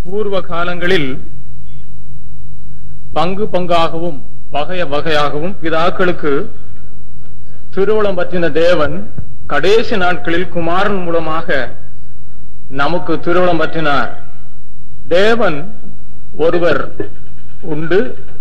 பூர்வ காலங்களில் பங்கு பங்காகவும் வகை வகையாகவும் பிதாக்களுக்கு திருவுளம் பற்றின தேவன் கடைசி நாட்களில் குமாரன் மூலமாக நமக்கு திருவுளம் பற்றினார் தேவன் ஒருவர் உண்டு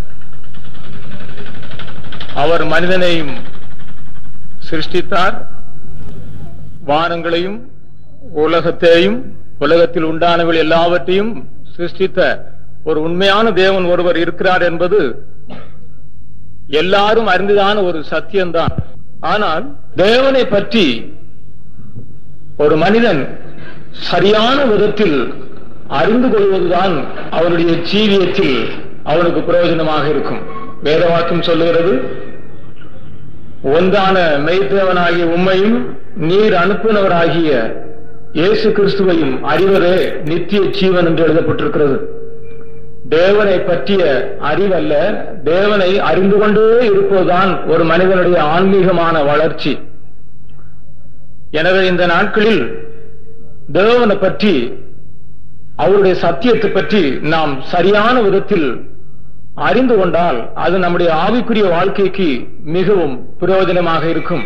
அவர் மனிதனையும் சிருஷ்டித்தார் வானங்களையும் உலகத்தையும் உலகத்தில் உண்டானவள் எல்லாவற்றையும் சிருஷ்டித்த ஒரு உண்மையான தேவன் ஒருவர் இருக்கிறார் என்பது எல்லாரும் அறிந்ததான ஒரு சத்தியம்தான் ஆனால் தேவனை பற்றி ஒரு மனிதன் சரியான விதத்தில் அறிந்து கொள்வதுதான் அவனுடைய ஜீவியத்தில் அவனுக்கு பிரயோஜனமாக இருக்கும் வேதவாக்கியம் சொல்லுகிறது ஒன்றான மெய்தேவனாகிய உண்மையும் நீர் அனுப்பினவராகிய இயேசு கிறிஸ்துவையும் அறிவதே நித்திய ஜீவன் என்று எழுதப்பட்டிருக்கிறது தேவனை பற்றிய அறிவல்ல தேவனை அறிந்து கொண்டே இருப்பதுதான் ஒரு மனிதனுடைய ஆன்மீகமான வளர்ச்சி எனவே இந்த நாட்களில் தேவனை பற்றி அவருடைய சத்தியத்தை பற்றி நாம் சரியான விதத்தில் அறிந்து கொண்டால் அது நம்முடைய ஆவிக்குரிய வாழ்க்கைக்கு மிகவும் பிரயோஜனமாக இருக்கும்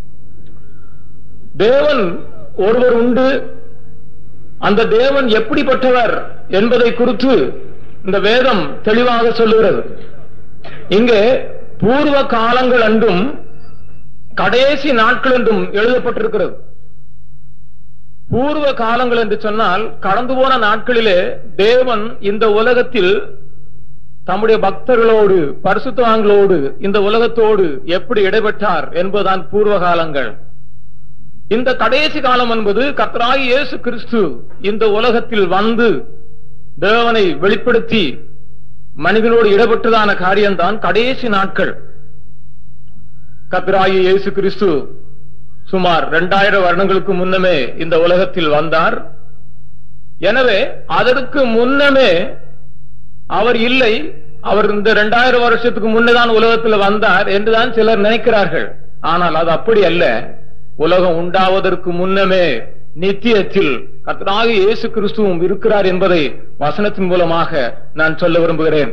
தேவன் ஒருவர் உண்டு அந்த தேவன் எப்படிப்பட்டவர் என்பதை குறித்து இந்த வேதம் தெளிவாக சொல்லுகிறது இங்கே பூர்வ காலங்கள் என்றும் கடைசி நாட்கள் என்றும் எழுதப்பட்டிருக்கிறது பூர்வ காலங்கள் என்று சொன்னால் கடந்து போன நாட்களிலே தேவன் இந்த உலகத்தில் தம்முடைய பக்தர்களோடு பரிசுத்தவான்களோடு இந்த உலகத்தோடு எப்படி இடைபெற்றார் என்பதுதான் பூர்வ காலங்கள் இந்த கடைசி காலம் என்பது கர்த்தராகி இயேசு கிறிஸ்து இந்த உலகத்தில் வந்து தேவனை வெளிப்படுத்தி மனிதனோடு இடப்பட்டதான காரியம்தான் கடைசி நாட்கள் கர்த்தராகி இயேசு கிறிஸ்து சுமார் இரண்டாயிரம் வருடங்களுக்கு முன்னமே இந்த உலகத்தில் வந்தார் எனவே அதற்கு முன்னமே அவர் இல்லை அவர் இந்த இரண்டாயிரம் வருஷத்துக்கு முன்னதான் உலகத்தில் வந்தார் என்றுதான் சிலர் நினைக்கிறார்கள் ஆனால் அது அப்படி அல்ல உலகம் உண்டாவதற்கு முன்னமே நித்தியத்தில் கர்த்தராக இயேசு கிறிஸ்துவும் இருக்கிறார் என்பதை வசனத்தின் மூலமாக நான் சொல்ல விரும்புகிறேன்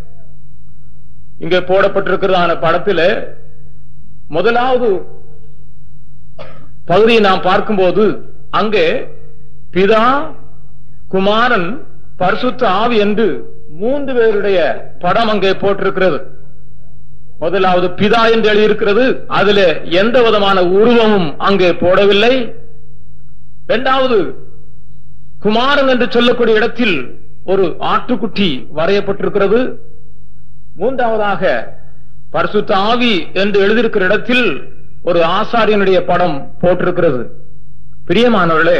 இங்கே போடப்பட்டிருக்கிறதான படத்தில் முதலாவது பகுதியை நாம் பார்க்கும்போது அங்கே பிதா குமாரன் பரிசுத்த ஆவி என்று மூன்று பேருடைய படம் அங்கே போட்டிருக்கிறது முதலாவது பிதா என்று எழுதியிருக்கிறது அதுல எந்த விதமான உருவமும் அங்கே போடவில்லை இரண்டாவது குமாரன் என்று சொல்லக்கூடிய இடத்தில் ஒரு ஆட்டுக்குட்டி வரையப்பட்டிருக்கிறது மூன்றாவதாக பரிசுத்த ஆவி என்று எழுதியிருக்கிற இடத்தில் ஒரு ஆசாரியனுடைய படம் போட்டிருக்கிறது பிரியமானவர்களே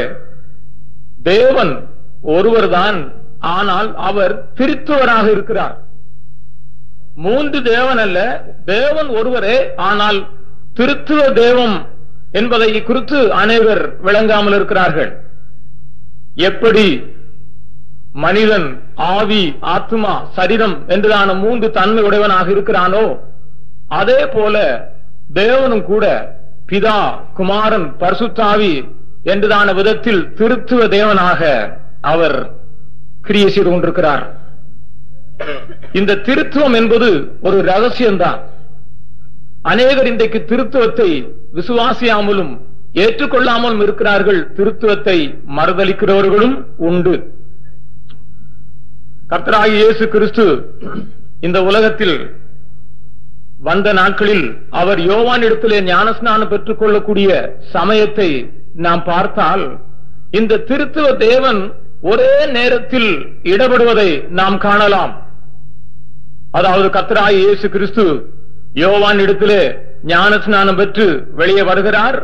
தேவன் ஒருவர்தான் ஆனால் அவர் திருத்துவராக இருக்கிறார் மூன்று தேவன் அல்ல தேவன் ஒருவரே ஆனால் திருத்துவ தேவம் என்பதை குறித்து அனைவர் விளங்காமல் இருக்கிறார்கள் எப்படி மனிதன் ஆவி ஆத்மா சரீரம் என்றுதான மூன்று தன்மை உடையவனாக இருக்கிறானோ அதே போல தேவனும் கூட பிதா குமாரன் பரிசுத்தாவி என்றுதான விதத்தில் திருத்துவ தேவனாக அவர் கிரியை செய்து கொண்டிருக்கிறார் இந்த திருத்துவம் என்பது ஒரு ரகசியம்தான் அநேகர் இன்றைக்கு திருத்துவத்தை விசுவாசியாமலும் ஏற்றுக்கொள்ளாமலும் இருக்கிறார்கள் திருத்துவத்தை மறுதளிக்கிறவர்களும் உண்டு கர்த்தராகி இயேசு கிறிஸ்து இந்த உலகத்தில் வந்த நாட்களில் அவர் யோவான் இடத்திலே ஞானஸ்நானம் பெற்றுக் கொள்ளக்கூடிய சமயத்தை நாம் பார்த்தால் இந்த திருத்துவ தேவன் ஒரே நேரத்தில் இடப்படுவதை நாம் காணலாம் அதாவது கத்தராய் இயேசு கிறிஸ்து யோவான் இடத்திலே ஞான ஸ்நானம் பெற்று வெளியே வருகிறார்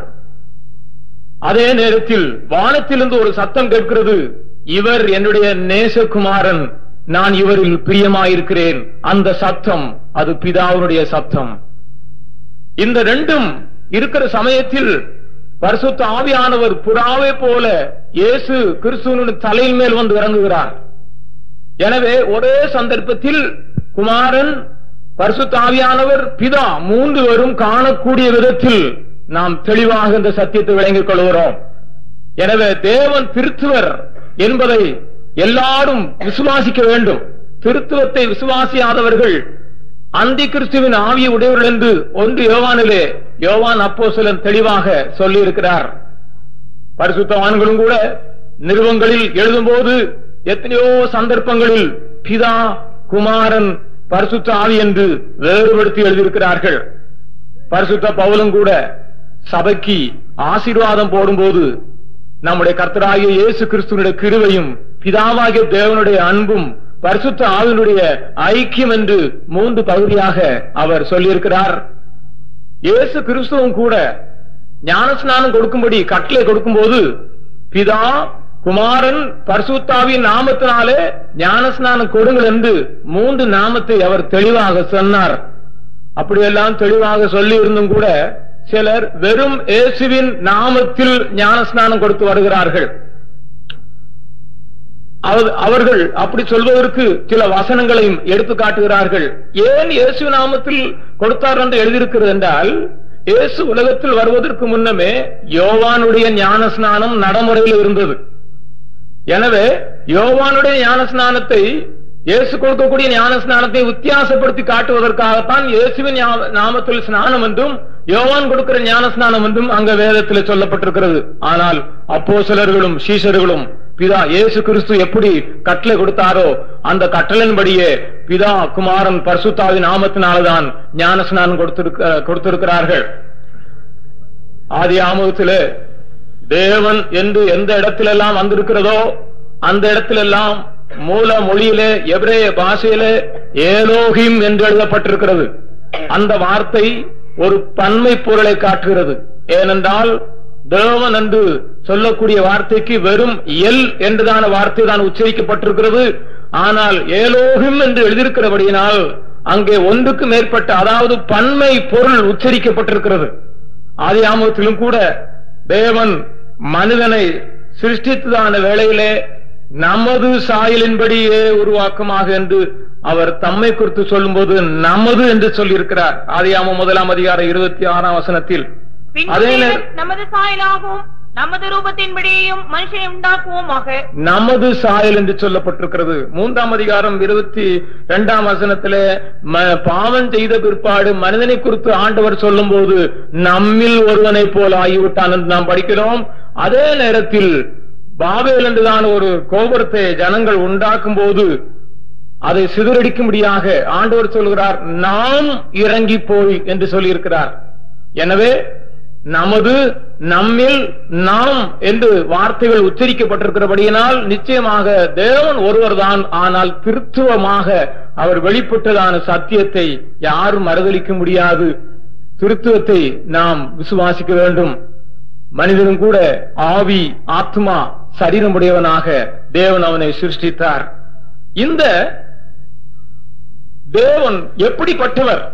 அதே நேரத்தில் வானத்திலிருந்து ஒரு சத்தம் கேட்கிறது இவர் என்னுடைய நேசகுமாரன் நான் இவரில் பிரியமாயிருக்கிறேன் அந்த சத்தம் அது பிதாவுடைய சத்தம் இந்த ரெண்டும் இருக்கிற சமயத்தில் பரிசுத்த ஆவியானவர் புறாவே போல இயேசு கிறிஸ்துவனுடைய தலையின் மேல் வந்து இறங்குகிறார் எனவே ஒரே சந்தர்ப்பத்தில் குமாரன் பரிசுத்த ஆவியானவர் பிதா மூன்று பேரும் காணக்கூடிய விதத்தில் நாம் தெளிவாக இந்த சத்தியத்தை விளங்கிக் கொள்கிறோம் எனவே தேவன் திருத்துவர் என்பதை எல்லாரும் விசுவாசிக்க வேண்டும் திருத்துவத்தை விசுவாசியாதவர்கள் அந்தி கிறிஸ்துவின் ஆவிய உடையவர்கள் என்று ஒன்று யோவானிலே யோவான் அப்போஸ்தலன் தெளிவாக சொல்லியிருக்கிறார் பரிசுத்தவான்களும் கூட நிறுவங்களில் எழுதும்போது எத்தனையோ சந்தர்ப்பங்களில் பிதா குமாரன் பரிசுத்த ஆவி என்று வேறுபடுத்தி எழுதியிருக்கிறார்கள் பரிசுத்த பவுலும் கூட சபைக்கு ஆசீர்வாதம் போடும்போது நம்முடைய கர்த்தராகிய இயேசு கிறிஸ்துவனுடைய கிருவையும் பிதாவாகிய தேவனுடைய அன்பும் பரிசுத்த ஆவினுடைய ஐக்கியம் என்று மூன்று பகுதியாக அவர் சொல்லியிருக்கிறார் இயேசு கிறிஸ்துவும் கூட ஞானஸ்நானம் கொடுக்கும்படி கட்டளை கொடுக்கும்போது பிதா குமாரன் பரிசுத்தாவின் நாமத்தினாலே ஞானஸ்நானம் கொடுங்கள் என்று மூன்று நாமத்தை அவர் தெளிவாக சொன்னார் அப்படியெல்லாம் தெளிவாக சொல்லி இருந்தும் கூட சிலர் வெறும் இயேசுவின் நாமத்தில் ஞானஸ்நானம் கொடுத்து வருகிறார்கள் அவ- அவர்கள் அப்படி சொல்வதற்கு சில வசனங்களையும் எடுத்து காட்டுகிறார்கள் ஏன் இயேசு நாமத்தில் கொடுத்தார் என்று எழுதியிருக்கிறது என்றால் இயேசு உலகத்தில் வருவதற்கு முன்னமே யோவானுடைய ஞானஸ்நானம் நடைமுறையில் இருந்தது எனவே யோவானுடைய ஞானஸ்நானத்தை இயேசு கொடுக்கக்கூடிய ஞானஸ்நானத்தை வித்தியாசப்படுத்தி காட்டுவதற்காகத்தான் இயேசுவின் ஞா- நாமத்தில் ஸ்நானம் என்றும் யோவான் கொடுக்கிற ஞானஸ்நானம் என்றும் அங்க வேதத்தில் சொல்லப்பட்டிருக்கிறது ஆனால் அப்போஸ்தலர்களும் சீஷர்களும் பிதா இயேசு கிறிஸ்து எப்படி கட்டளை கொடுத்தாரோ அந்த கட்டளையின்படியே பிதா குமாரன் பரிசுத்தாவின் நாமத்தினால்தான் ஞானஸ்நானம் கொடுத்திருக்க கொடுத்திருக்கிறார்கள் ஆதி ஆமத்திலே தேவன் என்று எந்த இடத்திலெல்லாம் வந்திருக்கிறதோ அந்த இடத்திலெல்லாம் மூல மொழியிலே எபிரேய பாஷையிலே ஏலோகிம் என்று எழுதப்பட்டிருக்கிறது அந்த வார்த்தை ஒரு பன்மை பொருளை காட்டுகிறது ஏனென்றால் தேவன் என்று சொல்லக்கூடிய வார்த்தைக்கு வெறும் எல் என்றுதான வார்த்தை தான் உச்சரிக்கப்பட்டிருக்கிறது ஆனால் ஏலோகிம் என்று எழுதியிருக்கிறபடியினால் அங்கே ஒன்றுக்கு மேற்பட்ட அதாவது பன்மை பொருள் உச்சரிக்கப்பட்டிருக்கிறது ஆதியாமத்திலும் கூட தேவன் மனிதனை சிருஷ்டித்ததான வேளையிலே நமது சாயலின்படியே உருவாக்கமாக என்று அவர் தம்மை குறித்து சொல்லும்போது நமது என்று சொல்லியிருக்கிறார் ஆதியாமம் முதலாம் அதிகாரம் இருபத்தி ஆறாம் வசனத்தில் பின்பு அதே தேவன் நேர- நமது சாயலாகவும் நமது ரூபத்தின்படியையும் மனுஷனை உண்டாக்குவோமாக நமது சாயல் என்று சொல்லப்பட்டிருக்கிறது மூன்றாம் அதிகாரம் இருபத்தி இரண்டாம் வசனத்திலே ம- பாவம் செய்த பிற்பாடு மனிதனை குறித்து ஆண்டவர் சொல்லும்போது நம்மில் ஒருவனைப் போல ஆகிவிட்டான் என்று நாம் படிக்கிறோம் அதே நேரத்தில் பாபேல் என்றுதான் ஒரு கோபுரத்தை ஜனங்கள் உண்டாக்கும் போது அதை சிதறடிக்கும்படியாக ஆண்டவர் சொல்கிறார் நாம் இறங்கி போய் என்று சொல்லியிருக்கிறார் எனவே நமது நம்மில் நாம் என்று வார்த்தைகள் உச்சரிக்கப்பட்டிருக்கிறபடியினால் நிச்சயமாக தேவன் ஒருவர்தான் ஆனால் திருத்துவமாக அவர் வெளிப்பட்டதான சத்தியத்தை யாரும் மறுதலிக்க முடியாது திருத்துவத்தை நாம் விசுவாசிக்க வேண்டும் மனிதனும் கூட ஆவி ஆத்மா சரீரமுடையவனாக தேவன் அவனை சிருஷ்டித்தார் இந்த தேவன் எப்படிப்பட்டவர்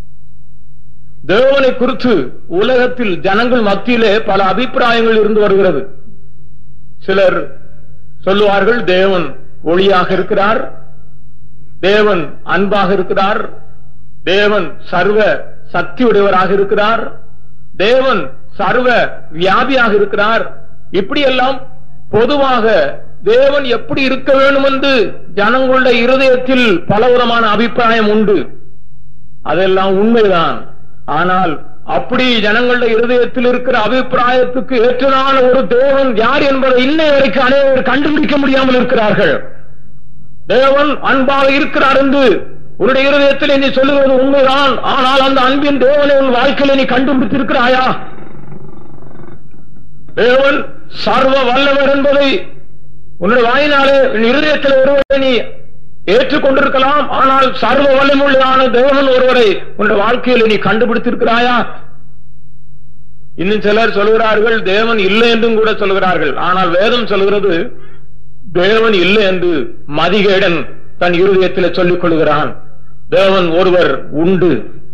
தேவனை குறித்து உலகத்தில் ஜனங்கள் மத்தியிலே பல அபிப்பிராயங்கள் இருந்து வருகிறது சிலர் சொல்லுவார்கள் தேவன் ஒளியாக இருக்கிறார் தேவன் அன்பாக இருக்கிறார் தேவன் சர்வ சக்தியுடையவராக இருக்கிறார் தேவன் சர்வ வியாபியாக இருக்கிறார் இப்படியெல்லாம் பொதுவாக தேவன் எப்படி இருக்க வேண்டும் என்று ஜனங்களுடைய இருதயத்தில் பலவிதமான அபிப்பிராயம் உண்டு அதெல்லாம் உண்மைதான் ஆனால் அப்படி ஜனங்களுடைய இருதயத்தில் இருக்கிற அபிப்பிராயத்துக்கு ஏற்றதான ஒரு தேவன் யார் என்பதை இன்னை வரைக்கும் அனைவரும் கண்டுபிடிக்க முடியாமல் இருக்கிறார்கள் தேவன் அன்பாக இருக்கிறார் என்று உன்னுடைய இருதயத்தில் நீ சொல்லுவது உண்மைதான் ஆனால் அந்த அன்பின் தேவனை உன் வாழ்க்கையில நீ கண்டுபிடித்திருக்கிறாயா தேவன் சர்வ வல்லவர் என்பதை உன்னுடைய வாயினாலே உன் இருதயத்தில் ஒருவரை நீ ஏற்றுக்கொண்டிருக்கலாம் ஆனால் சர்வ வல்லமுள்ளான தேவன் ஒருவரை உன்னுடைய வாழ்க்கையில் நீ கண்டுபிடித்திருக்கிறாயா இன்னும் சிலர் சொல்கிறார்கள் தேவன் இல்லை என்றும் கூட சொல்கிறார்கள் ஆனால் வேதம் சொல்கிறது தேவன் இல்லை என்று மதிகேடன் தன் இருதயத்தில் சொல்லிக் கொள்கிறான் தேவன் ஒருவர் உண்டு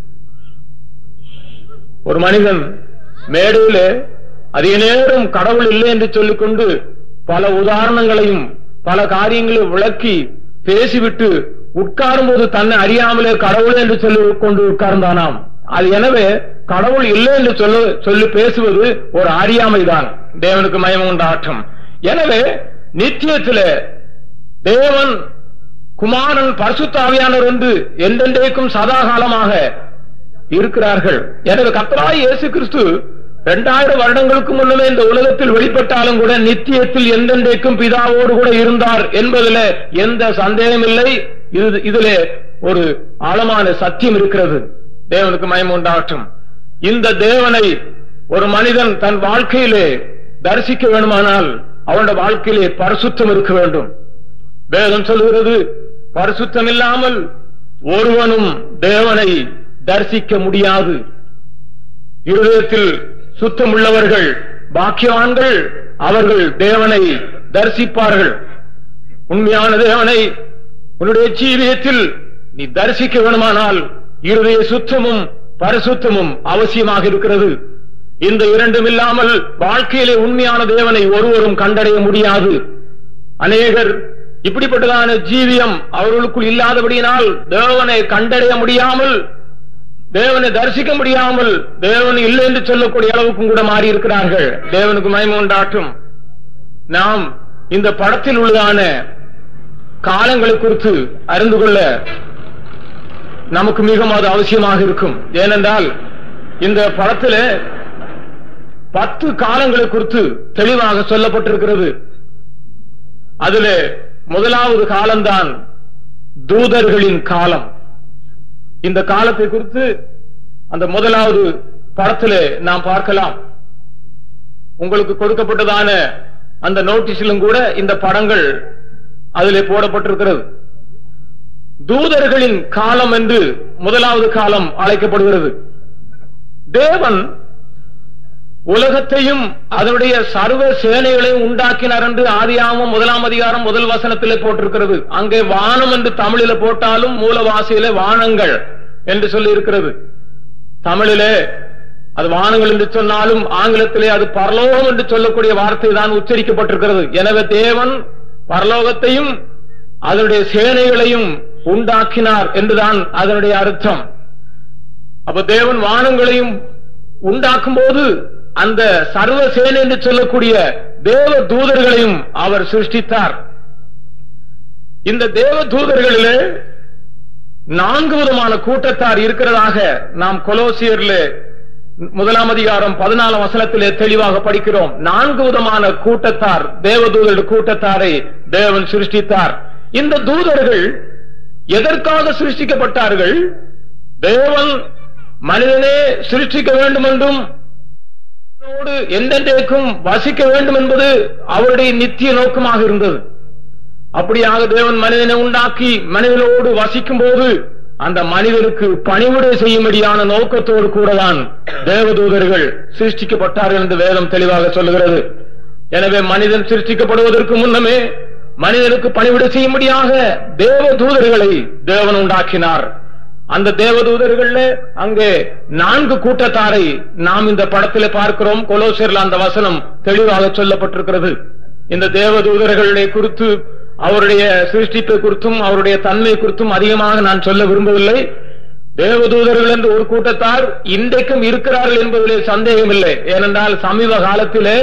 ஒரு மனிதன் மேடையிலே அதிக நேரம் கடவுள் இல்லை என்று சொல்லிக்கொண்டு பல உதாரணங்களையும் பல காரியங்களையும் விளக்கி பேசிவிட்டு உட்காரும் போது தன்னை அறியாமலே கடவுள் என்று சொல்லி கொண்டு உட்கார்ந்தானாம் அது எனவே கடவுள் இல்லை என்று சொல்ல சொல்லி பேசுவது ஒரு அறியாமைதான் தேவனுக்கு மயம் உண்டாட்டம் எனவே நித்தியத்திலே தேவன் குமாரன் பரிசுத்தாவியானவர் என்று என்றென்றைக்கும் சதாகாலமாக இருக்கிறார்கள் எனவே கர்த்தராய் இயேசு கிறிஸ்து இரண்டாயிரம் வருடங்களுக்கு முன்னமே இந்த உலகத்தில் வெளிப்பட்டாலும் கூட நித்தியத்தில் எந்தெந்தைக்கும் பிதாவோடு கூட இருந்தார் என்பதில் எந்த சந்தேகம் இல்லை இது இதிலே ஒரு ஆழமான சத்தியம் இருக்கிறது தேவனுக்கு மயம் உண்டாகட்டும் இந்த தேவனை ஒரு மனிதன் தன் வாழ்க்கையிலே தரிசிக்க வேண்டுமானால் அவனுடைய வாழ்க்கையிலே பரிசுத்தம் இருக்க வேண்டும் வேதம் சொல்கிறது பரிசுத்தம் இல்லாமல் ஒருவனும் தேவனை தரிசிக்க முடியாது இருதயத்தில் சுத்தமுள்ளவர்கள் பாக்கியவான்கள் அவர்கள் தேவனை தரிசிப்பார்கள் உண்மையான தேவனை உன்னுடைய ஜீவியத்தில் நீ தரிசிக்க வேணுமானால் இருதய சுத்தமும் பரிசுத்தமும் அவசியமாக இருக்கிறது இந்த இரண்டும் இல்லாமல் வாழ்க்கையிலே உண்மையான தேவனை ஒருவரும் கண்டடைய முடியாது அநேகர் இப்படிப்பட்டதான ஜீவியம் அவர்களுக்குள் இல்லாதபடியினால் தேவனை கண்டடைய முடியாமல் தேவனை தரிசிக்க முடியாமல் தேவன் இல்லை என்று சொல்லக்கூடிய அளவுக்கும் கூட மாறி இருக்கிறார்கள் தேவனுக்கு மயம உண்டாட்டும் நாம் இந்த படத்தில் உள்ளதான காலங்களை குறித்து அறிந்து கொள்ள நமக்கு மிகவும் அது அவசியமாக இருக்கும் ஏனென்றால் இந்த படத்தில் பத்து காலங்களை குறித்து தெளிவாக சொல்லப்பட்டிருக்கிறது அதுல முதலாவது காலம்தான் தூதர்களின் காலம் இந்த காலத்தை குறித்து அந்த முதலாவது படத்திலே நாம் பார்க்கலாம் உங்களுக்கு கொடுக்கப்பட்டதான அந்த நோட்டீஸிலும் கூட இந்த படங்கள் அதிலே போடப்பட்டிருக்கிறது தூதர்களின் காலம் என்று முதலாவது காலம் அழைக்கப்படுகிறது தேவன் உலகத்தையும் அதனுடைய சர்வ சேனைகளையும் உண்டாக்கினார் என்று ஆதியாமம் முதலாம் அதிகாரம் முதல் வசனத்திலே போட்டிருக்கிறது அங்கே வானம் என்று தமிழில போட்டாலும் மூலவாசியிலே வானங்கள் என்று சொல்லி இருக்கிறது தமிழிலே அது வானங்கள் என்று சொன்னாலும் ஆங்கிலத்திலே அது பரலோகம் என்று சொல்லக்கூடிய வார்த்தை தான் உச்சரிக்கப்பட்டிருக்கிறது எனவே தேவன் பரலோகத்தையும் அதனுடைய சேனைகளையும் உண்டாக்கினார் என்றுதான் அதனுடைய அர்த்தம் அப்ப தேவன் வானங்களையும் உண்டாக்கும் போது அந்த சர்வ சேனை என்று சொல்லக்கூடிய தேவ தூதர்களையும் அவர் சிருஷ்டித்தார் இந்த தேவ தூதர்களிலே நான்கு விதமான கூட்டத்தார் இருக்கிறதாக நாம் கொலோசியர்ல முதலாம் அதிகாரம் பதினாலாம் வசனத்திலே தெளிவாக படிக்கிறோம் நான்கு விதமான கூட்டத்தார் தேவதூதர்கள் கூட்டத்தாரை தேவன் சிருஷ்டித்தார் இந்த தூதர்கள் எதற்காக சிருஷ்டிக்கப்பட்டார்கள் தேவன் மனிதனே சிருஷ்டிக்க வேண்டும் என்றும் அவனோடு எந்தெந்தைக்கும் வசிக்க வேண்டும் என்பது அவருடைய நித்திய நோக்கமாக இருந்தது அப்படியாக தேவன் மனிதனை உண்டாக்கி மனிதனோடு வசிக்கும் போது அந்த மனிதனுக்கு பணிவிடை செய்யும்படியான நோக்கத்தோடு கூடதான் தேவதூதர்கள் சிருஷ்டிக்கப்பட்டார்கள் என்று வேதம் தெளிவாக சொல்லுகிறது எனவே மனிதன் சிருஷ்டிக்கப்படுவதற்கு முன்னமே மனிதனுக்கு பணிவிடை செய்யும்படியாக தேவ தூதர்களை தேவன் உண்டாக்கினார் அந்த தேவதூதர்கள்ல அங்கே நான்கு கூட்டத்தாரை நாம் இந்த படத்திலே பார்க்கிறோம் கொலோசர்ல அந்த வசனம் தெளிவாக சொல்லப்பட்டிருக்கிறது இந்த தேவதூதர்களுடைய குறித்து அவருடைய சிருஷ்டிப்பை குறித்தும் அவருடைய தன்மை குறித்தும் அதிகமாக நான் சொல்ல விரும்பவில்லை தேவதூதர்கள் என்று ஒரு கூட்டத்தார் இன்றைக்கும் இருக்கிறார்கள் என்பதிலே சந்தேகம் இல்லை ஏனென்றால் சமீப காலத்திலே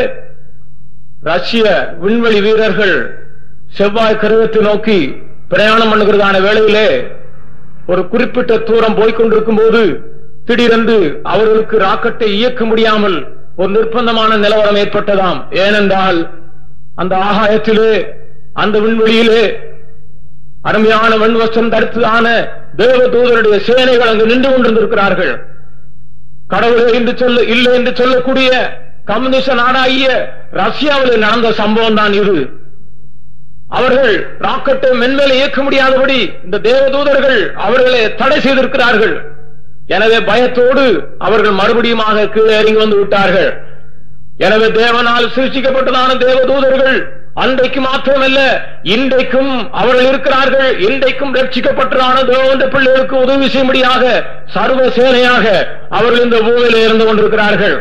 ரஷ்ய விண்வெளி வீரர்கள் செவ்வாய் கிரகத்தை நோக்கி பிரயாணம் பண்ணுகிறதான வேளையிலே ஒரு குறிப்பிட்ட தூரம் போய்கொண்டிருக்கும் போது திடீரென்று அவர்களுக்கு ராக்கெட்டை இயக்க முடியாமல் ஒரு நிர்பந்தமான நிலவரம் ஏற்பட்டதாம் ஏனென்றால் அந்த ஆகாயத்திலே அந்த விண்வெளியிலே அருமையான வெண்வசம் தடுத்ததான தேவ தூதருடைய சேனைகள் அங்கு நின்று கொண்டிருந்திருக்கிறார்கள் கடவுளே என்று சொல்ல இல்லை என்று சொல்லக்கூடிய கம்யூனிஸ்ட் நாடாகிய ரஷ்யாவில் நடந்த சம்பவம் தான் இது அவர்கள் ராக்கெட்டை மென்மேல இயக்க முடியாதபடி இந்த தேவதூதர்கள் அவர்களை தடை செய்திருக்கிறார்கள் எனவே பயத்தோடு அவர்கள் மறுபடியுமாக கீழே இறங்கி வந்து விட்டார்கள் எனவே தேவனால் சிருஷ்டிக்கப்பட்டதான தேவதூதர்கள் அன்றைக்கு மாத்திரமல்ல இன்றைக்கும் அவர்கள் இருக்கிறார்கள் இன்றைக்கும் ரட்சிக்கப்பட்டதான தேவந்த பிள்ளைகளுக்கு உதவி செய்யும்படியாக சர்வ சேனையாக அவர்கள் இந்த பூமியில இருந்து கொண்டிருக்கிறார்கள்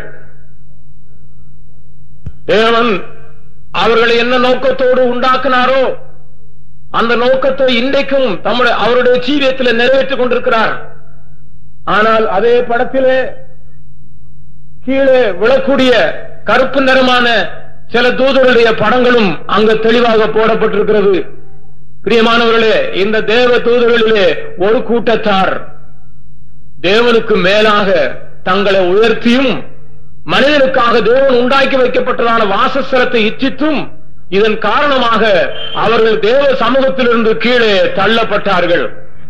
தேவன் அவர்களை என்ன நோக்கத்தோடு உண்டாக்கினாரோ அந்த நோக்கத்தை இன்றைக்கும் தம்முடைய அவருடைய ஜீவியத்தில் நிறைவேற்றிக் கொண்டிருக்கிறார் ஆனால் அதே படத்திலே கீழே விழக்கூடிய கருப்பு நிறமான சில தூதருடைய படங்களும் அங்கு தெளிவாக போடப்பட்டிருக்கிறது பிரியமானவர்களே இந்த தேவ தூதர்களிலே ஒரு கூட்டத்தார் தேவனுக்கு மேலாக தங்களை உயர்த்தியும் மனிதனுக்காக தேவன் உண்டாக்கி வைக்கப்பட்டதான வாசஸ்தலத்தை இச்சித்தும் இதன் காரணமாக அவர்கள் தேவ சமூகத்திலிருந்து கீழே தள்ளப்பட்டார்கள்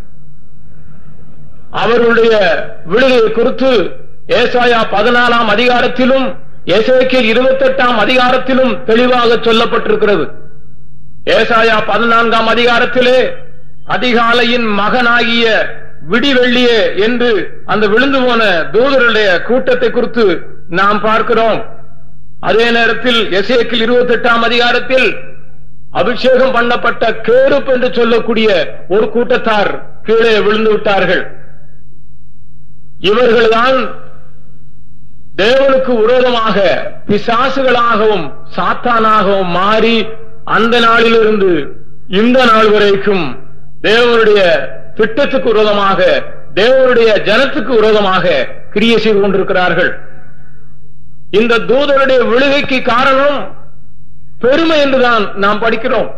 அவர்களுடைய விடுதலை குறித்து ஏசாயா பதினாலாம் அதிகாரத்திலும் எசேக்கியல் இருபத்தி எட்டாம் அதிகாரத்திலும் தெளிவாக சொல்லப்பட்டிருக்கிறது ஏசாயா பதினான்காம் அதிகாரத்திலே அதிகாலையின் மகனாகிய விடிவெள்ளியே என்று அந்த விழுந்து போன தூதருடைய கூட்டத்தை குறித்து நாம் பார்க்கிறோம் அதே நேரத்தில் எசேக்கில் இருபத்தி எட்டாம் அதிகாரத்தில் அபிஷேகம் பண்ணப்பட்ட கேருப் என்று சொல்லக்கூடிய ஒரு கூட்டத்தார் கீழே விழுந்து விட்டார்கள் இவர்கள்தான் தேவனுக்கு விரோதமாக பிசாசுகளாகவும் சாத்தானாகவும் மாறி அந்த நாளிலிருந்து இந்த நாள் வரைக்கும் தேவனுடைய திட்டத்துக்கு விரோதமாக தேவனுடைய ஜனத்துக்கு விரோதமாக கிரியை செய்து கொண்டிருக்கிறார்கள் இந்த தூதருடைய விழுகைக்கு காரணம் பெருமை என்றுதான் நாம் படிக்கிறோம்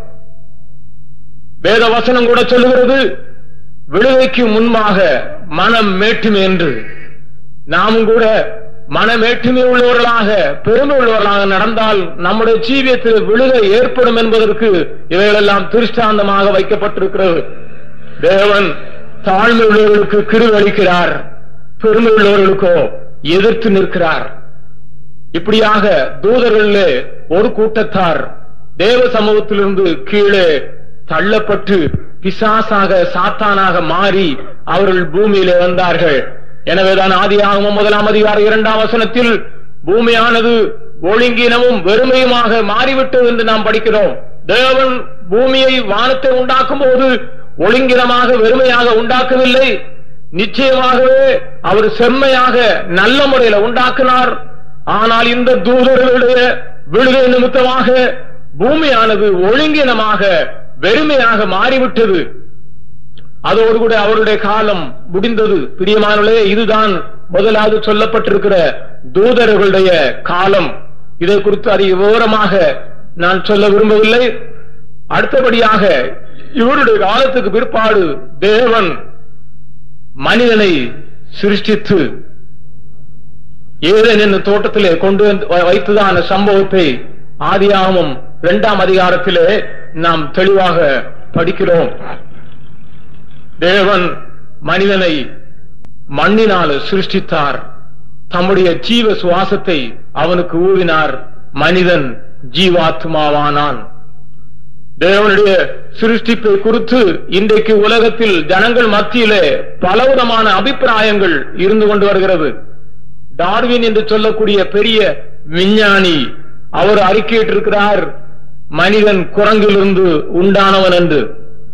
வேத வசனம் கூட சொல்லுகிறது விழுகைக்கு முன்பாக மனம் மேட்டுமே என்று நாமும் கூட மனமேற்றுமை உள்ளவர்களாக பெருமை உள்ளவர்களாக நடந்தால் நம்முடைய ஜீவியத்தில் விழுகை ஏற்படும் என்பதற்கு இவைகளெல்லாம் திருஷ்டாந்தமாக வைக்கப்பட்டிருக்கிறது தேவன் தாழ்மை உள்ளவர்களுக்கு கிருவளிக்கிறார் பெருமை உள்ளவர்களுக்கோ எதிர்த்து நிற்கிறார் இப்படியாக தூதர்களிலே ஒரு கூட்டத்தார் தேவ சமூகத்திலிருந்து கீழே தள்ளப்பட்டு பிசாசாக சாத்தானாக மாறி அவர்கள் பூமியிலே வந்தார்கள் எனவேதான் ஆதியாகமம் முதலாம் அதிகார இரண்டாம் வசனத்தில் பூமியானது ஒழுங்கினமும் வெறுமையுமாக மாறிவிட்டது என்று நாம் படிக்கிறோம் தேவன் பூமியை வானத்தை உண்டாக்கும் போது ஒழுங்கினமாக வெறுமையாக உண்டாக்கவில்லை நிச்சயமாகவே அவர் செம்மையாக நல்ல முறையில உண்டாக்கினார் ஆனால் இந்த தூதர்களுடைய விடுதலை நிமித்தமாக பூமியானது ஒழுங்கினமாக வெறுமையாக மாறிவிட்டது அதோடு கூட அவருடைய காலம் முடிந்தது பிரியமானவர்களே இதுதான் முதலாவது சொல்லப்பட்டிருக்கிற தூதர்களுடைய காலம் இதை குறித்து அதிக விவரமாக நான் சொல்ல விரும்பவில்லை அடுத்தபடியாக இவருடைய காலத்துக்கு பிற்பாடு தேவன் மனிதனை சிருஷ்டித்து ஏதேன் என்னும் தோட்டத்திலே கொண்டு வந்து வ- வைத்ததான சம்பவத்தை ஆதியாகமம் இரண்டாம் அதிகாரத்திலே நாம் தெளிவாக படிக்கிறோம் தேவன் மனிதனை மண்ணினால் சிருஷ்டித்தார் தம்முடைய ஜீவ சுவாசத்தை அவனுக்கு ஊவினார் மனிதன் ஜீவாத்மாவானான் தேவனுடைய சிருஷ்டிப்பை குறித்து இன்றைக்கு உலகத்தில் ஜனங்கள் மத்தியிலே பலவிதமான அபிப்பிராயங்கள் இருந்து கொண்டு வருகிறது டார்வின் என்று சொல்லக்கூடிய பெரிய விஞ்ஞானி அவர் அறிக்கையிட்டிருக்கிறார் மனிதன் குரங்கிலிருந்து உண்டானவன் என்று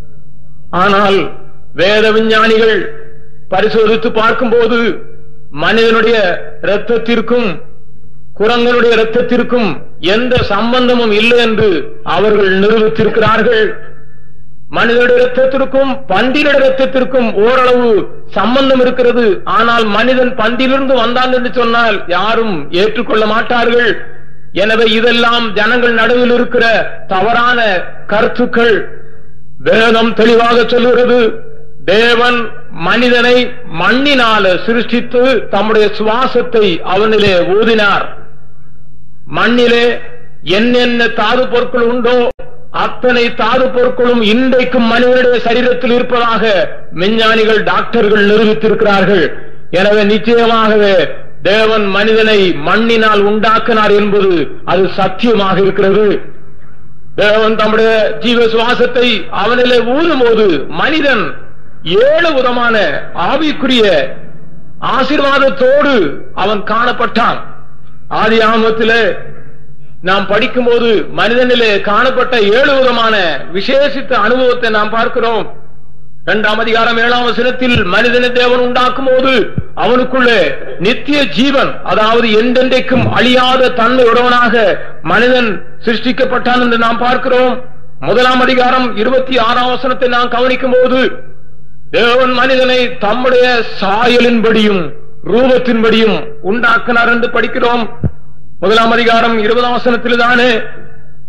ஆனால் வேத விஞ்ஞானிகள் பரிசோதித்து பார்க்கும்போது மனிதனுடைய இரத்தத்திற்கும் குரங்கனுடைய இரத்தத்திற்கும் எந்த சம்பந்தமும் இல்லை என்று அவர்கள் நிரூபித்திருக்கிறார்கள் மனிதனுடைய இரத்தத்திற்கும் பண்டினுடைய இரத்தத்திற்கும் ஓரளவு சம்பந்தம் இருக்கிறது ஆனால் மனிதன் பண்டிலிருந்து வந்தான் என்று சொன்னால் யாரும் ஏற்றுக்கொள்ள மாட்டார்கள் எனவே இதெல்லாம் ஜனங்கள் நடுவில் இருக்கிற தவறான கருத்துக்கள் வேதம் தெளிவாக சொல்லுகிறது தேவன் மனிதனை மண்ணினால சிருஷ்டித்து தம்முடைய சுவாசத்தை அவனிலே ஊதினார் மண்ணிலே என்னென்ன தாது பொருட்கள் உண்டோ அத்தனை தாது பொருட்களும் இன்றைக்கும் மனிதனுடைய சரீரத்தில் இருப்பதாக விஞ்ஞானிகள் டாக்டர்கள் நிரூபித்திருக்கிறார்கள் எனவே நிச்சயமாகவே தேவன் மனிதனை மண்ணினால் உண்டாக்கினார் என்பது அது சத்தியமாக இருக்கிறது தேவன் தம்முடைய ஜீவ சுவாசத்தை அவனிலே ஊதும் போது மனிதன் ஏழு விதமான ஆவிக்குரிய ஆசீர்வாதத்தோடு அவன் காணப்பட்டான் ஆதி ஆமத்திலே நாம் படிக்கும்போது மனிதனிலே காணப்பட்ட ஏழு விதமான விசேஷித்த அனுபவத்தை நாம் பார்க்கிறோம் இரண்டாம் அதிகாரம் ஏழாம் வசனத்தில் மனிதனை தேவன் உண்டாக்கும் போது அவனுக்குள்ளே நித்திய ஜீவன் அதாவது எந்தெந்தைக்கும் அழியாத தன்மை உடையவனாக மனிதன் சிருஷ்டிக்கப்பட்டான் என்று நாம் பார்க்கிறோம் முதலாம் அதிகாரம் இருபத்தி ஆறாம் வசனத்தை நாம் கவனிக்கும் போது தேவன் மனிதனை தம்முடைய சாயலின்படியும் ரூபத்தின்படியும் உண்டாக்கினார் என்று படிக்கிறோம் முதலாம் அதிகாரம் இருபதாம் வசனத்தில் தானே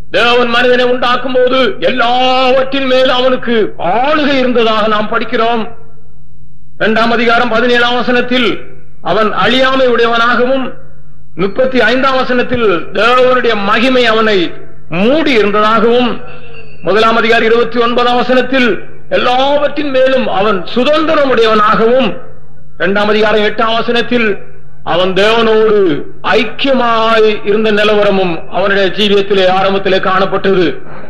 தேவன் மனிதனை உண்டாக்கும் போது எல்லாவற்றின் மேல் அவனுக்கு ஆளுகை இருந்ததாக நாம் படிக்கிறோம் இரண்டாம் அதிகாரம் பதினேழாம் வசனத்தில் அவன் அழியாமை உடையவனாகவும் முப்பத்தி ஐந்தாம் வசனத்தில் தேவனுடைய மகிமை அவனை மூடி இருந்ததாகவும் முதலாம் அதிகாரி இருபத்தி ஒன்பதாம் வசனத்தில் எல்லாவற்றின் மேலும் அவன் சுதந்திரம் உடையவனாகவும் இரண்டாம் அதிகாரம் எட்டாம் வசனத்தில் அவன் தேவனோடு ஐக்கியமாய் இருந்த நிலவரமும் அவனுடைய ஜீவியத்திலே ஆரம்பத்திலே காணப்பட்டது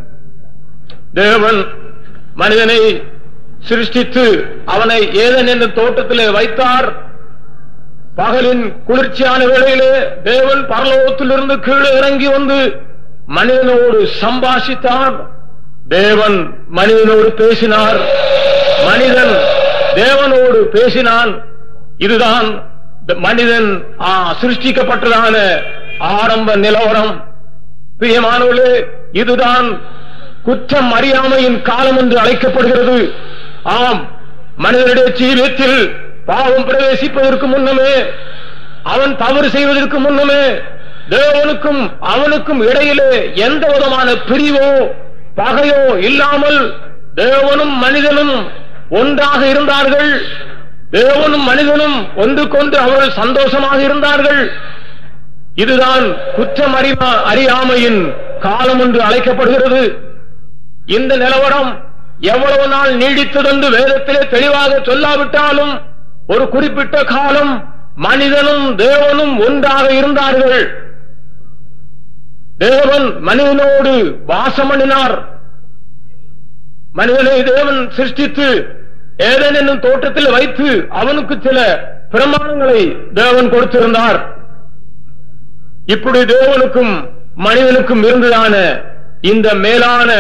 தேவன் மனிதனை சிருஷ்டித்து அவனை ஏதன் என்ற தோட்டத்திலே வைத்தார் பகலின் குளிர்ச்சியான வேளையிலே தேவன் பரலோகத்திலிருந்து கீழே இறங்கி வந்து மனிதனோடு சம்பாஷித்தார் தேவன் மனிதனோடு பேசினார் மனிதன் தேவனோடு பேசினான் இதுதான் இந்த மனிதன் ஆ, சிருஷ்டிக்கப்பட்டதான ஆரம்ப நிலவரம் பிரியமானவர்களே இதுதான் குற்றம் அறியாமையின் காலம் என்று அழைக்கப்படுகிறது ஆம் மனிதனுடைய ஜீவியத்தில் பாவம் பிரவேசிப்பதற்கு முன்னமே அவன் தவறு செய்வதற்கு முன்னமே தேவனுக்கும் அவனுக்கும் இடையிலே எந்த விதமான பிரிவோ பகையோ இல்லாமல் தேவனும் மனிதனும் ஒன்றாக இருந்தார்கள் தேவனும் மனிதனும் ஒன்றுக்கொண்டு அவர்கள் சந்தோஷமாக இருந்தார்கள் இதுதான் குற்றம் அறிமா அறியாமையின் காலம் என்று அழைக்கப்படுகிறது இந்த நிலவரம் எவ்வளவு நாள் நீடித்ததென்று வேதத்திலே தெளிவாக சொல்லாவிட்டாலும் ஒரு குறிப்பிட்ட காலம் மனிதனும் தேவனும் ஒன்றாக இருந்தார்கள் தேவன் மனிதனோடு வாசம் பண்ணினார் மனிதனை தேவன் சிருஷ்டித்து ஏதேன் என்னும் தோட்டத்தில் வைத்து அவனுக்கு சில பிரமாணங்களை தேவன் கொடுத்திருந்தார் இப்படி தேவனுக்கும் மனிதனுக்கும் இருந்ததான இந்த மேலான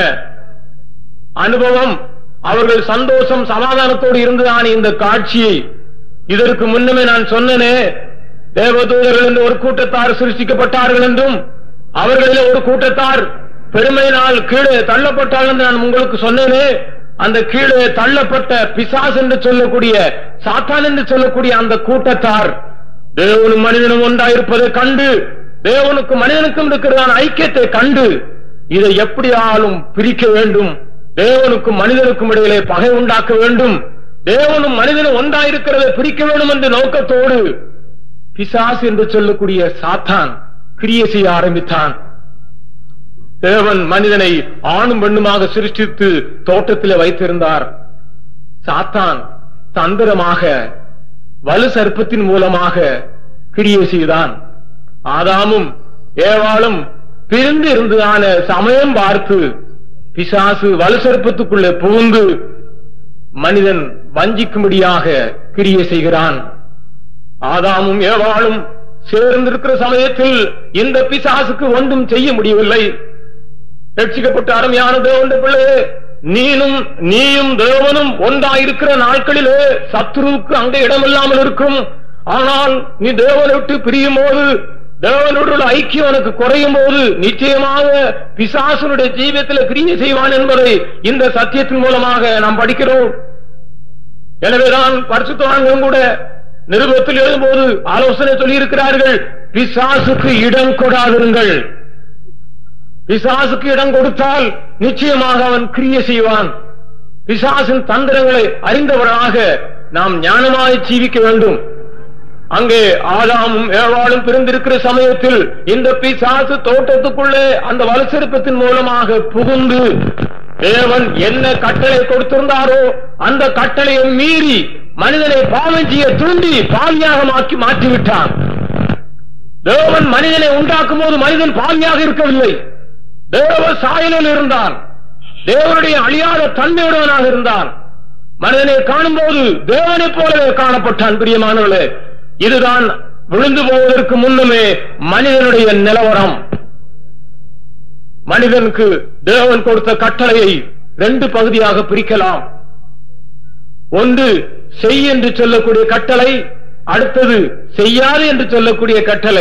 அனுபவம் அவர்கள் சந்தோஷம் சமாதானத்தோடு இருந்ததான இந்த காட்சியை இதற்கு முன்னமே நான் சொன்னனே தேவதூதர்கள் என்று ஒரு கூட்டத்தார் சிருஷ்டிக்கப்பட்டார்கள் என்றும் அவர்களிலே ஒரு கூட்டத்தார் பெருமையினால் கீழே தள்ளப்பட்டார்கள் என்று நான் உங்களுக்கு சொன்னேனே அந்த கீழே தள்ளப்பட்ட பிசாஸ் என்று சொல்லக்கூடிய சாத்தான் என்று சொல்லக்கூடிய அந்த கூட்டத்தார் தேவனும் மனிதனும் ஒன்றாயிருப்பதை கண்டு தேவனுக்கு மனிதனுக்கும் இருக்கிறதான ஐக்கியத்தை கண்டு இதை எப்படியாலும் பிரிக்க வேண்டும் தேவனுக்கும் மனிதனுக்கும் இடையிலே பகை உண்டாக்க வேண்டும் தேவனும் மனிதனும் ஒன்றாயிருக்கிறதை பிரிக்க வேண்டும் என்ற நோக்கத்தோடு பிசாஸ் என்று சொல்லக்கூடிய சாத்தான் கிரியை செய்ய ஆரம்பித்தான் தேவன் மனிதனை ஆணும் பெண்ணுமாக சிருஷ்டித்து தோட்டத்திலே வைத்திருந்தார் சாத்தான் தந்திரமாக வலு சர்ப்பத்தின் மூலமாக கிரியை செய்தான் ஆதாமும் ஏவாளும் பிரிந்து இருந்ததான சமயம் பார்த்து பிசாசு வலு சர்ப்பத்துக்குள்ளே புகுந்து மனிதன் வஞ்சிக்கும்படியாக கிரியை செய்கிறான் ஆதாமும் ஏவாளும் சேர்ந்திருக்கிற சமயத்தில் இந்த பிசாசுக்கு ஒன்றும் செய்ய முடியவில்லை ரட்சிக்கப்பட்ட அருமையான தேவனுடைய பிள்ளையே நீனும் நீயும் தேவனும் ஒன்றாயிருக்கிற நாட்களிலே சத்ருவுக்கு அங்கே இடமில்லாமல் இருக்கும் ஆனால் நீ தேவனை விட்டு பிரியும் போது தேவனோடு உள்ள ஐக்கியம் உனக்கு குறையும் போது நிச்சயமாக பிசாசனுடைய ஜீவியத்தில் கிரியை செய்வான் என்பதை இந்த சத்தியத்தின் மூலமாக நாம் படிக்கிறோம் எனவேதான் பரிசுத்தவான்களும் கூட நிருபத்தில் எழுதும்போது ஆலோசனை சொல்லியிருக்கிறார்கள் பிசாசுக்கு இடம் கொடாதிருங்கள் பிசாசுக்கு இடம் கொடுத்தால் நிச்சயமாக அவன் கிரியை செய்வான் பிசாசின் தந்திரங்களை அறிந்தவராக நாம் ஞானமாய் ஜீவிக்க வேண்டும் அங்கே ஆதாமும் ஏவாளும் பிறந்திருக்கிற சமயத்தில் இந்த பிசாசு தோட்டத்துக்குள்ளே அந்த வலசெருப்பத்தின் மூலமாக புகுந்து தேவன் என்ன கட்டளை கொடுத்திருந்தாரோ அந்த கட்டளையை மீறி மனிதனை பாவம் செய்ய தூண்டி பாவியாக மாற்றி மாற்றிவிட்டான் தேவன் மனிதனை உண்டாக்கும் போது மனிதன் பாவியாக இருக்கவில்லை தேவ சாயலில் இருந்தான் தேவனுடைய அழியாத தன்மையுடனாக இருந்தான் மனிதனை காணும் போது தேவனைப் போலவே காணப்பட்டான் பிரியமானவர்களே இதுதான் விழுந்து போவதற்கு முன்னமே மனிதனுடைய நிலவரம் மனிதனுக்கு தேவன் கொடுத்த கட்டளையை ரெண்டு பகுதியாக பிரிக்கலாம் ஒன்று செய் என்று சொல்லக்கூடிய கட்டளை அடுத்தது செய்யாது என்று சொல்லக்கூடிய கட்டளை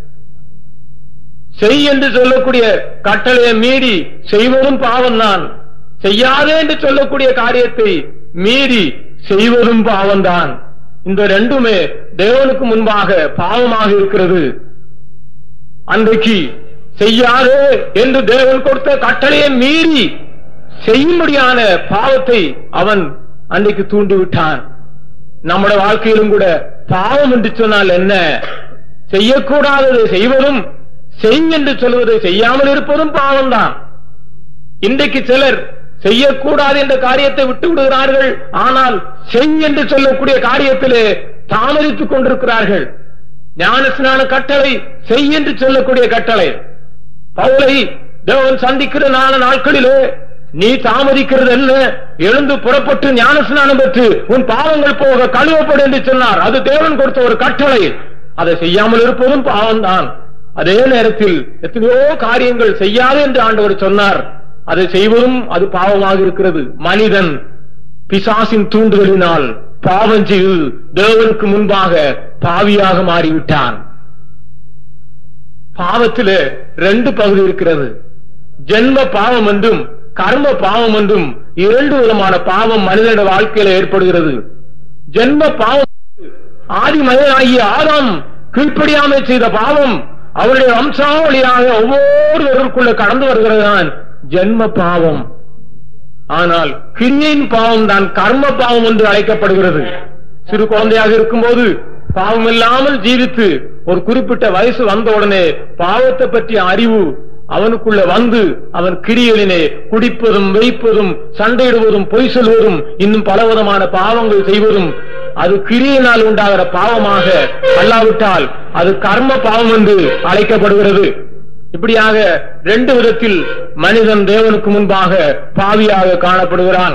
செய் என்று சொல்லக்கூடிய கட்டளையை மீறி செய்வதும் பாவம்தான் செய்யாதே என்று சொல்லக்கூடிய காரியத்தை மீறி செய்வதும் பாவம்தான் இந்த ரெண்டுமே தேவனுக்கு முன்பாக பாவமாக இருக்கிறது அன்றைக்கு செய்யாதே என்று தேவன் கொடுத்த கட்டளையை மீறி செய்யும்படியான பாவத்தை அவன் அன்றைக்கு தூண்டிவிட்டான் நம்முடைய வாழ்க்கையிலும் கூட பாவம் என்று சொன்னால் என்ன செய்யக்கூடாததை செய்வதும் செய் என்று சொல்வதை செய்யாமல் இருப்பதும் பாவம்தான் இன்றைக்கு சிலர் செய்யக்கூடாது என்ற காரியத்தை விட்டு விடுகிறார்கள் ஆனால் செய் என்று சொல்லக்கூடிய காரியத்திலே தாமதித்துக் கொண்டிருக்கிறார்கள் ஞான ஸ்நான கட்டளை செய் என்று சொல்லக்கூடிய கட்டளை பவுலை தேவன் சந்திக்கிற நாள நாட்களிலே நீ தாமதிக்கிறது என்ன எழுந்து புறப்பட்டு ஞான ஸ்நானம் பெற்று உன் பாவங்கள் போக கழுவப்படும் என்று சொன்னார் அது தேவன் கொடுத்த ஒரு கட்டளை அதை செய்யாமல் இருப்பதும் பாவம்தான் அதே நேரத்தில் எத்தனையோ காரியங்கள் செய்யாது என்று ஆண்டவர் சொன்னார் அதை செய்வதும் அது பாவமாக இருக்கிறது மனிதன் பிசாசின் தூண்டுதலினால் பாவம் செய்து தேவனுக்கு முன்பாக பாவியாக மாறிவிட்டான் பாவத்திலே ரெண்டு பகுதி இருக்கிறது ஜென்ம பாவம் என்றும் கர்ம பாவம் என்றும் இரண்டு விதமான பாவம் மனிதனுடைய வாழ்க்கையில ஏற்படுகிறது ஜென்ம பாவம் ஆதி மனிதனாகிய ஆதாம் கீழ்ப்படியாமை செய்த பாவம் அவருடைய வம்சாவளியாக ஒவ்வொருவருக்குள்ள கடந்து வருகிறதுதான் ஜென்ம பாவம் ஆனால் கிரியையின் பாவம் தான் கர்ம பாவம் என்று அழைக்கப்படுகிறது சிறு குழந்தையாக இருக்கும்போது பாவம் இல்லாமல் ஜீவித்து ஒரு குறிப்பிட்ட வயசு வந்த உடனே பாவத்தை பற்றிய அறிவு அவனுக்குள்ள வந்து அவன் கிரியலினே குடிப்பதும் வைப்பதும் சண்டையிடுவதும் பொய் சொல்வதும் இன்னும் பலவிதமான பாவங்கள் செய்வதும் அது கிரியினால் உண்டாகிற பாவமாக அல்லாவிட்டால் அது கர்ம பாவம் என்று அழைக்கப்படுகிறது இப்படியாக ரெண்டு விதத்தில் மனிதன் தேவனுக்கு முன்பாக பாவியாக காணப்படுகிறான்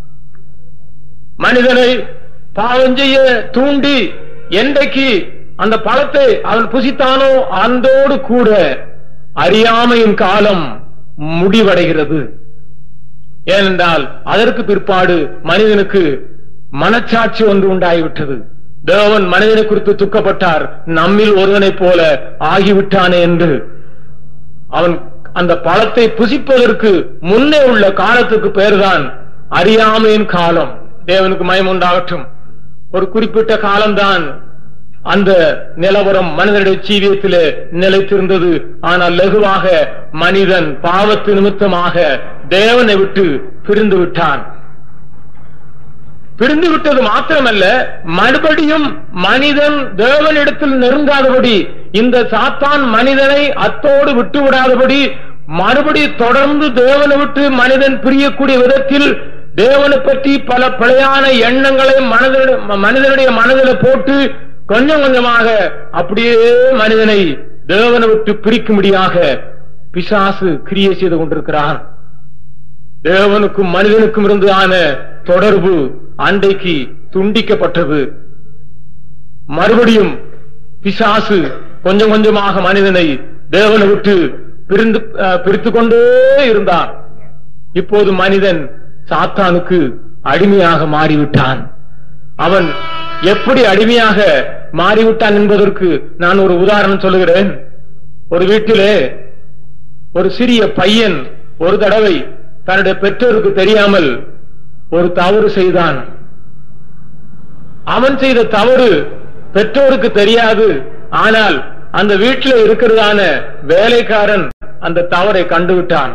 மனிதனை பாவம் செய்ய தூண்டி என்றைக்கு அந்த பழத்தை அவன் புசித்தானோ அந்தோடு கூட அறியாமையின் காலம் முடிவடைகிறது ஏனென்றால் அதற்கு பிற்பாடு மனிதனுக்கு மனச்சாட்சி ஒன்று உண்டாகிவிட்டது தேவன் மனிதனை குறித்து துக்கப்பட்டார் நம்மில் ஒருவனைப் போல ஆகிவிட்டானே என்று அவன் அந்த பழத்தை புசிப்பதற்கு முன்னே உள்ள காலத்துக்கு பெயர்தான் அறியாமையின் காலம் தேவனுக்கு மயம் உண்டாகட்டும் ஒரு குறிப்பிட்ட காலம்தான் அந்த நிலவரம் மனிதனுடைய ஜீவியத்திலே நிலைத்திருந்தது ஆனால் லகுவாக மனிதன் பாவத்து நிமித்தமாக தேவனை விட்டு பிரிந்து விட்டான் பிரிந்து விட்டது மாத்திரமல்ல மறுபடியும் மனிதன் தேவனிடத்தில் நெருங்காதபடி இந்த சாத்தான் மனிதனை அத்தோடு விட்டு விடாதபடி மறுபடி தொடர்ந்து தேவனை விட்டு மனிதன் பிரியக்கூடிய விதத்தில் தேவனை பற்றி பல பிழையான எண்ணங்களை மனதில் மனிதனுடைய மனதில் போட்டு கொஞ்சம் கொஞ்சமாக அப்படியே மனிதனை தேவனை விட்டு பிரிக்கும்படியாக பிசாசு கிரியை செய்து கொண்டிருக்கிறான் தேவனுக்கும் மனிதனுக்கும் இருந்ததான தொடர்பு அன்றைக்கு துண்டிக்கப்பட்டது மறுபடியும் பிசாசு கொஞ்சம் கொஞ்சமாக மனிதனை தேவனை விட்டு பிரிந்து பிரித்துக் கொண்டே இருந்தான் இப்போது மனிதன் சாத்தானுக்கு அடிமையாக மாறிவிட்டான் அவன் எப்படி அடிமையாக மாறிவிட்டான் என்பதற்கு நான் ஒரு உதாரணம் சொல்லுகிறேன் ஒரு வீட்டிலே ஒரு சிறிய பையன் ஒரு தடவை தன்னுடைய பெற்றோருக்கு தெரியாமல் ஒரு தவறு செய்தான் அவன் செய்த தவறு பெற்றோருக்கு தெரியாது ஆனால் அந்த வீட்டில் இருக்கிறதான வேலைக்காரன் அந்த தவறை கண்டுவிட்டான்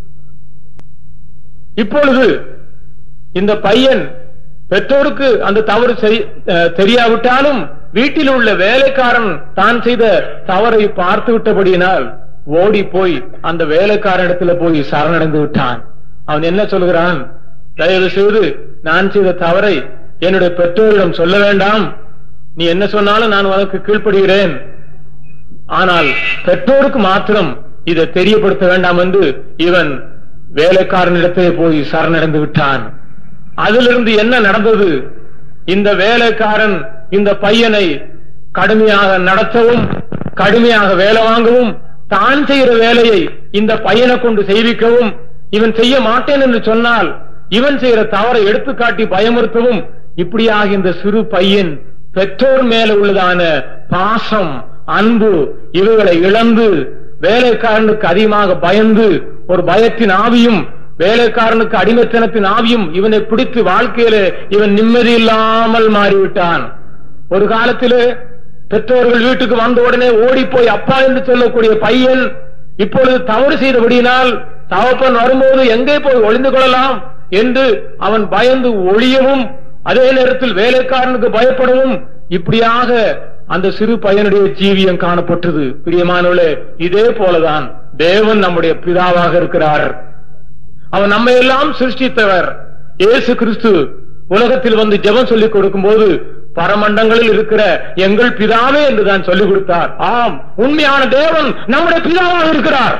இப்பொழுது இந்த பையன் பெற்றோருக்கு அந்த தவறு தெரியாவிட்டாலும் வீட்டில் உள்ள வேலைக்காரன் தான் செய்த தவறை பார்த்து விட்டபடியினால் ஓடி போய் அந்த வேலைக்காரனிடத்துல போய் சரணடைந்து விட்டான் அவன் என்ன சொல்கிறான் தயவு செய்து நான் செய்த தவறை என்னுடைய பெற்றோரிடம் சொல்ல வேண்டாம் நீ என்ன சொன்னாலும் நான் உனக்கு கீழ்ப்படுகிறேன் ஆனால் பெற்றோருக்கு மாத்திரம் இதை தெரியப்படுத்த வேண்டாம் என்று இவன் வேலைக்காரனிடத்திலே போய் சரணடைந்து விட்டான் அதிலிருந்து என்ன நடந்தது இந்த வேலைக்காரன் இந்த பையனை கடுமையாக நடத்தவும் கடுமையாக வேலை வாங்கவும் தான் செய்கிற வேலையை இந்த பையனை கொண்டு செய்விக்கவும் இவன் செய்ய மாட்டேன் என்று சொன்னால் இவன் செய்கிற தவறை எடுத்துக்காட்டி பயமுறுத்தவும் இப்படியாக இந்த சிறு பையன் பெற்றோர் மேல உள்ளதான பாசம் அன்பு இவைகளை இழந்து வேலைக்காரனுக்கு அதிகமாக பயந்து ஒரு பயத்தின் ஆவியும் வேலைக்காரனுக்கு அடிமைத்தனத்தின் ஆவியும் இவனை பிடித்து வாழ்க்கையில இவன் நிம்மதி இல்லாமல் மாறிவிட்டான் ஒரு காலத்திலே பெற்றோர்கள் வீட்டுக்கு வந்த உடனே ஓடி போய் அப்பா என்று சொல்லக்கூடிய பையன் இப்பொழுது தவறு செய்தபடியினால் தகப்பன் வரும்போது எங்கே போய் ஒளிந்து கொள்ளலாம் என்று அவன் பயந்து ஒளியவும் அதே நேரத்தில் வேலைக்காரனுக்கு பயப்படவும் இப்படியாக அந்த சிறு பையனுடைய ஜீவியம் காணப்பட்டது பிரியமானவளே இதே போலதான் தேவன் நம்முடைய பிதாவாக இருக்கிறார் அவன் நம்மை எல்லாம் சிருஷ்டித்தவர் இயேசு கிறிஸ்து உலகத்தில் வந்து ஜெபம் சொல்லிக் கொடுக்கும் போது பரமண்டங்களில் இருக்கிற எங்கள் பிதாவே என்று தான் சொல்லிக் கொடுத்தார் ஆம் உண்மையான தேவன் நம்முடைய பிதாவாக இருக்கிறார்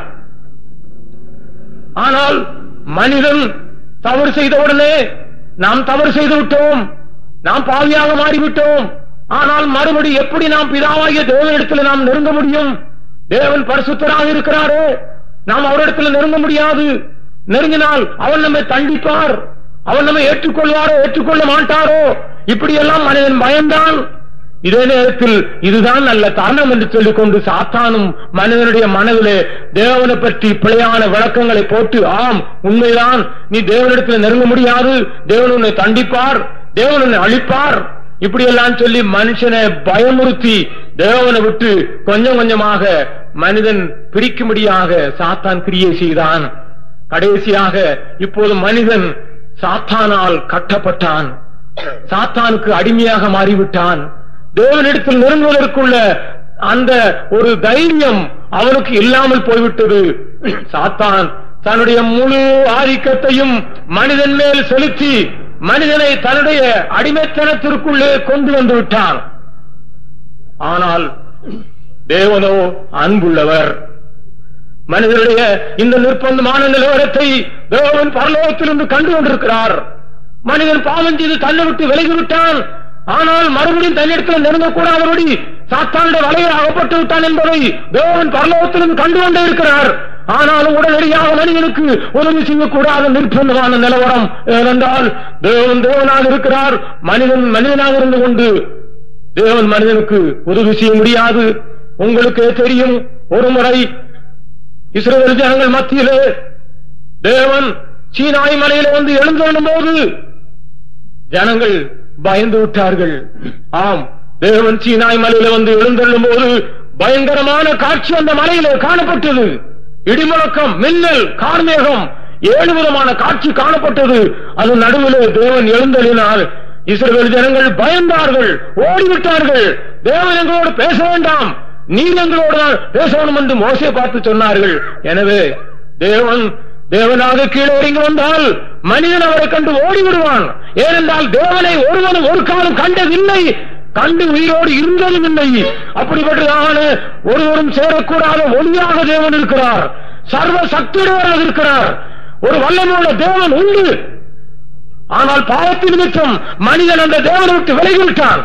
ஆனால் மனிதன் தவறு செய்தவுடனே நாம் தவறு செய்து விட்டோம் நாம் பாவியாக மாறிவிட்டோம் ஆனால் மறுபடி எப்படி நாம் பிதாவாகிய தேவனிடத்தில் நாம் நெருங்க முடியும் தேவன் பரிசுத்தராக இருக்கிறாரே நாம் அவரிடத்தில் நெருங்க முடியாது நெருங்கினால் அவன் நம்மை தண்டிப்பார் அவன் நம்மை ஏற்றுக்கொள்வாரோ ஏற்றுக்கொள்ள மாட்டாரோ இப்படியெல்லாம் மனிதன் பயந்தான் இதே நேரத்தில் இதுதான் நல்ல தருணம் என்று சொல்லிக் கொண்டு சாத்தானும் மனிதனுடைய மனதிலே தேவனை பற்றி பிழையான விளக்கங்களை போட்டு ஆம் உண்மைதான் நீ தேவனிடத்தில் நெருங்க முடியாது தேவன் உன்னை தண்டிப்பார் தேவன் உன்னை அழிப்பார் இப்படியெல்லாம் சொல்லி மனுஷனை பயமுறுத்தி தேவனை விட்டு கொஞ்சம் கொஞ்சமாக மனிதன் பிரிக்கும்படியாக சாத்தான் கிரியை செய்தான் கடைசியாக இப்போது மனிதன் சாத்தானால் கட்டப்பட்டான் சாத்தானுக்கு அடிமையாக மாறிவிட்டான் தேவனிடத்தில் நெருங்குவதற்குள்ள அந்த ஒரு தைரியம் அவனுக்கு இல்லாமல் போய்விட்டது சாத்தான் தன்னுடைய முழு ஆதிக்கத்தையும் மனிதன் மேல் செலுத்தி மனிதனை தன்னுடைய அடிமைத்தனத்திற்குள்ளே கொண்டு வந்து விட்டான் ஆனால் தேவனோ அன்புள்ளவர் மனிதனுடைய இந்த நிர்பந்தமான நிலவரத்தை தேவன் பரலோகத்திலிருந்து கண்டு கொண்டிருக்கிறார் மனிதன் பாவம் செய்து தன்னை விட்டு விலகிவிட்டான் ஆனால் மறுபடியும் தன்னிடத்தில் நெருங்கக்கூடாதபடி சாத்தானுடைய வலையில் அகப்பட்டு விட்டான் என்பதை தேவன் பரலோகத்திலிருந்து கண்டு கொண்டே இருக்கிறார் ஆனாலும் உடனடியாக மனிதனுக்கு உதவி செய்யக்கூடாத நிர்பந்தமான நிலவரம் ஏனென்றால் தேவன் தேவனாக இருக்கிறார் மனிதன் மனிதனாக இருந்து கொண்டு தேவன் மனிதனுக்கு உதவி செய்ய முடியாது உங்களுக்கே தெரியும் ஒரு முறை இஸ்ரேல் ஜனங்கள் மத்தியிலே தேவன் சீனாய் மலையில வந்து எழுந்தெழும் போது ஜனங்கள் பயந்து விட்டார்கள் ஆம் தேவன் சீனாய் மலையில வந்து எழுந்தெழும் போது பயங்கரமான காட்சி அந்த மலையில காணப்பட்டது இடிமுழக்கம் மின்னல் கார்மேகம் ஏழு விதமான காட்சி காணப்பட்டது அது நடுவிலே தேவன் எழுந்தளினால் இஸ்ரவேல் ஜனங்கள் பயந்தார்கள் ஓடிவிட்டார்கள் தேவன் எங்களோடு பேச வேண்டாம் நீர் எங்களோடு தான் பேசணும் என்று மோசே பார்த்து சொன்னார்கள் எனவே தேவன் தேவனாக கீழே இறங்கி வந்தால் மனிதன் அவரை கண்டு ஓடி விடுவான் ஏனென்றால் தேவனை ஒருவனும் ஒரு காலம் கண்டதில்லை கண்டு உயிரோடு இருந்ததும் இல்லை அப்படிப்பட்டதான ஒருவரும் சேரக்கூடாத ஒளியாக தேவன் இருக்கிறார் சர்வ சக்தியுடையவராக இருக்கிறார் ஒரு வல்லமுள்ள தேவன் உண்டு ஆனால் பாவத்தின் நிமித்தம் மனிதன் அந்த தேவனை விட்டு விலகிவிட்டான்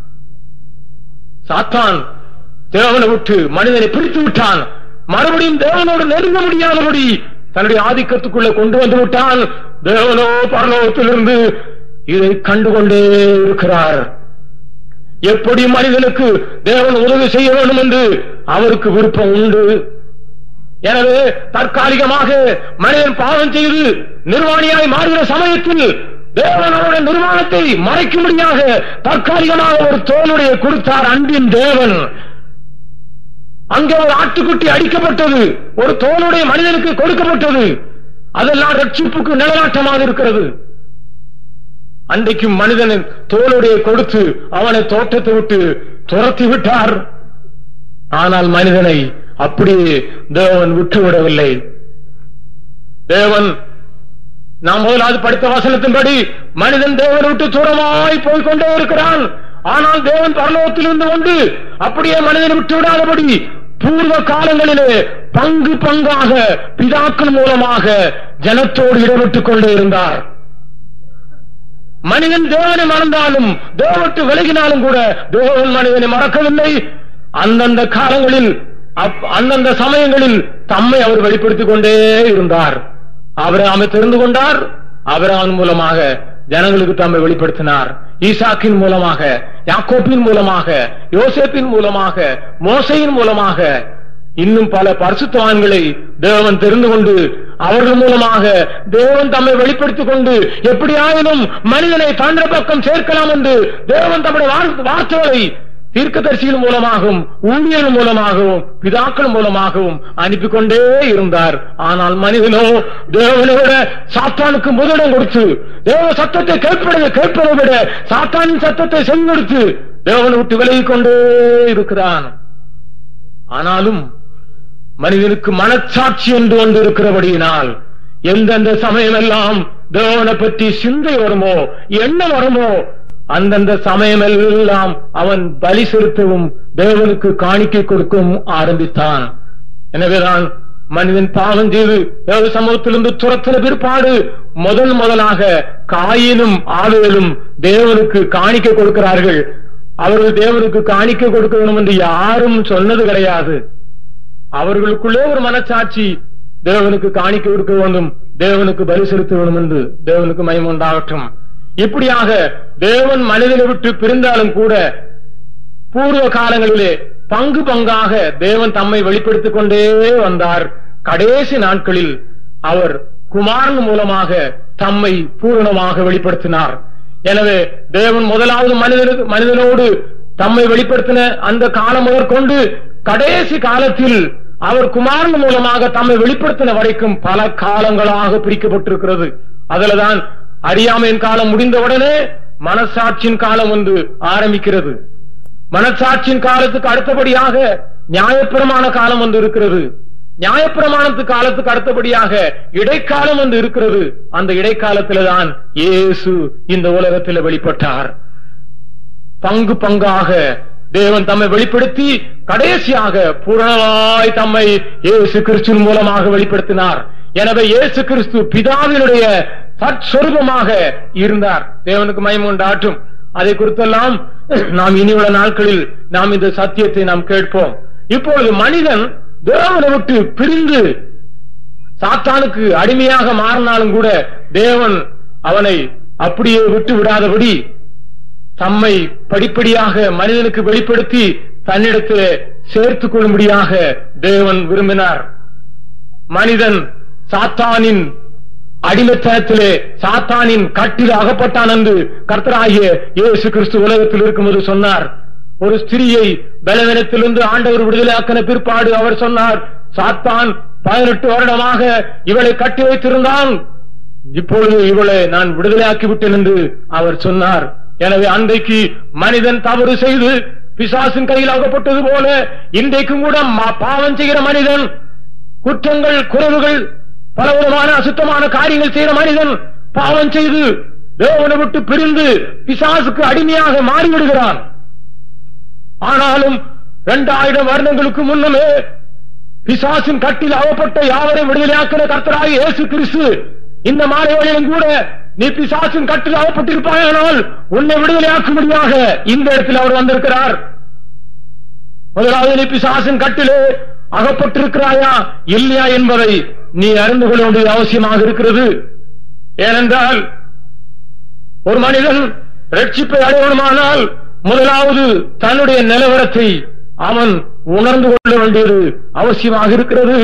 சாத்தான் தேவனை விட்டு மனிதனை பிரித்து விட்டான் மறுபடியும் தேவனோடு நெருங்க முடியாதபடி தன்னுடைய ஆதிக்கத்துக்குள்ளே கொண்டு வந்து விட்டான் தேவனோ பரலோகத்திலிருந்து இதை கண்டுகொண்டே இருக்கிறார் எப்படி மனிதனுக்கு தேவன் உதவி செய்ய வேண்டும் என்று அவருக்கு விருப்பம் உண்டு எனவே தற்காலிகமாக மனிதன் பாவம் செய்து நிர்வாணியாய் மாறுகிற சமயத்தில் தேவன் அவருடைய நிர்வாணத்தை மறைக்கும்படியாக தற்காலிகமாக ஒரு தோளுடைய கொடுத்தார் அன்பின் தேவன் அங்கே ஒரு ஆட்டுக்குட்டி அடிக்கப்பட்டது ஒரு தோளுடைய மனிதனுக்கு கொடுக்கப்பட்டது அதெல்லாம் ரட்சிப்புக்கு நிலநாட்டமாக இருக்கிறது அன்றைக்கும் மனிதனின் தோளுடைய கொடுத்து அவனை தோட்டத்தை விட்டு துரத்தி விட்டார் ஆனால் மனிதனை அப்படியே தேவன் விட்டுவிடவில்லை தேவன் நாம் முதலாவது படித்த வசனத்தின்படி மனிதன் தேவனை விட்டு தூரமாய் போய்கொண்டே இருக்கிறான் ஆனால் தேவன் பரலோகத்திலிருந்து கொண்டு அப்படியே மனிதனை விட்டு விடாதபடி பூர்வ காலங்களிலே பங்கு பங்காக பிதாக்கள் மூலமாக ஜனத்தோடு இடப்பட்டுக் கொண்டே இருந்தார் மனிதன் தேவனை மறந்தாலும் தேவட்டு விலகினாலும் கூட தேவன் மனிதனை மறக்கவில்லை அந்தந்த காலங்களில் அப்- அந்தந்த சமயங்களில் தம்மை அவர் வெளிப்படுத்திக் கொண்டே இருந்தார் அவரை தெரிந்து கொண்டார் அவரான் மூலமாக ஜனங்களுக்கு தம்மை வெளிப்படுத்தினார் ஈசாக்கின் மூலமாக யாக்கோப்பின் மூலமாக யோசேப்பின் மூலமாக மோசையின் மூலமாக இன்னும் பல பரிசுத்தவான்களை தேவன் தெரிந்து கொண்டு அவர்கள் மூலமாக தேவன் தம்மை வெளிப்படுத்திக் கொண்டு எப்படியாயினும் மனிதனை தந்திர பக்கம் சேர்க்கலாம் என்று தேவன் தம்முடைய வார்- வார்த்தைகளை தீர்க்கதரிசிகள் மூலமாகவும் ஊழியர்கள் மூலமாகவும் பிதாக்கள் மூலமாகவும் அனுப்பி கொண்டே இருந்தார் ஆனால் மனிதனோ தேவனோட சாத்தானுக்கு முதலிடம் கொடுத்து தேவ சத்தத்தை கேட்பதை கேட்பதை விட சாத்தானின் சத்தத்தை செங்கொடுத்து தேவனை விட்டு விலகிக் கொண்டே இருக்கிறான் ஆனாலும் மனிதனுக்கு மனச்சாட்சி என்று ஒன்று இருக்கிறபடியினால் எந்தெந்த சமயமெல்லாம் தேவனை பற்றி சிந்தை வருமோ எண்ணம் வருமோ அந்தந்த சமயமெல்லாம் அவன் பலி செலுத்தவும் தேவனுக்கு காணிக்கை கொடுக்கவும் ஆரம்பித்தான் எனவேதான் மனிதன் பாவம் செய்து தேவ சமூகத்திலிருந்து துரத்தின பிற்பாடு முதல் முதலாக காயினும் ஆவேலும் தேவனுக்கு காணிக்கை கொடுக்கிறார்கள் அவர்கள் தேவனுக்கு காணிக்கை கொடுக்க வேண்டும் என்று யாரும் சொன்னது கிடையாது அவர்களுக்குள்ளே ஒரு மனச்சாட்சி தேவனுக்கு காணிக்கை கொடுக்க வேண்டும் தேவனுக்கு பலி செலுத்த வேண்டும் என்று தேவனுக்கு மயம் உண்டாகட்டும் இப்படியாக தேவன் மனிதனை விட்டு பிரிந்தாலும் கூட பூர்வ காலங்களிலே பங்கு பங்காக தேவன் தம்மை வெளிப்படுத்திக் கொண்டே வந்தார் கடைசி நாட்களில் அவர் குமாரன் மூலமாக தம்மை பூரணமாக வெளிப்படுத்தினார் எனவே தேவன் முதலாவது மனிதனுக்கு மனிதனோடு தம்மை வெளிப்படுத்தின அந்த காலம் முதற்கொண்டு கடைசி காலத்தில் அவர் குமாரன் மூலமாக தம்மை வெளிப்படுத்தின வரைக்கும் பல காலங்களாக பிரிக்கப்பட்டிருக்கிறது அதுலதான் அறியாமையின் காலம் முடிந்தவுடனே மனசாட்சியின் காலம் ஒன்று ஆரம்பிக்கிறது மனசாட்சியின் காலத்துக்கு அடுத்தபடியாக நியாயப்பிரமாண காலம் ஒன்று இருக்கிறது நியாயப்பிரமாணத்து காலத்துக்கு அடுத்தபடியாக இடைக்காலம் ஒன்று இருக்கிறது அந்த இடைக்காலத்தில்தான் இயேசு இந்த உலகத்தில் வெளிப்பட்டார் பங்கு பங்காக தேவன் தம்மை வெளிப்படுத்தி கடைசியாக பூரணமாய் தம்மை இயேசு கிறிஸ்துவின் மூலமாக வெளிப்படுத்தினார் எனவே இயேசு கிறிஸ்து பிதாவினுடைய சற்சொருபமாக இருந்தார் தேவனுக்கு மயம் உண்டாற்றும் அதை குறித்தெல்லாம் நாம் இனியுள்ள நாட்களில் நாம் இந்த சத்தியத்தை நாம் கேட்போம் இப்பொழுது மனிதன் தேவனை விட்டு பிரிந்து சாத்தானுக்கு அடிமையாக மாறினாலும் கூட தேவன் அவனை அப்படியே விட்டு விடாதபடி தம்மை படிப்படியாக மனிதனுக்கு வெளிப்படுத்தி தன்னிடத்தில் சேர்த்துக் கொள்ளும்படியாக தேவன் விரும்பினார் மனிதன் சாத்தானின் அடிமைத்தனத்திலே சாத்தானின் கட்டில் அகப்பட்டான் என்று கர்த்தராகிய இயேசு கிறிஸ்து உலகத்தில் இருக்கும்போது சொன்னார் ஒரு ஸ்திரியை பலவீனத்திலிருந்து ஆண்டவர் விடுதலையாக்கின பிற்பாடு அவர் சொன்னார் சாத்தான் பதினெட்டு வருடமாக இவளை கட்டி வைத்திருந்தான் இப்பொழுது இவளை நான் விடுதலையாக்கி விட்டேன் என்று அவர் சொன்னார் எனவே அன்றைக்கு மனிதன் தவறு செய்து பிசாசின் கையில் அகப்பட்டது போல இன்றைக்கும் கூட ம- பாவம் செய்கிற மனிதன் குற்றங்கள் குறைவுகள் பலவிதமான அசுத்தமான காரியங்கள் செய்கிற மனிதன் பாவம் செய்து தேவனை விட்டு பிரிந்து பிசாசுக்கு அடிமையாக மாறிவிடுகிறான் ஆனாலும் இரண்டாயிரம் வருடங்களுக்கு முன்னமே பிசாசின் கட்டில் அகப்பட்ட யாவரையும் விடுதலையாக்கின கர்த்தராக இயேசு கிறிஸ்து இந்த மாலை வேளையிலும் கூட நீ பிசாசின் கட்டில் அகப்பட்டிருப்பாயானால் உன்னை விடுதலையாக்கும்படியாக இந்த இடத்தில் அவர் வந்திருக்கிறார் முதலாவது நீ பிசாசின் கட்டிலே அகப்பட்டிருக்கிறாயா இல்லையா என்பதை நீ அறிந்து கொள்ள வேண்டியது அவசியமாக இருக்கிறது ஏனென்றால் ஒரு மனிதன் ரட்சிப்பை அடையணுமானால் முதலாவது தன்னுடைய நிலவரத்தை அவன் உணர்ந்து கொள்ள வேண்டியது அவசியமாக இருக்கிறது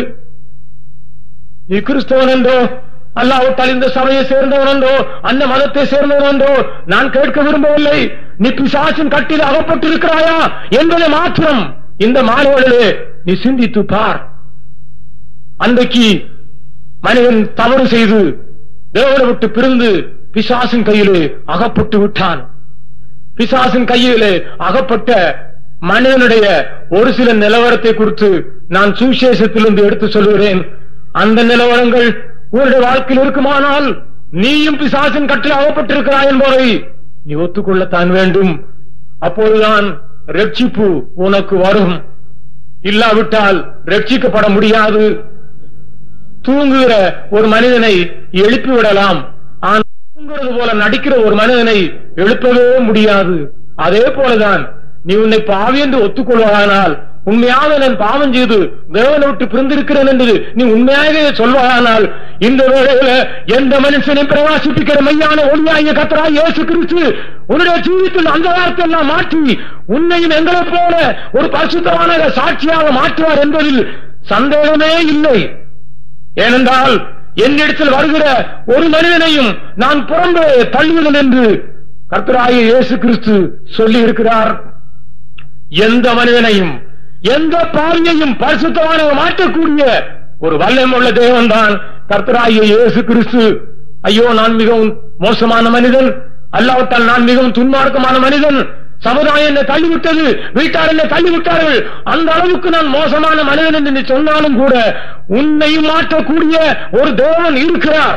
நீ கிறிஸ்தவன் என்றோ அல்லாவிட்டால் இந்த சபையை சேர்ந்தவன் என்றோ அந்த மதத்தை சேர்ந்தவன் என்றோ நான் கேட்க விரும்பவில்லை நீ பிசாசின் கட்டில் அகப்பட்டிருக்கிறாயா என்பதை மாத்திரம் இந்த மாணவர்களே நீ சிந்தித்து பார் அன்றைக்கு மனிதன் தவறு செய்து தேவனை விட்டு பிரிந்து பிசாசின் கையிலே அகப்பட்டு விட்டான் பிசாசின் கையிலே அகப்பட்ட மனிதனுடைய ஒரு சில நிலவரத்தை குறித்து நான் சுவிசேஷத்திலிருந்து எடுத்து சொல்கிறேன் அந்த நிலவரங்கள் உன்னுடைய வாழ்க்கையில் இருக்குமானால் நீயும் பிசாசின் கட்டில் அகப்பட்டிருக்கிறாய் என்பதை நீ ஒத்துக்கொள்ளத்தான் வேண்டும் அப்போதுதான் ரட்சிப்பு உனக்கு வரும் இல்லாவிட்டால் ரட்சிக்கப்பட முடியாது தூங்குகிற ஒரு மனிதனை எழுப்பி விடலாம் ஆனால் தூங்குறது போல நடிக்கிற ஒரு மனிதனை எழுப்பவே முடியாது அதே போலதான் நீ உன்னை பாவி என்று ஒத்துக்கொள்வானால் உண்மையாக நான் பாவம் செய்து தேவனை விட்டு பிரிந்திருக்கிறேன் என்று நீ உண்மையாக சொல்வாயானால் இந்த வேளையில எந்த மனுஷனை பிரகாசிப்பிக்கிற மையான ஒளியாகிய கத்தரா இயேசு கிறிஸ்து உன்னுடைய ஜீவித்தில் அந்த வார்த்தை எல்லாம் மாற்றி உன்னையும் எங்களைப் போல ஒரு பரிசுத்தமான சாட்சியாக மாற்றுவார் என்பதில் சந்தேகமே இல்லை ஏனென்றால் என்னிடத்தில் வருகிற ஒரு மனிதனையும் நான் புறம்பே தள்ளுவதன் என்று கர்த்தராகிய இயேசு கிறிஸ்து சொல்லி இருக்கிறார் எந்த மனிதனையும் எந்த பாவியையும் பரிசுத்தமான மாற்றக்கூடிய ஒரு வல்லம் உள்ள தேவன் தான் கர்த்தராகிய இயேசு கிறிஸ்து ஐயோ நான் மிகவும் மோசமான மனிதன் அல்லாவிட்டால் நான் மிகவும் துன்மார்க்கமான மனிதன் சமுதாயம் என்னை தள்ளிவிட்டது வீட்டார் என்னை தள்ளிவிட்டார்கள் அந்த அளவுக்கு நான் மோசமான மனிதன் என்று நீ சொன்னாலும் கூட உன்னையும் மாற்றக்கூடிய ஒரு தேவன் இருக்கிறார்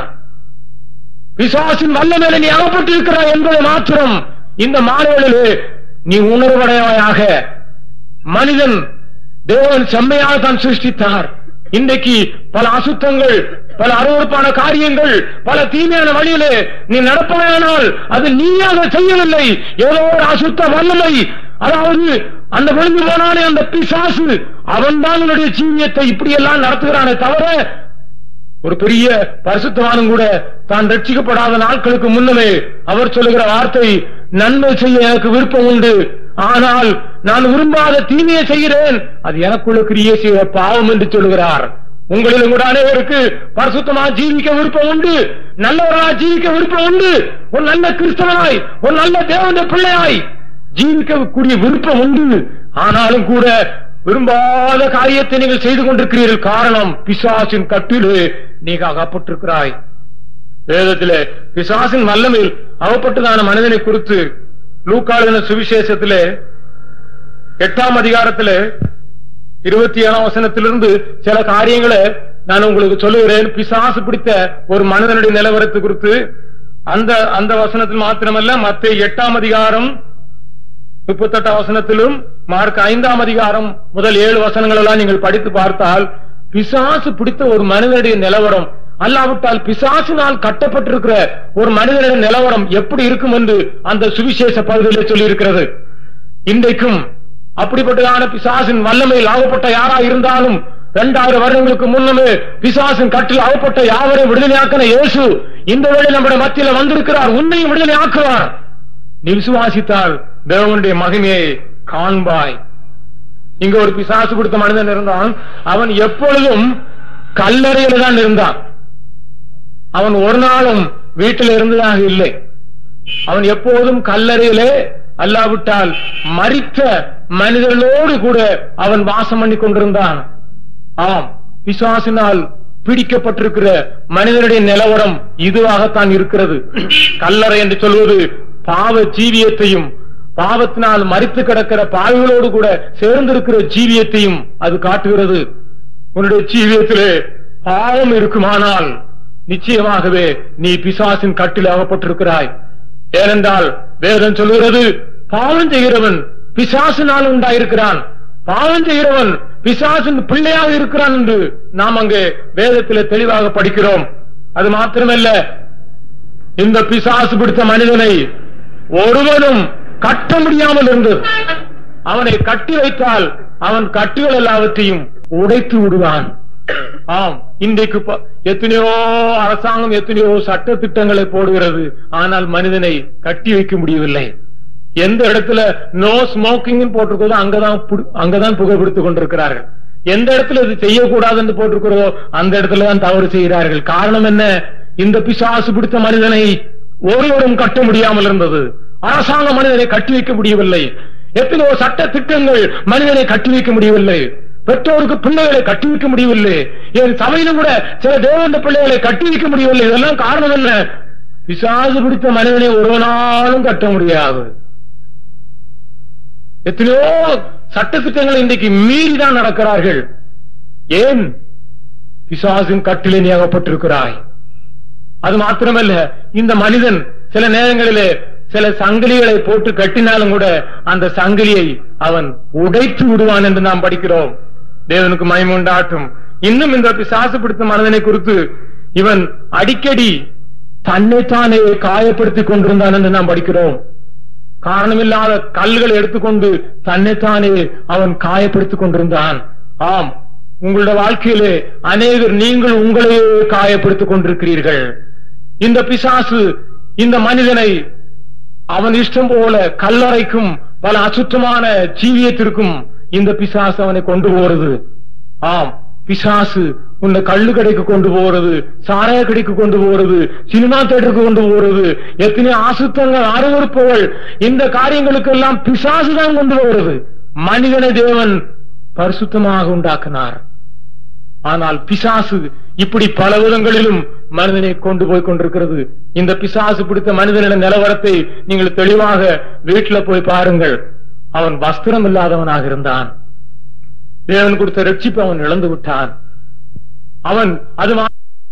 பிசாசின் வல்லமையில நீ அகப்பட்டிருக்கிறாய் என்பதை மாத்திரம் இந்த மாணவர்களே நீ உணர்வடையாயாக மனிதன் தேவன் செம்மையாக தான் சிருஷ்டித்தார் இன்றைக்கு பல அசுத்தங்கள் பல அருவறுப்பான காரியங்கள் பல தீமையான வழியிலே நீ நடப்பாயானால் அது நீயாக செய்யவில்லை ஏதோ ஒரு அசுத்த வல்லமை அதாவது அந்த விழுந்து போனானே அந்த பிசாசு அவன் தான் உன்னுடைய ஜீவியத்தை இப்படியெல்லாம் நடத்துகிறானே தவிர ஒரு பெரிய பரிசுத்தவானும் கூட தான் ரட்சிக்கப்படாத நாட்களுக்கு முன்னமே அவர் சொல்லுகிற வார்த்தை நன்மை செய்ய எனக்கு விருப்பம் உண்டு ஆனால் நான் விரும்பாத தீமையை செய்கிறேன் அது எனக்குள்ள கிரியை செய்ய பாவம் என்று சொல்லுகிறார் உங்களிலும் கூட அனைவருக்கு பரிசுத்தமா ஜீவிக்க விருப்பம் உண்டு நல்லவர்களா ஜீவிக்க விருப்பம் உண்டு ஒரு நல்ல கிறிஸ்தவனாய் ஒரு நல்ல தேவனுடைய பிள்ளையாய் ஜீவிக்கக்கூடிய விருப்பம் உண்டு ஆனாலும் கூட விரும்பாத காரியத்தை நீங்கள் செய்து கொண்டிருக்கிறீர்கள் காரணம் பிசாசின் கட்டிலே நீங்க அகப்பட்டிருக்கிறாய் வேதத்திலே பிசாசின் வல்லமையில் அகப்பட்டதான மனிதனை குறித்து லூக்காளுன சுவிசேஷத்திலே எட்டாம் அதிகாரத்திலே இருபத்தி ஏழாம் வசனத்திலிருந்து சில காரியங்களை நான் உங்களுக்கு சொல்லுகிறேன் பிசாசு பிடித்த ஒரு மனிதனுடைய நிலவரத்தை குறித்து அந்த அந்த வசனத்தில் மாத்திரமல்ல மத்த எட்டாம் அதிகாரம் முப்பத்தெட்டாம் வசனத்திலும் மார்க் ஐந்தாம் அதிகாரம் முதல் ஏழு வசனங்கள் எல்லாம் நீங்கள் படித்து பார்த்தால் பிசாசு பிடித்த ஒரு மனிதனுடைய நிலவரம் அல்லாவிட்டால் பிசாசினால் கட்டப்பட்டிருக்கிற ஒரு மனிதனுடைய நிலவரம் எப்படி இருக்கும் என்று அந்த சுவிசேஷ பகுதியில் சொல்லி இருக்கிறது இன்றைக்கும் அப்படிப்பட்டதான பிசாசின் வல்லமையில் ஆகப்பட்ட யாரா இருந்தாலும் இரண்டாயிரம் வருடங்களுக்கு முன்னமே பிசாசின் கட்டில் ஆகப்பட்ட யாவரையும் விடுதலையாக்கின இயேசு இந்த வேளை நம்முடைய மத்தியில வந்திருக்கிறார் உன்னையும் விடுதலை ஆக்குவார் நீ விசுவாசித்தால் தேவனுடைய மகிமையை காண்பாய் இங்க ஒரு பிசாசு கொடுத்த மனிதன் இருந்தான் அவன் எப்பொழுதும் கல்லறையில தான் இருந்தான் அவன் ஒரு நாளும் வீட்டில் இருந்ததாக இல்லை அவன் எப்போதும் கல்லறையிலே அல்லாவிட்டால் மரித்த மனிதர்களோடு கூட அவன் வாசம் பண்ணி கொண்டிருந்தான் ஆம் பிசாசினால் பிடிக்கப்பட்டிருக்கிற மனிதனுடைய நிலவரம் இதுவாகத்தான் இருக்கிறது கல்லறை என்று சொல்வது பாவ ஜீவியத்தையும் பாவத்தினால் மறித்து கிடக்கிற பாவிகளோடு கூட சேர்ந்திருக்கிற ஜீவியத்தையும் அது காட்டுகிறது உன்னுடைய ஜீவியத்திலே பாவம் இருக்குமானால் நிச்சயமாகவே நீ பிசாசின் கட்டில் அகப்பட்டிருக்கிறாய் ஏனென்றால் வேதம் சொல்கிறது பாவம் செய்கிறவன் பிசாசினால் உண்டாயிருக்கிறான் பாவம் செய்கிறவன் பிசாசின் பிள்ளையாக இருக்கிறான் என்று நாம் அங்கே வேதத்திலே தெளிவாக படிக்கிறோம் அது மாத்திரமல்ல இந்த பிசாசு பிடித்த மனிதனை ஒருவனும் கட்ட முடியாமல் இருந்தது அவனை கட்டி வைத்தால் அவன் கட்டுகள் எல்லாவற்றையும் உடைத்து விடுவான் ஆம் இன்றைக்கு ப- எத்தனையோ அரசாங்கம் எத்தனையோ சட்ட திட்டங்களை போடுகிறது ஆனால் மனிதனை கட்டி வைக்க முடியவில்லை எந்த இடத்துல நோ ஸ்மோக்கிங் போட்டிருக்கிறதோ அங்கதான் புடு- அங்கதான் புகைப்பிடித்துக் கொண்டிருக்கிறார்கள் எந்த இடத்துல இது செய்யக்கூடாது என்று போட்டிருக்கிறதோ அந்த இடத்துல தான் தவறு செய்கிறார்கள் காரணம் என்ன இந்த பிசாசு பிடித்த மனிதனை ஒருவரும் கட்ட முடியாமல் இருந்தது அரசாங்கம் மனிதனை கட்டி வைக்க முடியவில்லை எத்தனையோ சட்ட திட்டங்கள் மனிதனை கட்டி வைக்க முடியவில்லை பெற்றோருக்கு பிள்ளைகளை கட்டி வைக்க முடியவில்லை என் சபையிலும் கூட சில தேவந்த பிள்ளைகளை கட்டி வைக்க முடியவில்லை இதெல்லாம் காரணம் என்ன பிசாசு பிடித்த மனிதனை ஒரு நாளும் கட்ட முடியாது எத்தனையோ சட்டத்திட்டங்களை இன்றைக்கு மீறிதான் நடக்கிறார்கள் ஏன் பிசாசின் கட்டிலே நீ அகப்பட்டிருக்கிறாய் அது மாத்திரமல்ல இந்த மனிதன் சில நேரங்களிலே சில சங்கிலிகளை போட்டு கட்டினாலும் கூட அந்த சங்கிலியை அவன் உடைத்து விடுவான் என்று நாம் படிக்கிறோம் தேவனுக்கு மயம் உண்டாட்டும் இன்னும் இந்த பிசாசு பிடித்த மனிதனை குறித்து இவன் அடிக்கடி தன்னைத்தானே காயப்படுத்திக் கொண்டிருந்தான் என்று நாம் படிக்கிறோம் காரணமில்லாத கல்களை எடுத்துக்கொண்டு தன்னைத்தானே அவன் காயப்படுத்திக் கொண்டிருந்தான் ஆம் உங்களுடைய வாழ்க்கையிலே அநேகர் நீங்கள் உங்களையே காயப்படுத்திக் கொண்டிருக்கிறீர்கள் இந்த பிசாசு இந்த மனிதனை அவன் இஷ்டம் போல கல்லறைக்கும் பல அசுத்தமான ஜீவியத்திற்கும் இந்த பிசாசு அவனை கொண்டு போறது ஆம் பிசாசு உன்னை கள்ளு கடைக்கு கொண்டு போறது சாராய கடைக்கு கொண்டு போறது சினிமா தேட்டருக்கு கொண்டு போறது எத்தனை அசுத்தங்கள் அருவறுப்புகள் இந்த காரியங்களுக்கு எல்லாம் பிசாசு தான் கொண்டு போறது மனிதனை தேவன் பரிசுத்தமாக உண்டாக்கினார் ஆனால் பிசாசு இப்படி பல விதங்களிலும் மனிதனை கொண்டு போய் கொண்டிருக்கிறது இந்த பிசாசு பிடித்த மனிதனின் நிலவரத்தை நீங்கள் தெளிவாக வீட்டுல போய் பாருங்கள் அவன் வஸ்திரம் இல்லாதவனாக இருந்தான் தேவன் கொடுத்த ரட்சிப்பு அவன் இழந்து விட்டான் அவன் அது மா-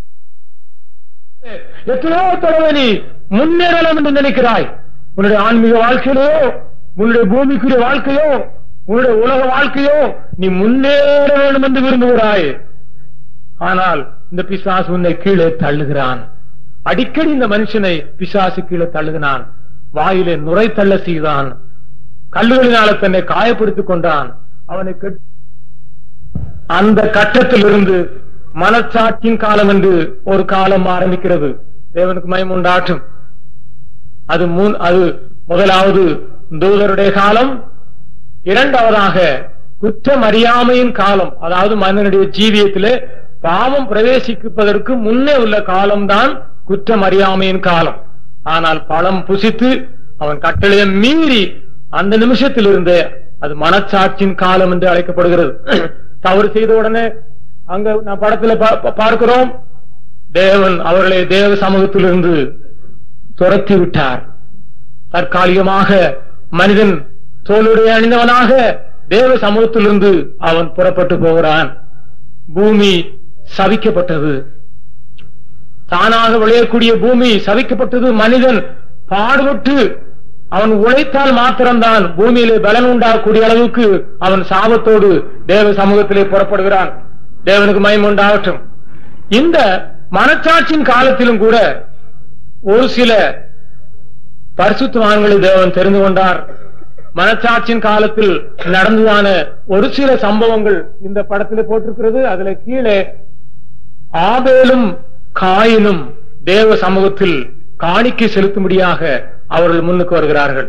எத்தனையோ தடவை நீ முன்னேறலாம் என்று நினைக்கிறாய் உன்னுடைய ஆன்மீக வாழ்க்கையிலோ உன்னுடைய பூமிக்குரிய வாழ்க்கையோ உன்னுடைய உலக வாழ்க்கையோ நீ முன்னேற வேண்டும் என்று விரும்புகிறாய் ஆனால் இந்த பிசாசு உன்னை கீழே தள்ளுகிறான் அடிக்கடி இந்த மனுஷனை பிசாசு கீழே தள்ளுகிறான் வாயிலே நுரை தள்ள செய்தான் கல்லுகளினால தன்னை காயப்படுத்திக் கொண்டான் அவனை கெட்- அந்த கட்டத்திலிருந்து மனச்சாட்சியின் காலம் என்று ஒரு காலம் ஆரம்பிக்கிறது தேவனுக்கு மயம் உண்டாற்றும் அது மூன் அது முதலாவது தூதருடைய காலம் இரண்டாவதாக குற்றம் அறியாமையின் காலம் அதாவது மனிதனுடைய ஜீவியத்திலே பாவம் பிரவேசிப்பதற்கு முன்னே உள்ள காலம்தான் குற்றம் அறியாமையின் காலம் ஆனால் பழம் புசித்து அவன் கட்டளையை மீறி அந்த நிமிஷத்திலிருந்தே அது மனச்சாட்சியின் காலம் என்று அழைக்கப்படுகிறது தவறு செய்த உடனே அங்க நான் படத்துல பா- பா- பார்க்கிறோம் தேவன் அவர்களை தேவ சமூகத்திலிருந்து துரத்தி விட்டார் தற்காலிகமாக மனிதன் தோளுடைய அணிந்தவனாக தேவ சமூகத்திலிருந்து அவன் புறப்பட்டு போகிறான் பூமி சவிக்கப்பட்டது தானாக விளையக்கூடிய பூமி சவிக்கப்பட்டது மனிதன் பாடுபட்டு அவன் உழைத்தால் மாத்திரம்தான் பூமியிலே பலன் உண்டாகக்கூடிய அளவுக்கு அவன் சாபத்தோடு தேவ சமூகத்திலே புறப்படுகிறான் தேவனுக்கு மயம் உண்டாகட்டும் இந்த மனச்சாட்சியின் காலத்திலும் கூட ஒரு சில பரிசுத்தவான்களை தேவன் தெரிந்து கொண்டார் மனச்சாட்சியின் காலத்தில் நடந்ததான ஒரு சில சம்பவங்கள் இந்த படத்தில் போட்டிருக்கிறது அதுல கீழே ஆபேலும் காயினும் தேவ சமூகத்தில் காணிக்கை செலுத்தும்படியாக அவர்கள் முன்னுக்கு வருகிறார்கள்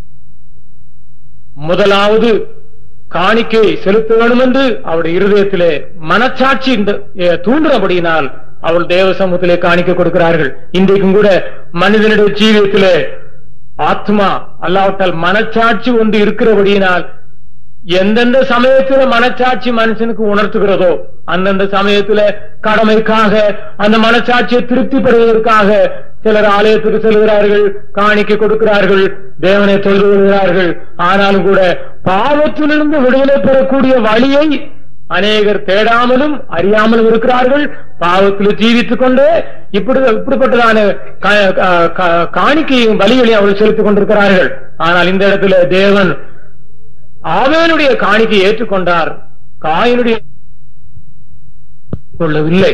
முதலாவது காணிக்கை செலுத்த வேண்டும் என்று அவருடைய இருதயத்திலே மனச்சாட்சி இந்த எ, தூண்டுறபடியினால் அவள் தேவ சமூகத்திலே காணிக்கை கொடுக்கிறார்கள் இன்றைக்கும் கூட மனிதனுடைய ஜீவியத்திலே ஆத்மா அல்லாவிட்டால் மனச்சாட்சி ஒன்று இருக்கிறபடியினால் எந்தெந்த சமயத்துல மனச்சாட்சி மனுஷனுக்கு உணர்த்துகிறதோ அந்தந்த சமயத்துல கடமைக்காக அந்த மனச்சாட்சியை திருப்தி பெறுவதற்காக சிலர் ஆலயத்துக்கு செல்கிறார்கள் காணிக்கை கொடுக்கிறார்கள் தேவனை தொழுது கொள்கிறார்கள் ஆனாலும் கூட பாவத்திலிருந்து விடுதலை பெறக்கூடிய வழியை அநேகர் தேடாமலும் அறியாமலும் இருக்கிறார்கள் பாவத்தில் ஜீவித்துக் கொண்டே இப்படி இப்படிப்பட்டதான க- க- க- காணிக்கையும் பலிகளையும் அவர்கள் செலுத்திக் கொண்டிருக்கிறார்கள் ஆனால் இந்த இடத்துல தேவன் ஆவேனுடைய காணிக்கை ஏற்றுக்கொண்டார் காயினுடைய கொள்ளவில்லை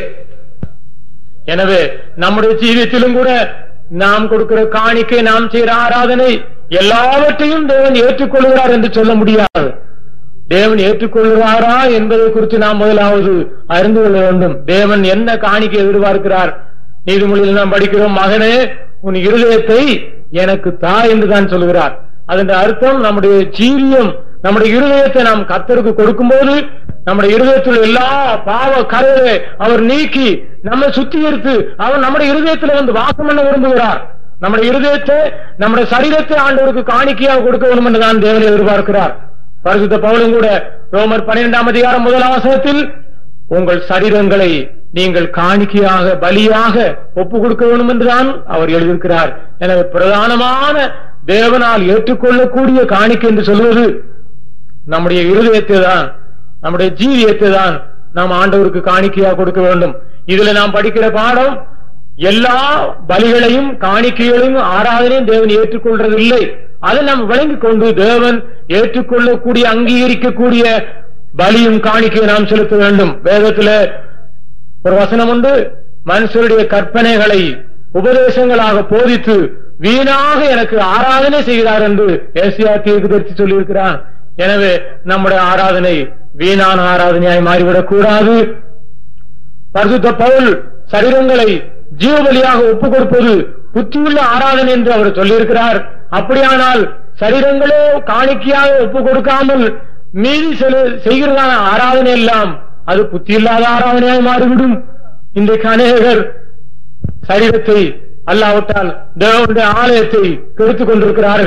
எனவே நம்முடைய ஜீவியத்திலும் கூட நாம் கொடுக்கிற காணிக்கை நாம் செய்கிற ஆராதனை எல்லாவற்றையும் தேவன் ஏற்றுக்கொள்கிறார் என்று சொல்ல முடியாது தேவன் ஏற்றுக்கொள்கிறாரா என்பதை குறித்து நாம் முதலாவது அறிந்து கொள்ள வேண்டும் தேவன் என்ன காணிக்கை எதிர்பார்க்கிறார் நீதிமொழியில் நாம் படிக்கிறோம் மகனே உன் இருதயத்தை எனக்கு தா என்று தான் சொல்கிறார் அதன் அர்த்தம் நம்முடைய ஜீவியம் நம்முடைய இருதயத்தை நாம் கத்தருக்கு கொடுக்கும்போது நம்முடைய இருதயத்தில் எல்லா பாவ கரையை அவர் நீக்கி நம்மை சுத்திகரித்து அவர் நம்முடைய இருதயத்தில் வந்து வாசம் பண்ண விரும்புகிறார் நம்முடைய இருதயத்தை நம்முடைய சரீரத்தை ஆண்டவருக்கு காணிக்கையாக கொடுக்க வேண்டும் என்று தான் தேவனை எதிர்பார்க்கிறார் பரிசுத்த பவுலும் கூட ரோமர் பன்னிரெண்டாம் அதிகாரம் முதல் அவசரத்தில் உங்கள் சரீரங்களை நீங்கள் காணிக்கையாக பலியாக ஒப்பு கொடுக்க வேண்டும் என்றுதான் அவர் எழுதியிருக்கிறார் எனவே பிரதானமான தேவனால் ஏற்றுக்கொள்ளக்கூடிய காணிக்கை என்று சொல்வது நம்முடைய இருதயத்தை தான் நம்முடைய ஜீவியத்தை தான் நாம் ஆண்டவருக்கு காணிக்கையாக கொடுக்க வேண்டும் இதுல நாம் படிக்கிற பாடம் எல்லா பலிகளையும் காணிக்கைகளையும் ஆராதனையும் தேவன் ஏற்றுக்கொள்றதில்லை அதை நாம் விளங்கிக் கொண்டு தேவன் ஏற்றுக்கொள்ளக்கூடிய அங்கீகரிக்கக்கூடிய பலியும் காணிக்கையை நாம் செலுத்த வேண்டும் வேதத்துல ஒரு வசனம் உண்டு மனுஷருடைய கற்பனைகளை உபதேசங்களாக போதித்து வீணாக எனக்கு ஆராதனை செய்கிறார் என்று ஏசியா தீர்க்கதரிசி சொல்லியிருக்கிறான் எனவே நம்முடைய ஆராதனை வீணான ஆராதனையாய் மாறிவிடக் கூடாது பரிசுத்த பவுல் சரீரங்களை ஜீவபலியாக ஒப்புக் கொடுப்பது புத்தியுள்ள ஆராதனை என்று அவர் சொல்லியிருக்கிறார் அப்படியானால் சரீரங்களோ காணிக்கையாக ஒப்புக் கொடுக்காமல் மீறி செலு- செய்கிறதான ஆராதனை எல்லாம் அது புத்தியில்லாத ஆராதனையாய் மாறிவிடும் இன்றைக்கு அநேகர் சரீரத்தை அல்லாவிட்டால் தேவனுடைய ஆலயத்தை கெடுத்துக் கொண்டிருக்கிறார்கள்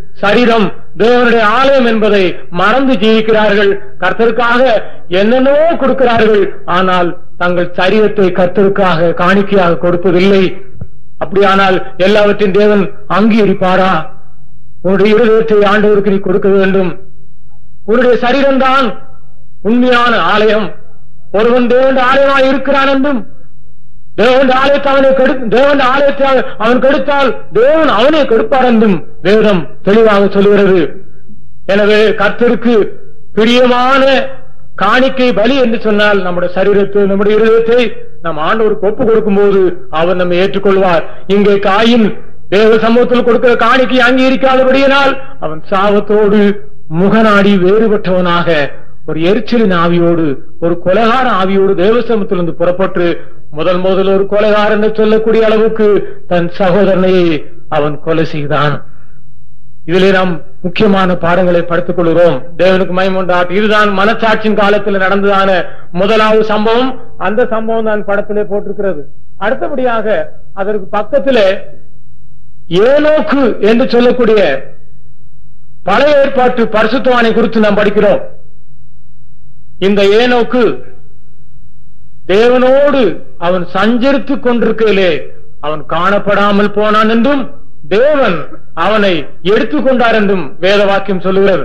சரீரம் தேவனுடைய ஆலயம் என்பதை மறந்து ஜீவிக்கிறார்கள் கர்த்தருக்காக என்னென்னவோ கொடுக்கிறார்கள் ஆனால் தங்கள் சரீரத்தை கர்த்தருக்காக காணிக்கையாக கொடுப்பதில்லை அப்படியானால் எல்லாவற்றையும் தேவன் அங்கீகரிப்பாரா உன்னுடைய இருதயத்தை ஆண்டவருக்கு நீ கொடுக்க வேண்டும் உன்னுடைய சரீரம்தான் உண்மையான ஆலயம் ஒருவன் தேவன் ஆலயமாய் இருக்கிறான் என்றும் தேவன் ஆலயத்தை அவனை கெடு தேவன் ஆலயத்தை அவன் அவன் கெடுத்தால் தேவன் அவனை கெடுப்பார் என்றும் வேதம் தெளிவாக சொல்கிறது எனவே கர்த்தருக்கு பிரியமான காணிக்கை பலி என்று சொன்னால் நம்முடைய சரீரத்தை நம்முடைய இருதயத்தை நம் ஆண்டவருக்கு ஒப்பு கொடுக்கும் போது அவர் நம்மை ஏற்றுக்கொள்வார் இங்கே காயின் தேவ சமூகத்தில் கொடுக்கிற காணிக்கை அங்கீகரிக்காதபடியினால் அவன் சாபத்தோடு முகநாடி வேறுபட்டவனாக ஒரு எரிச்சலின் ஆவியோடு ஒரு கொலகார ஆவியோடு தேவசமத்திலிருந்து புறப்பட்டு முதல் முதல் ஒரு கொலைகாரன் என்று சொல்லக்கூடிய அளவுக்கு தன் சகோதரனை அவன் கொலை செய்தான் இதிலே நாம் முக்கியமான பாடங்களை படித்துக் கொள்கிறோம் தேவனுக்கு மயமுண்டாட் இதுதான் மனச்சாட்சியின் காலத்தில் நடந்ததான முதலாவது சம்பவம் அந்த சம்பவம் தான் படத்திலே போட்டிருக்கிறது அடுத்தபடியாக அதற்கு பக்கத்திலே ஏனோக்கு என்று சொல்லக்கூடிய பழைய ஏற்பாட்டு பரிசுத்தவானை குறித்து நாம் படிக்கிறோம் இந்த ஏனோக்கு தேவனோடு அவன் சஞ்சரித்துக் கொண்டிருக்கையிலே அவன் காணப்படாமல் போனான் என்றும் தேவன் அவனை எடுத்துக்கொண்டார் என்றும் வேத வாக்கியம் சொல்லுகிறது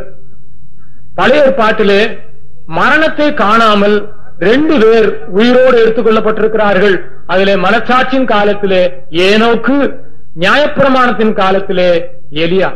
பழைய ஏற்பாட்டிலே மரணத்தை காணாமல் ரெண்டு பேர் உயிரோடு எடுத்துக் கொள்ளப்பட்டிருக்கிறார்கள் அதிலே மனச்சாட்சியின் காலத்திலே ஏனோக்கு நியாயப்பிரமாணத்தின் காலத்திலே எலியா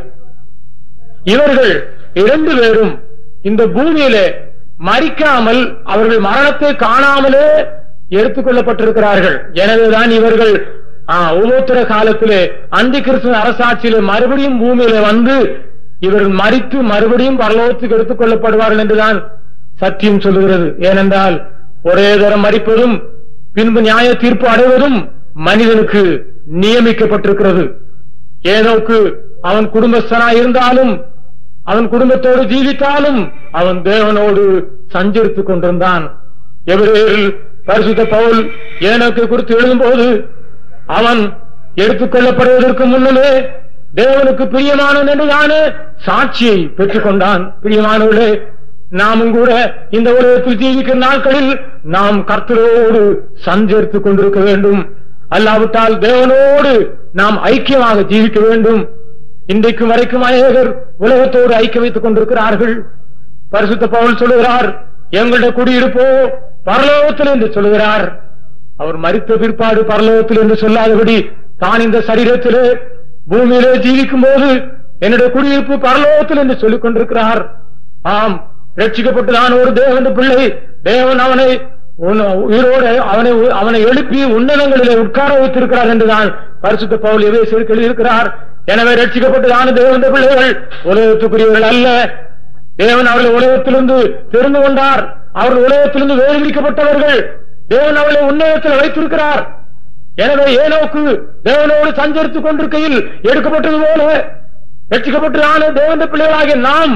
இவர்கள் இரண்டு பேரும் இந்த பூமியிலே மறிக்காமல் அவர்கள் மரணத்தை காணாமலே எடுத்துக் கொள்ளப்பட்டிருக்கிறார்கள் எனவேதான் இவர்கள் ஆ, உபோத்திர காலத்திலே அந்தி கிறிஸ்துவ அரசாட்சியிலே மறுபடியும் பூமியிலே வந்து இவர்கள் மறித்து மறுபடியும் பரலோகத்துக்கு எடுத்துக் கொள்ளப்படுவார்கள் என்றுதான் சத்தியம் சொல்லுகிறது ஏனென்றால் ஒரே தரம் மறிப்பதும் பின்பு நியாய தீர்ப்பு அடைவதும் மனிதனுக்கு நியமிக்கப்பட்டிருக்கிறது ஏனோக்கு அவன் குடும்பஸ்தனாய் இருந்தாலும் அவன் குடும்பத்தோடு ஜீவித்தாலும் அவன் தேவனோடு சஞ்சரித்துக் கொண்டிருந்தான் எவரேரில் பரிசுத்த பவுல் ஏனோக்கு குறித்து எழுதும்போது அவன் எடுத்துக் கொள்ளப்படுவதற்கு முன்னமே தேவனுக்கு பிரியமானவன் என்றுதானே சாட்சியை பெற்றுக் கொண்டான் பிரியமானவர்களே நாமும் கூட இந்த உலகத்தில் ஜீவிக்கிற நாட்களில் நாம் கர்த்தரோடு சஞ்சரித்துக் கொண்டிருக்க வேண்டும் அல்லாவிட்டால் தேவனோடு நாம் ஐக்கியமாக ஜீவிக்க வேண்டும் இன்றைக்கு வரைக்கும் அநேகர் உலகத்தோடு ஐக்கிய வைத்துக் கொண்டிருக்கிறார்கள் பரிசுத்த பவுல் சொல்லுகிறார் எங்களுடைய குடியிருப்போ பரலோகத்தில் என்று சொல்லுகிறார் அவர் மரித்த பிற்பாடு பரலோகத்தில் என்று சொல்லாதபடி தான் இந்த சரீரத்திலே பூமியிலே ஜீவிக்கும் போது என்னுடைய குடியிருப்பு பரலோகத்தில் என்று சொல்லிக் கொண்டிருக்கிறார் ஆம் ரட்சிக்கப்பட்டதான ஒரு தேவன் பிள்ளை தேவன் அவனை உன் உயிரோடு அவனை அவனை எழுப்பி உன்னதங்களிலே உட்கார வைத்திருக்கிறார் என்றுதான் பரிசுத்த பவுல் எவே எழுதியிருக்கிறார் எனவே ரட்சிக்கப்பட்டதான தேவன் பிள்ளைகள் உலகத்துக்குரியவர்கள் அல்ல தேவன் அவர்களை உலகத்திலிருந்து தெரிந்து கொண்டார் அவர்கள் உலகத்திலிருந்து வேறுவிக்கப்பட்டவர்கள் தேவன் அவர்களை உன்னதத்தில் வைத்திருக்கிறார் எனவே ஏனோக்கு தேவனோடு சஞ்சரித்துக் கொண்டிருக்கையில் எடுக்கப்பட்டது போல ரட்சிக்கப்பட்டதான தேவன் பிள்ளைகளாகிய நாம்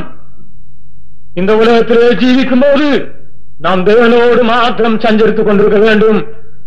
இந்த உலகத்திலே ஜீவிக்கும் போது நாம் தேவனோடு மாத்திரம் சஞ்சரித்துக் கொண்டிருக்க வேண்டும்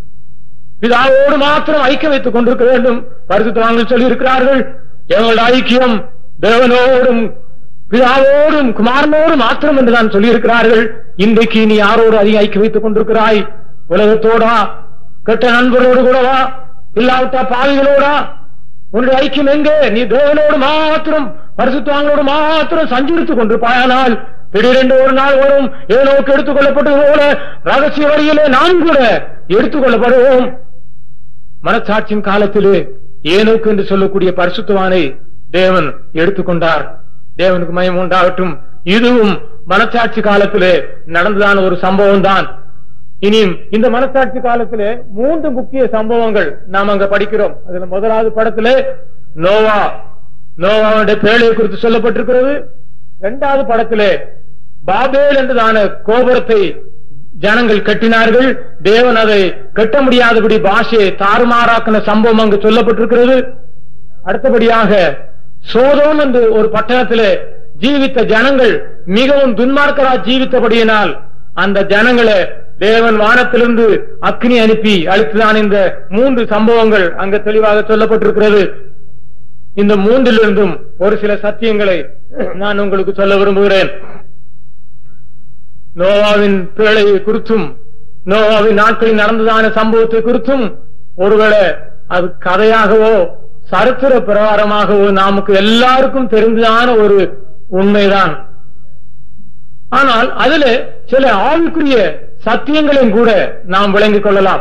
பிதாவோடு மாத்திரம் ஐக்கியம் வைத்துக் கொண்டிருக்க வேண்டும் பரிசுத்தவான்கள் சொல்லி இருக்கிறார்கள் எங்களுடைய ஐக்கியம் தேவனோடும் பிதாவோடும் குமாரனோடும் மாத்திரம் என்று தான் சொல்லியிருக்கிறார்கள் இன்றைக்கு நீ யாரோடு அதிக ஐக்கியம் வைத்துக் கொண்டிருக்கிறாய் உலகத்தோடா கெட்ட நண்பரோடு கூடவா இல்லாவிட்டா பாவிகளோடா உன்னுடைய ஐக்கியம் எங்கே நீ தேவனோடு மாத்திரம் பரிசுத்தவாங்களோடு மாத்திரம் சஞ்சரித்துக் கொண்டிருப்பாயானால் திடீரென்று ஒரு நாள் வரும் ஏனோக்கு எடுத்துக் கொள்ளப்பட்டது போல ரகசிய வழியிலே நாம் கூட எடுத்துக் கொள்ளப்படுவோம் மனச்சாட்சியின் காலத்திலே ஏனோக்கு என்று சொல்லக்கூடிய பரிசுத்தவானை தேவன் எடுத்துக்கொண்டார் தேவனுக்கு மயம் உண்டாகட்டும் இதுவும் மனச்சாட்சி காலத்திலே நடந்ததான ஒரு சம்பவம் தான் இனியும் இந்த மனசாட்சி காலத்திலே மூன்று முக்கிய சம்பவங்கள் நாம் அங்க படிக்கிறோம் அதுல முதலாவது படத்திலே நோவா நோவாவுடைய பேழையை குறித்து சொல்லப்பட்டிருக்கிறது இரண்டாவது படத்திலே பாபேல் என்றதான கோபுரத்தை ஜனங்கள் கட்டினார்கள் தேவன் அதை கட்ட முடியாதபடி பாஷையை தாறுமாறாக்கின சம்பவம் அங்கு சொல்லப்பட்டிருக்கிறது அடுத்தபடியாக சோதோம் என்று ஒரு பட்டணத்திலே ஜீவித்த ஜனங்கள் மிகவும் துன்மார்க்கரா ஜீவித்தபடியினால் அந்த ஜனங்களை தேவன் வானத்திலிருந்து அக்னி அனுப்பி அழித்துதான் இந்த மூன்று சம்பவங்கள் அங்க தெளிவாக சொல்லப்பட்டிருக்கிறது இந்த மூன்றிலிருந்தும் ஒரு சில சத்தியங்களை நான் உங்களுக்கு சொல்ல விரும்புகிறேன் நோவாவின் பேழையை குறித்தும் நோவாவின் நாட்களில் நடந்ததான சம்பவத்தை குறித்தும் ஒருவேளை அது கதையாகவோ சரித்திர பிரகாரமாகவோ நமக்கு எல்லாருக்கும் தெரிந்ததான ஒரு உண்மைதான் ஆனால் அதுல சில ஆவிக்குரிய சத்தியங்களையும் கூட நாம் விளங்கிக் கொள்ளலாம்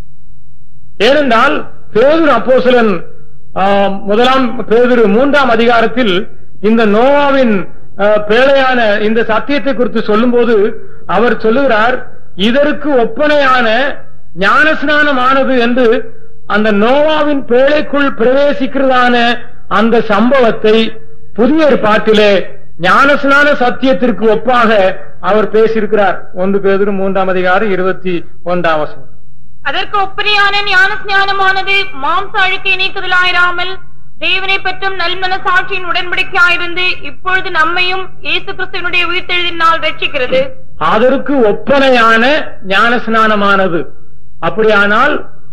ஏனென்றால் பேதுரு அப்போஸ்தலன் ஆஹ், முதலாம் பேதுரு மூன்றாம் அதிகாரத்தில் இந்த நோவாவின் ஆஹ், பேழையான இந்த சத்தியத்தை குறித்து சொல்லும்போது அவர் சொல்லுகிறார் இதற்கு ஒப்பனையான ஞானஸ்நானமானது என்று அந்த நோவாவின் பேழைக்குள் பிரவேசிக்கிறதான அந்த சம்பவத்தை புதிய ஏற்பாட்டிலே ஞானஸ்நான சத்தியத்திற்கு ஒப்பாக அவர் பேசியிருக்கிறார் ஒன்று பேதுரு மூன்றாம் அதிகாரம் இருபத்தி ஒன்றாம் வசனம் அதற்கு ஒப்பனையான ஞான ஸ்நானமானது மாம்ச அழுக்கை நீக்குதலாயிராமல் தேவனை பற்றும் நல்மன சாட்சியின் உடன்படிக்கையாயிருந்து இப்பொழுது நம்மையும் இயேசு கிறிஸ்துவனுடைய உயிர்த்தெழுதினால் ரட்சிக்கிறது அதற்கு ஒப்பனையான ஞான ஸ்நானமானது அப்படியானால்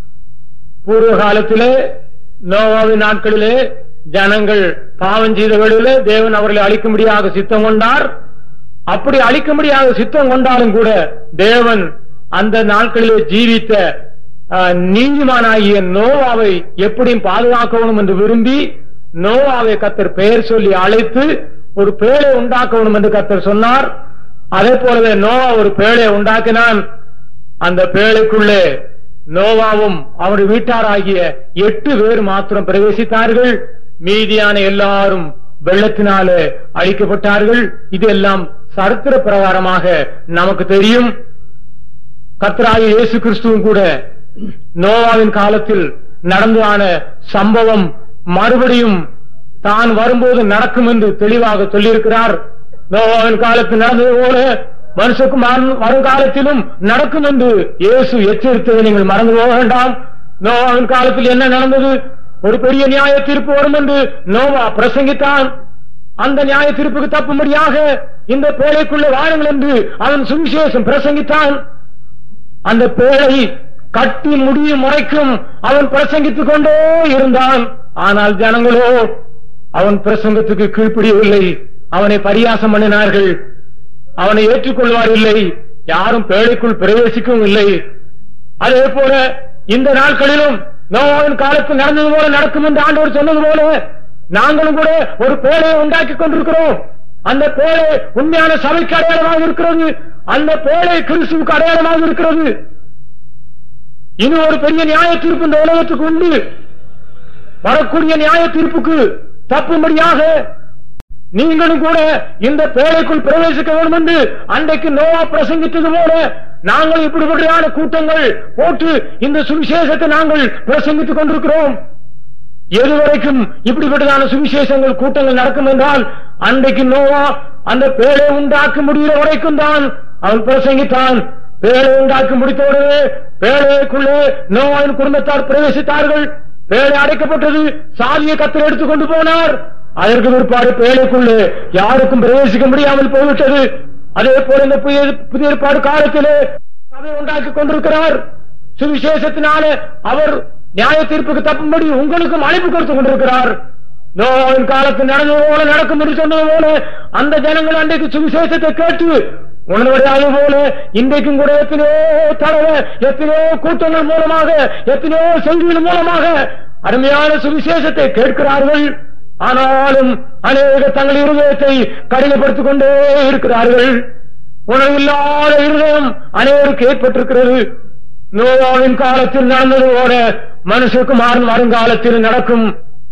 பூர்வ காலத்திலே நோவாவின் நாட்களிலே ஜனங்கள் பாவம் செய்தவர்களிலே தேவன் அவர்களை அழிக்கும்படியாக சித்தம் கொண்டார் அப்படி அழிக்கும்படியாக சித்தம் கொண்டாலும் கூட தேவன் அந்த நாட்களிலே ஜீவித்த ஆஹ், நீதிமானாகிய நோவாவை எப்படியும் பாதுகாக்கணும் என்று விரும்பி நோவாவை கத்தர் பெயர் சொல்லி அழைத்து ஒரு பேழை உண்டாக்கணும் என்று கத்தர் சொன்னார் அதே போலவே நோவா ஒரு பேழை உண்டாக்கினான் அந்த பேழைக்குள்ளே நோவாவும் அவருடைய வீட்டாராகிய எட்டு பேர் மாத்திரம் பிரவேசித்தார்கள் மீதியான எல்லாரும் வெள்ளத்தினாலே அழிக்கப்பட்டார்கள் இதெல்லாம் சரித்திர பிரகாரமாக நமக்கு தெரியும் கர்த்தராகிய இயேசு கிறிஸ்துவும் கூட நோவாவின் காலத்தில் நடந்தான சம்பவம் மறுபடியும் தான் வரும்போது நடக்கும் என்று தெளிவாக சொல்லியிருக்கிறார் நோவாவின் காலத்தில் நடந்தது போல மனுஷகுமாரன் வருங்காலத்திலும் நடக்கும் என்று இயேசு எச்சரித்ததை நீங்கள் மறந்து போக வேண்டாம் நோவாவின் காலத்தில் என்ன நடந்தது ஒரு பெரிய நியாய தீர்ப்பு வரும் என்று நோவா பிரசங்கித்தான் அந்த நியாய தீர்ப்புக்கு தப்பும்படியாக இந்த பேழைக்குள்ள வாருங்கள் என்று அவன் சுவிசேஷம் பிரசங்கித்தான் அந்த பேழை கட்டி முடியும் வரைக்கும் அவன் பிரசங்கித்துக் கொண்டே இருந்தான் ஆனால் ஜனங்களோ அவன் பிரசங்கத்துக்கு கீழ்ப்படியவில்லை அவனை பரியாசம் பண்ணினார்கள் அவனை ஏற்றுக்கொள்வார் இல்லை யாரும் பேழைக்குள் பிரவேசிக்கவும் இல்லை அதே போல இந்த நாட்களிலும் நோவாவின் காலத்தில் நடந்தது போல நடக்கும் என்று ஆண்டவர் சொன்னது போல நாங்களும் கூட ஒரு பேழையை உண்டாக்கி கொண்டிருக்கிறோம் அந்த பேழை உண்மையான சபைக்கு அடையாளமாக இருக்கிறது அந்த பேழை கிறிஸ்துவுக்கு அடையாளமாக இருக்கிறது இனி ஒரு பெரிய நியாய தீர்ப்பு இந்த உலகத்துக்கு உண்டு வரக்கூடிய நியாய தீர்ப்புக்கு தப்பும்படியாக நீங்களும் கூட இந்த பேழைக்குள் பிரவேசிக்க வேண்டும் என்று அன்றைக்கு நோவா பிரசங்கித்தது போல நாங்கள் இப்படிப்படியான கூட்டங்கள் போட்டு இந்த சுவிசேஷத்தை நாங்கள் பிரசங்கித்துக் கொண்டிருக்கிறோம் எதுவரைக்கும் இப்படிப்பட்டதான சுவிசேஷங்கள் கூட்டங்கள் நடக்கும் என்றால் அன்றைக்கு நோவா அந்த பேழை உண்டாக்க முடிகிற வரைக்கும் தான் அவன் பிரசங்கித்தான் பேழை உண்டாக்கி முடித்தவுடனே பேழைக்குள்ளே நோவாவின் குடும்பத்தார் பிரவேசித்தார்கள் பேழை அடைக்கப்பட்டது சாதியை கத்தர் எடுத்துக் கொண்டு போனார் அதற்கு பிற்பாடு பேழைக்குள்ளே யாருக்கும் பிரவேசிக்க முடியாமல் போய்விட்டது அதே போல இந்த புதிய புதிய ஏற்பாடு காலத்திலே சபை உண்டாக்கி கொண்டிருக்கிறார் சுவிசேஷத்தினாலே அவர் நியாய தீர்ப்புக்கு தப்பும்படி உங்களுக்கும் அழைப்பு கொடுத்துக் கொண்டிருக்கிறார் நோவின் காலத்தில் நடந்தது போல நடக்கும் என்று சொன்னது போல அந்த ஜனங்கள் அன்றைக்கு சுவிசேஷத்தை கேட்டு உணர்வடையாத போல இன்றைக்கும் கூட எத்தனையோ தடவை எத்தனையோ கூட்டங்கள் மூலமாக எத்தனையோ செய்திகள் மூலமாக அருமையான சுவிசேஷத்தை கேட்கிறார்கள் ஆனாலும் அநேக தங்கள் இருதயத்தை கடினப்படுத்திக் கொண்டே இருக்கிறார்கள் உணவில்லாத இருதயம் அனைவருக்கு ஏற்பட்டிருக்கிறது நோவாவின் காலத்தில் நடந்தது போல மனுஷகுமாரன் வருங்காலத்தில் நடக்கும்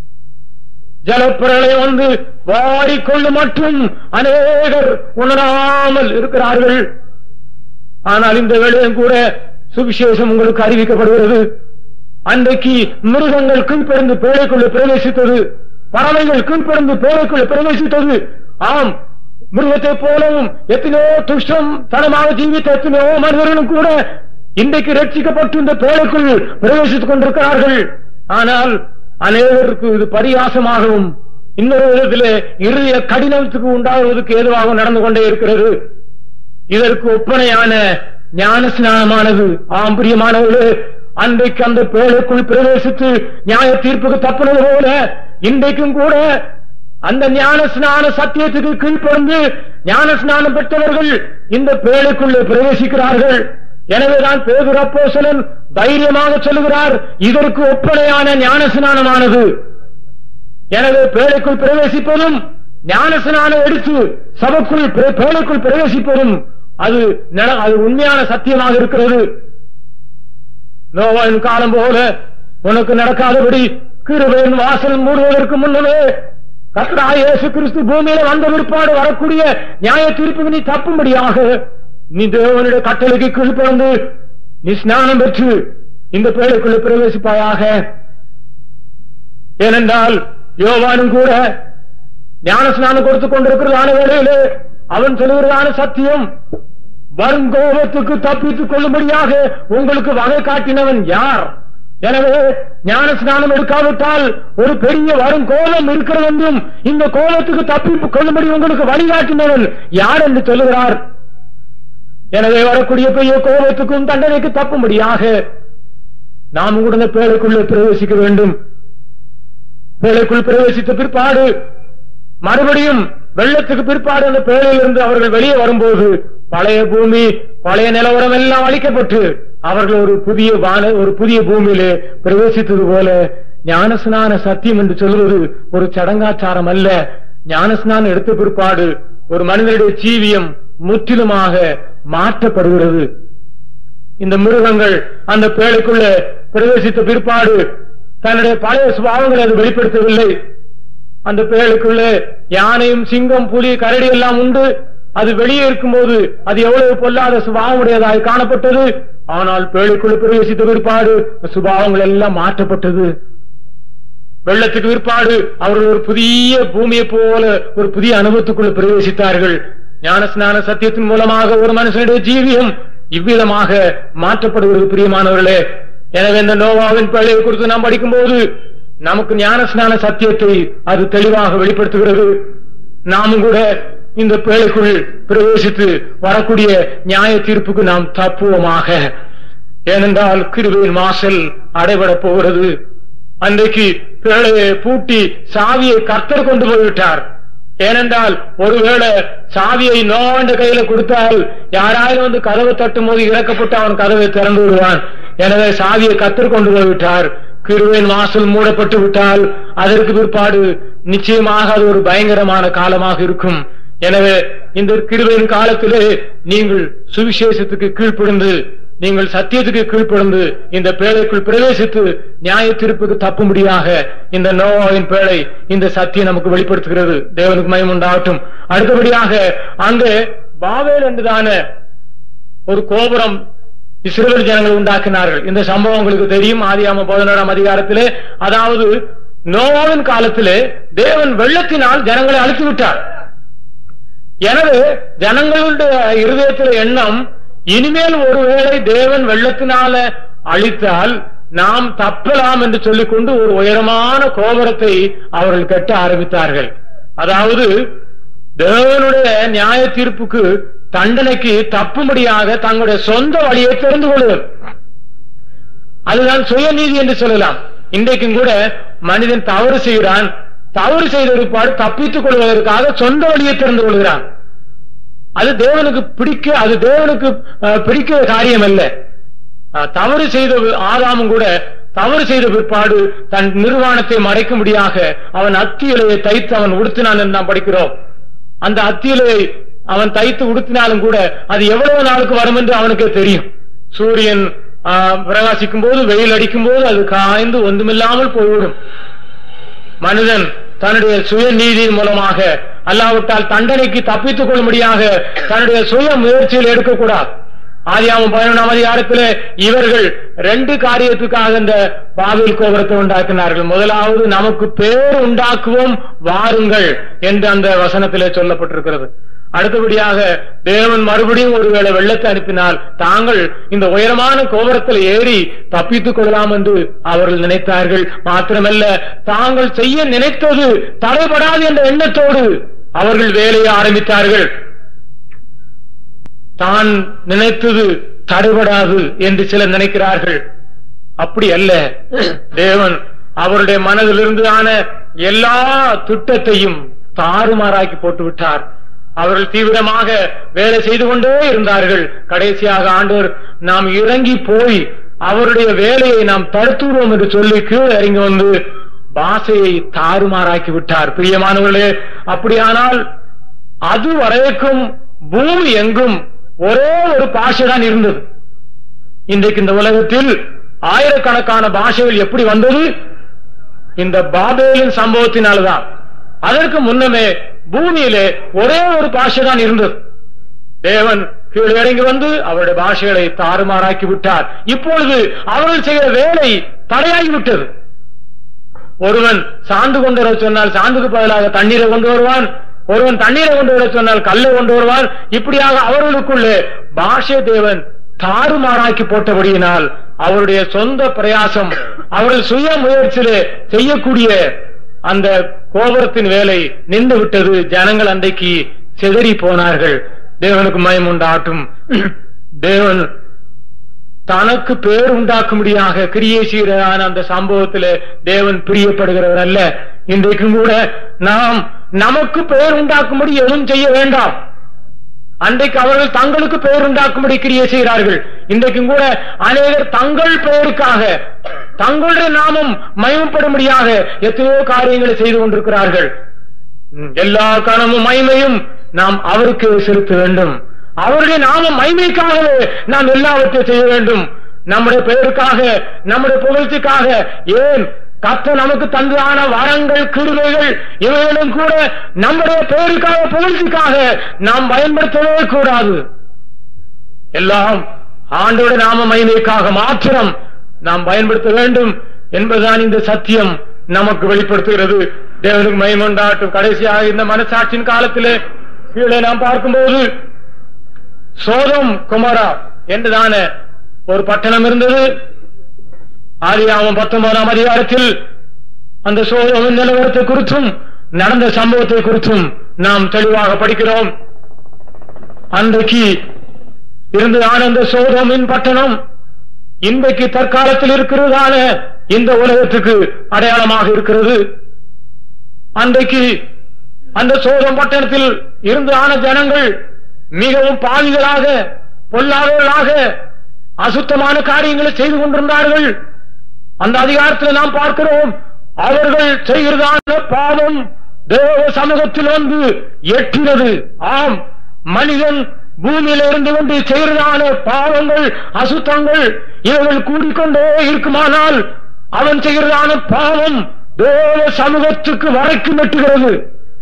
ஜலப்பிரளயம் வந்து வாரிக்கொள்ளும் மற்றும் அநேகர் உணராமல் இருக்கிறார்கள் ஆனால் இந்த வேளையும் கூட சுவிசேஷம் உங்களுக்கு அறிவிக்கப்படுகிறது அன்றைக்கு மிருகங்கள் கீழ்ப்பெருந்து பேழைக்குள்ள பிரவேசித்தது பறவைகள் கீழ்ப்பெருந்து பேழைக்குள்ள பிரவேசித்தது ஆம் மிருகத்தை போலவும் எத்தனையோ துஷ்டம் தனமாக ஜீவித்த எத்தனையோ மனிதர்களும் கூட இன்றைக்கு ரட்சிக்கப்பட்டு இந்த பேழைக்குள் பிரவேசித்துக் கொண்டிருக்கிறார்கள் ஆனால் அநேகருக்கு இது பரியாசமாகவும் இன்னொரு விதத்திலே இறுதிய கடினத்துக்கு உண்டாகுவதற்கு ஏதுவாக நடந்து கொண்டே இருக்கிறது இதற்கு ஒப்பனையான ஞான ஸ்நானமானது ஆம் பிரியமானவர்களே அன்றைக்கு அந்த பேழைக்குள் பிரவேசித்து நியாய தீர்ப்புக்கு தப்புனது போல இன்றைக்கும் கூட அந்த ஞான ஸ்நான சத்தியத்துக்கு கீழ்ப்படிந்து ஞான ஸ்நானம் பெற்றவர்கள் இந்த பேழைக்குள்ளே பிரவேசிக்கிறார்கள் எனவேதான் பேதுரு அப்போஸ்தலன் தைரியமாக சொல்லுகிறார் இதற்கு ஒப்பனையான ஞான ஸ்நானமானது எனவே பேழைக்குள் பிரவேசிப்பதும் ஞான ஸ்நானம் எடுத்து சபைக்குள் பிரே- பேழைக்குள் பிரவேசிப்பதும் அது நட- அது உண்மையான சத்தியமாக இருக்கிறது நோவாவின் காலம் போல உனக்கு நடக்காதபடி கிருபையின் வாசல் மூடுவதற்கு முன்னமே கர்த்தராகிய இயேசு கிறிஸ்து பூமியில வந்த பிற்பாடு வரக்கூடிய நியாய தீர்ப்புக்கு நீ தப்பும்படியாக நீ தேவனுடைய கட்டளைக்கு கீழ்ப்படந்து நீ ஸ்நானம் பெற்று இந்த பேழைக்குள்ள பிரவேசிப்பாயாக ஏனென்றால் யோவானும் கூட ஞான ஸ்நானம் கொடுத்துக் கொண்டிருக்கிறதான வேளையிலே அவன் சொல்லுகிறதான சத்தியம் வருங்கோபத்துக்கு தப்பித்துக் கொள்ளும்படியாக உங்களுக்கு வகை காட்டினவன் யார் எனவே ஞான ஸ்நானம் எடுக்காவிட்டால் ஒரு பெரிய வரும் கோபம் இருக்கிறது என்றும் இந்த கோபத்துக்கு தப்பித்துக் கொள்ளும்படி உங்களுக்கு வழிகாட்டினவன் யார் என்று சொல்லுகிறார் எனவே வரக்கூடிய பெரிய கோபத்துக்கும் தண்டனைக்கு தப்பும்படியாக நாம் கூட இந்த பேழைக்குள்ளே பிரவேசிக்க வேண்டும் பேழைக்குள் பிரவேசித்த பிற்பாடு மறுபடியும் வெள்ளத்துக்கு பிற்பாடு அந்த பேழையிலிருந்து அவர்கள் வெளியே வரும்போது பழைய பூமி பழைய நிலவரம் எல்லாம் அழிக்கப்பட்டு அவர்கள் ஒரு புதிய வான ஒரு புதிய பூமியிலே பிரவேசித்தது போல ஞானஸ்நான சத்தியம் என்று சொல்வது ஒரு சடங்காச்சாரம் அல்ல ஞானஸ்நானம் எடுத்த பிற்பாடு ஒரு மனிதனுடைய ஜீவியம் முற்றிலுமாக மாற்றப்படுகிறது இந்த மிருகங்கள் அந்த பேழைக்குள்ள பிரவேசித்த பிற்பாடு தன்னுடைய பழைய சுபாவங்களை அது வெளிப்படுத்தவில்லை அந்த பேழைக்குள்ள யானையும் சிங்கம் புலி கரடி எல்லாம் உண்டு அது வெளியே இருக்கும்போது அது எவ்வளவு பொல்லாத சுபாவமுடையதாய் காணப்பட்டது ஆனால் பேழைக்குள்ள பிரவேசித்த பிற்பாடு சுபாவங்கள் எல்லாம் மாற்றப்பட்டது வெள்ளத்துக்கு பிற்பாடு அவர்கள் ஒரு புதிய பூமியை போல ஒரு புதிய அனுபவத்துக்குள்ள பிரவேசித்தார்கள் ஞானஸ்நான சத்தியத்தின் மூலமாக ஒரு மனுஷனுடைய ஜீவியம் இவ்விதமாக மாற்றப்படுகிறது பிரியமானவர்களே எனவே இந்த நோவாவின் பிழையை குறித்து நாம் படிக்கும்போது நமக்கு ஞானஸ்நான சத்தியத்தை அது தெளிவாக வெளிப்படுத்துகிறது நாமும் கூட இந்த பேழைக்குள் பிரவேசித்து வரக்கூடிய நியாய தீர்ப்புக்கு நாம் தப்புவோமாக ஏனென்றால் கிருபையின் வாசல் அடைபடப் போகிறது அன்றைக்கு பேழையை பூட்டி சாவியை கர்த்தர் கொண்டு போய்விட்டார் ஏனென்றால் ஒருவேளை சாவியை நோண்ட கையில கொடுத்தால் யாராயிரம் வந்து கதவை தட்டும் போது இறக்கப்பட்டு அவன் கதவை திறந்து விடுவான் எனவே சாவியை கத்தர் கொண்டு போய்விட்டார் கிருவின் வாசல் மூடப்பட்டு விட்டால் அதற்கு பிற்பாடு நிச்சயமாக அது ஒரு பயங்கரமான காலமாக இருக்கும் எனவே இந்த கிருபையின் காலத்திலே நீங்கள் சுவிசேஷத்துக்கு கீழ்ப்படிந்து நீங்கள் சத்தியத்துக்கு கீழ்ப்படிந்து இந்த பேழைக்குள் பிரவேசித்து நியாய தீர்ப்புக்கு தப்பும்படியாக இந்த நோவாவின் பேழை இந்த சத்தியம் நமக்கு வெளிப்படுத்துகிறது தேவனுக்கு மயம் உண்டாகட்டும் அடுத்தபடியாக அங்கே பாவேல் என்றுதான ஒரு கோபுரம் இஸ்ரேல் ஜனங்கள் உண்டாக்கினார்கள் இந்த சம்பவம் உங்களுக்கு தெரியும் ஆதியாம பதினோராம் அதிகாரத்திலே அதாவது நோவாவின் காலத்திலே தேவன் வெள்ளத்தினால் ஜனங்களை அழித்து விட்டார் எனவே ஜனங்களுடைய இருதயத்தில் எண்ணம் இனிமேல் ஒருவேளை தேவன் வெள்ளத்தினால அழித்தால் நாம் தப்பலாம் என்று சொல்லிக்கொண்டு ஒரு உயரமான கோபுரத்தை அவர்கள் கட்ட ஆரம்பித்தார்கள் அதாவது தேவனுடைய நியாய தீர்ப்புக்கு தண்டனைக்கு தப்பும்படியாக தங்களுடைய சொந்த வழியை தெரிந்து கொள்ளுதல் அதுதான் சுயநீதி என்று சொல்லலாம் இன்றைக்கும் கூட மனிதன் தவறு செய்கிறான் தவறு செய்த பிற்பாடு தப்பித்துக் கொள்வதற்காக சொந்த வழியை தெரிந்து கொள்கிறான் அது தேவனுக்கு பிடிக்க அது தேவனுக்கு அஹ், பிடிக்கிற காரியம் அல்ல அஹ், தவறு செய்த ஆதாமும் கூட தவறு செய்த பிற்பாடு தன் நிர்வாணத்தை மறைக்கும்படியாக அவன் அத்தி இலையை தைத்து அவன் உடுத்தினான் என்று நாம் படிக்கிறோம் அந்த அத்தி இலையை அவன் தைத்து உடுத்தினாலும் கூட அது எவ்வளவு நாளுக்கு வரும் என்று அவனுக்கே தெரியும் சூரியன் ஆஹ், பிரகாசிக்கும் போது வெயில் அடிக்கும் போது அது காய்ந்து ஒன்றுமில்லாமல் போய்விடும் மனிதன் தன்னுடைய சுய நீதியின் மூலமாக அல்லாவிட்டால் தண்டனைக்கு தப்பித்துக் கொள்ளும்படியாக தன்னுடைய சுய முயற்சியில் எடுக்கக்கூடாது ஆதியாமம் பதினொன்றாம் அதிகாரத்திலே இவர்கள் ரெண்டு காரியத்துக்காக இந்த பாவில் கோபுரத்தை உண்டாக்கினார்கள் முதலாவது நமக்கு பேர் உண்டாக்குவோம் வாருங்கள் என்று அந்த வசனத்திலே சொல்லப்பட்டிருக்கிறது அடுத்தபடியாக தேவன் மறுபடியும் ஒருவேளை வெள்ளத்தை அனுப்பினால் தாங்கள் இந்த உயரமான கோபுரத்தில் ஏறி தப்பித்துக் கொள்ளலாம் என்று அவர்கள் நினைத்தார்கள் மாத்திரமல்ல தாங்கள் செய்ய நினைத்தது தடைபடாது என்ற எண்ணத்தோடு அவர்கள் வேலையை ஆரம்பித்தார்கள் தான் நினைத்தது தடைபடாது என்று சிலர் நினைக்கிறார்கள் அப்படி அல்ல தேவன் அவருடைய மனதிலிருந்து ஆன எல்லா திட்டத்தையும் தாறுமாறாக்கி போட்டு விட்டார் அவர்கள் தீவிரமாக வேலை செய்து கொண்டே இருந்தார்கள் கடைசியாக ஆண்டவர் நாம் இறங்கி போய் அவருடைய வேலையை நாம் தடுத்துடுவோம் என்று சொல்லி கீழே இறங்கி வந்து பாஷையை தாறுமாறாக்கி விட்டார் பிரியமானவர்களே அப்படியானால் அது வரைக்கும் பூமி எங்கும் ஒரே ஒரு பாஷை தான் இருந்தது இன்றைக்கு இந்த உலகத்தில் ஆயிரக்கணக்கான பாஷைகள் எப்படி வந்தது இந்த பாபேலின் சம்பவத்தினால்தான் அதற்கு முன்னமே பூமியிலே ஒரே ஒரு பாஷை தான் இருந்தது தேவன் கீழே இறங்கி வந்து அவருடைய பாஷைகளை தாறுமாறாக்கி விட்டார் இப்பொழுது அவர்கள் செய்கிற வேலை தடையாகிவிட்டது ஒருவன் சாந்து கொண்டு வர சொன்னால் சாந்துக்கு பதிலாக தண்ணீரை கொண்டு வருவான் ஒருவன் தண்ணீரை கொண்டு வர சொன்னால் கல்லை கொண்டு வருவான் இப்படியாக அவர்களுக்குள்ளே பாஷை தேவன் தாறுமாறாக்கி போட்டபடியினால் அவருடைய சொந்த பிரயாசம் அவர்கள் சுய முயற்சியிலே செய்யக்கூடிய அந்த கோபுரத்தின் வேலை நின்று விட்டது ஜனங்கள் அன்றைக்கு சிதறி போனார்கள் தேவனுக்கு மயம் உண்டாட்டும் தேவன் தனக்கு பேர் உண்டாக்கும்படியாக கிரியேசீரான அந்த சம்பவத்திலே தேவன் பிரியப்படுகிறவர் அல்ல இன்றைக்கும் கூட நாம் நமக்கு பெயர் உண்டாக்கும்படி எதுவும் செய்ய வேண்டாம் அன்றைக்கு அவர்கள் தங்களுக்கு பெயர் உண்டாக்கும்படி கிரியை செய்கிறார்கள் இன்றைக்கும் கூட அநேகர் தங்கள் பெயருக்காக தங்களுடைய நாமம் மயமப்படும்படியாக எத்தனையோ காரியங்களை செய்து கொண்டிருக்கிறார்கள் ம், எல்லா கணமும் மகிமையும் நாம் அவருக்கு செலுத்த வேண்டும் அவருடைய நாம மகிமைக்காகவே நாம் எல்லாவற்றையும் செய்ய வேண்டும் நம்முடைய பெயருக்காக நம்முடைய புகழ்ச்சிக்காக ஏன் கத்த நமக்கு தந்ததான வரங்கள் கிருமைகள் இவைகளும் கூட நம்முடைய பெயருக்காக புகழ்ச்சிக்காக நாம் பயன்படுத்தவே கூடாது எல்லாம் ஆண்டோட நாம மகிமைக்காக மாத்திரம் நாம் பயன்படுத்த வேண்டும் என்பதுதான் இந்த சத்தியம் நமக்கு வெளிப்படுத்துகிறது தேவனுக்கு மகிமண்டாட்டும் கடைசியாக இந்த மனசாட்சியின் காலத்திலே கீழே நாம் பார்க்கும்போது சோதம் குமாரா என்றுதான ஒரு பட்டணம் இருந்தது ஆதியாமம் பத்தொன்பதாம் அதிகாரத்தில் அந்த சோதமின் நிலவரத்தை குறித்தும் நடந்த சம்பவத்தை குறித்தும் நாம் தெளிவாக படிக்கிறோம் அன்றைக்கு இருந்ததான அந்த சோதமின் பட்டணம் இன்றைக்கு தற்காலத்தில் இருக்கிறதான இந்த உலகத்துக்கு அடையாளமாக இருக்கிறது அன்றைக்கு அந்த சோதம் பட்டணத்தில் இருந்ததான ஜனங்கள் மிகவும் பாவிகளாக பொல்லாதவர்களாக அசுத்தமான காரியங்களை செய்து கொண்டிருந்தார்கள் அந்த அதிகாரத்தில் நாம் பார்க்கிறோம் அவர்கள் செய்கிறதான பாவம் தேவ சமூகத்தில் வந்து எட்டினது ஆம் மனிதன் பூமியில இருந்து கொண்டு செய்கிறதான பாவங்கள் அசுத்தங்கள் இவர்கள் கூடிக்கொண்டே இருக்குமானால் அவன் செய்கிறதான பாவம் தேவ சமூகத்துக்கு வரைக்கும் எட்டுகிறது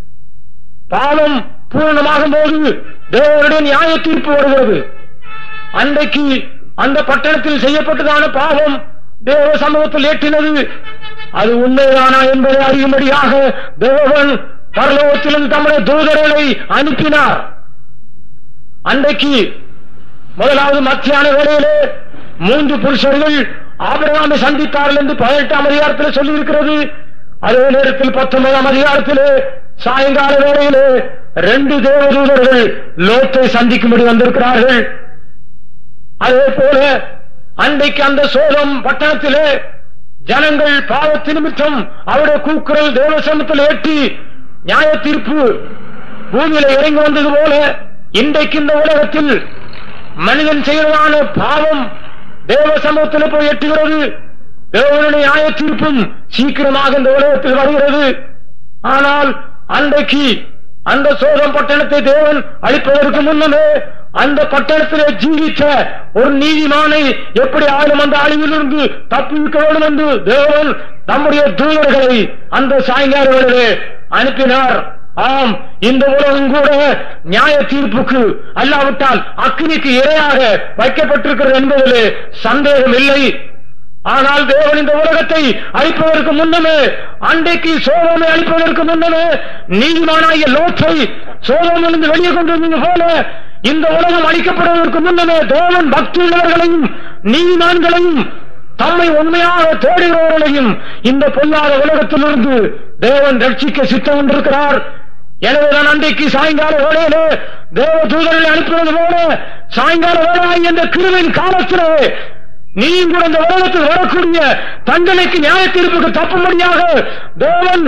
பாவம் பூரணமாகும் போது தேவனுடைய நியாய தீர்ப்பு வருகிறது அன்றைக்கு அந்த பட்டணத்தில் செய்யப்பட்டதான பாவம் தேவ சமூகத்தில் ஏற்றினது அது உண்மைதானா என்பதை அறியும்படியாக தேவன் பரலோகத்திலும் தம்முடைய தூதர்களை அனுப்பினார் அன்றைக்கு முதலாவது மத்தியான வேளையிலே மூன்று புருஷர்கள் ஆபிரகாமை சந்தித்தார்கள் என்று பதினெட்டாம் அதிகாரத்தில் சொல்லியிருக்கிறது அதே நேரத்தில் பத்தொன்பதாம் அதிகாரத்திலே சாயங்கால வேளையிலே ரெண்டு தேவதூதர்கள் லோத்தை சந்திக்கும்படி வந்திருக்கிறார்கள் அதே போல அன்றைக்கு அந்த சோதம் பட்டணத்திலே ஜனங்கள் பாவத்து நிமித்தம் அவருடைய கூக்குரல் தேவசமத்தில் ஏற்றி நியாய தீர்ப்பு பூமியில இறங்கி வந்தது போல இன்றைக்கு இந்த உலகத்தில் மனிதன் செய்வதான பாவம் தேவ சமூகத்தில் போய் எட்டுகிறது தேவனுடைய நியாய தீர்ப்பும் சீக்கிரமாக இந்த உலகத்தில் வருகிறது ஆனால் அன்றைக்கு அந்த சோதம் பட்டணத்தை தேவன் அழிப்பதற்கு முன்னமே அந்த பட்டணத்திலே ஜீவித்த ஒரு நீதிமானை எப்படி ஆளும் அந்த அழிவிலிருந்து தப்பிக்க வேண்டும் என்று தேவன் நம்முடைய தூதர்களை அந்த சாயங்காலங்களிலே அனுப்பினார் ஆம் இந்த உலகம் கூட நியாய தீர்ப்புக்கு அல்லாவிட்டால் அக்னிக்கு இரையாக வைக்கப்பட்டிருக்கிறது என்பதிலே சந்தேகம் இல்லை ஆனால் தேவன் இந்த உலகத்தை அழிப்பதற்கு முன்னமே அன்றைக்கு சோதனை அழிப்பதற்கு முன்னமே நீதிமானாகிய லோத்தை சோதனிலிருந்து வெளியே கொண்டு வந்தது போல இந்த உலகம் அழிக்கப்படுவதற்கு முன்னமே தேவன் பக்தி உள்ளவர்களையும் நீதிமான்களையும் தம்மை உண்மையாக தேடுகிறவர்களையும் இந்த பொல்லாத உலகத்திலிருந்து தேவன் ரட்சிக்க சித்தம் கொண்டிருக்கிறார் எனவேதான் அன்றைக்கு சாயங்கால வேளையிலே தேவ தூதர்களை அனுப்புவது போல சாயங்கால வேளாய் என்ற கிருவின் காலத்திலே நீயும் கூட இந்த உலகத்தில் வரக்கூடிய தண்டனைக்கு நியாய தீர்ப்புக்கு தப்பும்படியாக தேவன்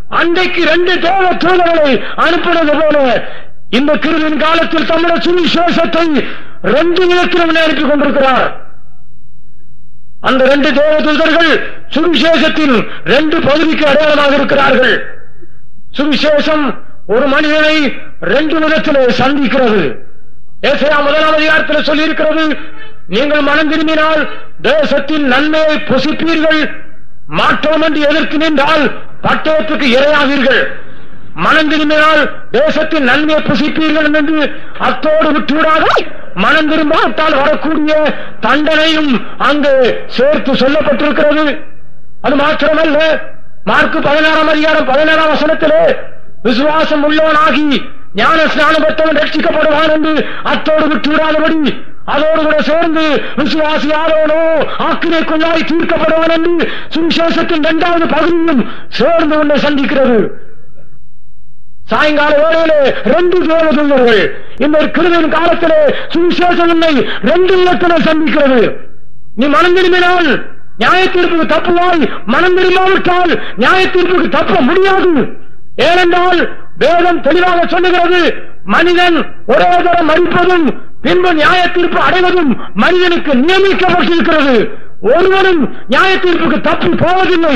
அன்றைக்கு ரெண்டு தேவ தூதர்களை அனுப்பினது போல இந்த கிருவின் காலத்தில் தமிழ சுவிசேஷத்தை ரெண்டு விதத்திலும் அனுப்பிக் கொண்டிருக்கிறார் அந்த ரெண்டு தேவ தூதர்கள் சுவிசேஷத்தின் ரெண்டு பகுதிக்கு அடையாளமாக இருக்கிறார்கள் சுவிசேஷம் ஒரு மனிதனை ரெண்டு விதத்திலே சந்திக்கிறது ஏசையா முதலாம் அதிகாரத்தில் சொல்லி இருக்கிறது நீங்கள் மனம் திரும்பினால் தேசத்தின் நன்மையை புசிப்பீர்கள் மாற்றோம் என்று எதிர்த்து நின்றால் பட்டயத்துக்கு இரையாவீர்கள் மனம் திரும்பினால் தேசத்தின் நன்மையை புசிப்பீர்கள் என்று அத்தோடு விட்டுவிடாத மனம் திரும்பாவிட்டால் வரக்கூடிய தண்டனையும் அங்கு சேர்த்து சொல்லப்பட்டிருக்கிறது அது மாத்திரமல்ல மார்க்கு பதினாறாம் அதிகாரம் பதினாறாம் வசனத்திலே விசுவாசம் உள்ளவனாகி ஞான ஸ்நானம் பெற்றவன் ரட்சிக்கப்படுவான் என்று அத்தோடு விட்டுவிடாதபடி அதோடு கூட சேர்ந்து விசுவாசியாதவனோ ஆக்கினைக்குள்ளாய் தீர்க்கப்படுவான் என்று சுவிசேஷத்தின் இரண்டாவது பகுதியும் சேர்ந்து உன்னை சந்திக்கிறது சாயங்கால வேளையிலே ரெண்டு தேவதூதர்கள் இந்த கிருவின் காலத்திலே சுவிசேஷம் உன்னை ரெண்டு இடத்திலே சந்திக்கிறது நீ மனம் திரும்பினால் நியாய தீர்ப்புக்கு தப்புவாய் மனம் திரும்பாவிட்டால் நியாய தீர்ப்புக்கு தப்ப முடியாது ஏனென்றால் வேதம் தெளிவாக சொல்லுகிறது மனிதன் ஒரே தரம் மறிப்பதும் பின்பு நியாய தீர்ப்பு அடைவதும் மனிதனுக்கு நியமிக்கப்பட்டிருக்கிறது ஒருவனும் நியாய தீர்ப்புக்கு தப்பி போவதில்லை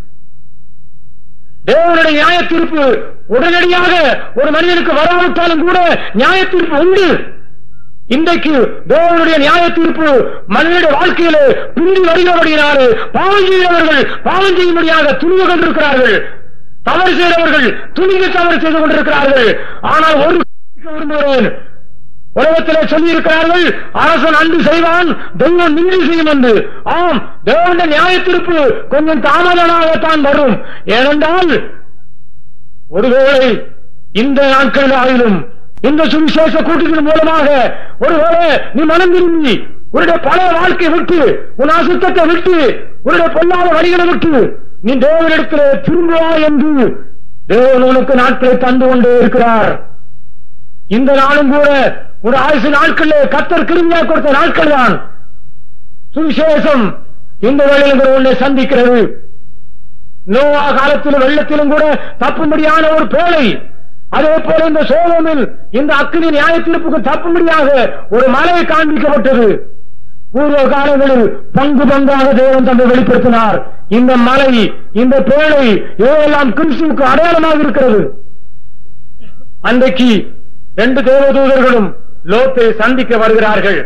தேவனுடைய நியாய தீர்ப்பு உடனடியாக ஒரு மனிதனுக்கு வராவிட்டாலும் கூட நியாய தீர்ப்பு உண்டு இன்றைக்கு தேவனுடைய நியாய தீர்ப்பு மனிதனுடைய வாழ்க்கையிலே பிந்தி வருகிறபடியினாலே பாவம் செய்தவர்கள் பாவம் செய்யும்படியாக துணிவு கொண்டிருக்கிறார்கள் தவறு செய்தவர்கள் துணிவு தவறு செய்து கொண்டிருக்கிறார்கள் ஆனால் ஒரு விரும்புகிறேன் உலகத்திலே சொல்லி இருக்கிறார்கள் அரசன் அன்பு செய்வான் தெய்வம் நின்று செய்யும் என்று ஆம் தேவனுடைய நியாய தீர்ப்பு கொஞ்சம் தாமதமாகத்தான் வரும் ஏனென்றால் ஒருவேளை இந்த நாட்களில் ஆயிலும் இந்த சுவிசேஷ கூட்டத்தின் மூலமாக ஒருவேளை நீ மனம் திரும்பி உன்னுடைய பழைய வாழ்க்கை விட்டு உன் அசுத்தத்தை விட்டு உன்னுடைய பொல்லாத வழிகளை விட்டு நீ தேவனிடத்தில் திரும்புவா என்று தேவன் உனக்கு நாட்களை தந்து கொண்டே இருக்கிறார் இந்த நாளும் கூட ஒரு ஆயுசு நாட்களில் கத்தர் கிருமியா கொடுத்த நாட்கள் தான் சுவிசேஷம் இந்த வேளையில் கூட உன்னை சந்திக்கிறது நோவா காலத்திலும் வெள்ளத்திலும் கூட தப்பும்படியான ஒரு பேழை அதே போல இந்த சோழமில் இந்த அக்கினி நியாய தீர்ப்புக்கு தப்பும்படியாக ஒரு மலை காண்பிக்கப்பட்டது பூர்வ காலங்களில் பங்கு பங்காக தேவன் தந்தை வெளிப்படுத்தினார் இந்த மலை இந்த பேழை இவையெல்லாம் கிறிஸ்துவுக்கு அடையாளமாக இருக்கிறது அன்றைக்கு ரெண்டு தேவதூதர்களும் லோத்தை சந்திக்க வருகிறார்கள்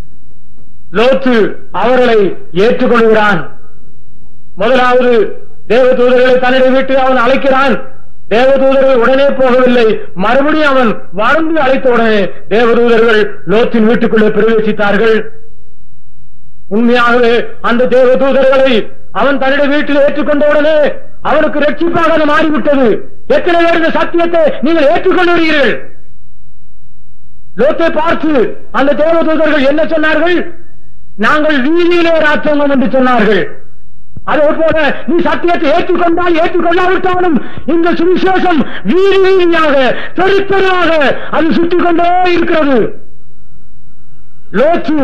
லோத்து அவர்களை ஏற்றுக்கொள்கிறான் முதலாவது தேவதூதர்களை தன்னுடைய வீட்டு அவன் அழைக்கிறான் தேவதூதர்கள் உடனே போகவில்லை மறுபடியும் அவன் வாழ்ந்து அழைத்த உடனே தேவதூதர்கள் லோத்தின் வீட்டுக்குள்ளே பிரவேசித்தார்கள் உண்மையாகவே அந்த தேவதூதர்களை அவன் தன்னுடைய வீட்டில் ஏற்றுக்கொண்ட உடனே அவனுக்கு ரட்சிப்பாக அது மாறிவிட்டது எத்தனை பேர் இந்த சத்தியத்தை நீங்கள் ஏற்றுக்கொள்கிறீர்கள் லோத்தை பார்த்து அந்த தேவதூதர்கள் என்ன சொன்னார்கள் நாங்கள் வீதியிலே ராத்தவங்க என்று சொன்னார்கள் அதே போல நீ சத்தியத்தை ஏற்றுக்கொண்டால் ஏற்றுக்கொள்ளாவிட்டாலும் இந்த சுவிசேஷம் வீதி வீதியாக தெரு தெருவாக அது சுற்றிக் கொண்டே இருக்கிறது லோத்து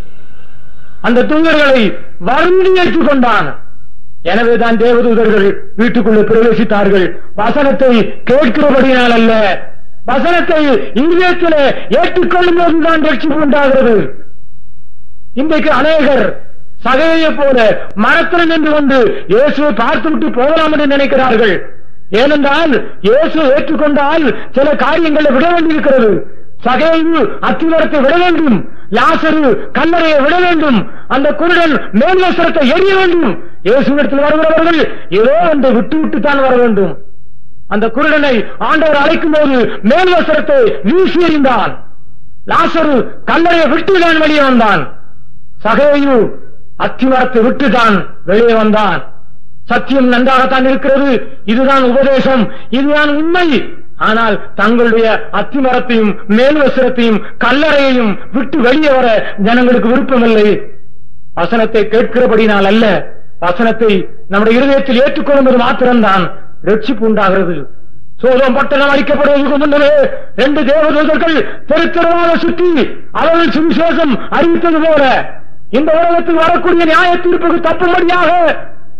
அந்த தூதர்களை வருந்தி ஏற்றுக்கொண்டான் எனவேதான் தேவதூதர்கள் வீட்டுக்குள்ளே பிரவேசித்தார்கள் வசனத்தை கேட்கிறபடினால் அல்ல வசனத்தை இதயத்திலே ஏற்றுக்கொள்ளும் போதுதான் ரட்சிப்பு உண்டாகிறது இன்றைக்கு அநேகர் சகையை போல மரத்தில் நின்று கொண்டு இயேசுவை பார்த்துவிட்டு போகலாம் என்று நினைக்கிறார்கள் ஏனென்றால் இயேசு ஏற்றுக்கொண்டால் சில காரியங்களை விட வேண்டியிருக்கிறது சகையு அத்திவரத்தை விட வேண்டும் லாசரு கல்லறையை விட வேண்டும் அந்த குருடன் மேல் வஸ்திரத்தை எரிய வேண்டும் இயேசுவிடத்தில் வருகிறவர்கள் ஏதோ ஒன்றை விட்டு விட்டு தான் வர வேண்டும் அந்த குருடனை ஆண்டவர் அழைக்கும் போது மேல் வஸ்திரத்தை வீசி எறிந்தான் லாசரு கல்லறையை விட்டுதான் வெளியே வந்தான் சகையு அத்திமரத்தை விட்டுதான் வெளியே வந்தான் சத்தியம் நன்றாகத்தான் இருக்கிறது இதுதான் உபதேசம் இதுதான் உண்மை ஆனால் தங்களுடைய அத்திமரத்தையும் மேல் வஸ்திரத்தையும் கல்லறையையும் விட்டு வெளியே வர ஜனங்களுக்கு விருப்பமில்லை வசனத்தை கேட்கிறபடினால் அல்ல வசனத்தை நம்முடைய இருதயத்தில் ஏற்றுக்கொள்ளும்போது மாத்திரம்தான் ரட்சிப்பு உண்டாகிறது சோதம் பட்டணம் அளிக்கப்படுவதற்கு முன்னரே ரெண்டு தேவதூதர்கள் தெரு தெருவாக சுற்றி அவர்கள் சுவிசேஷம் அறிவித்தது போல இந்த உலகத்தில் வரக்கூடிய நியாய தீர்ப்புக்கு தப்பும்படியாக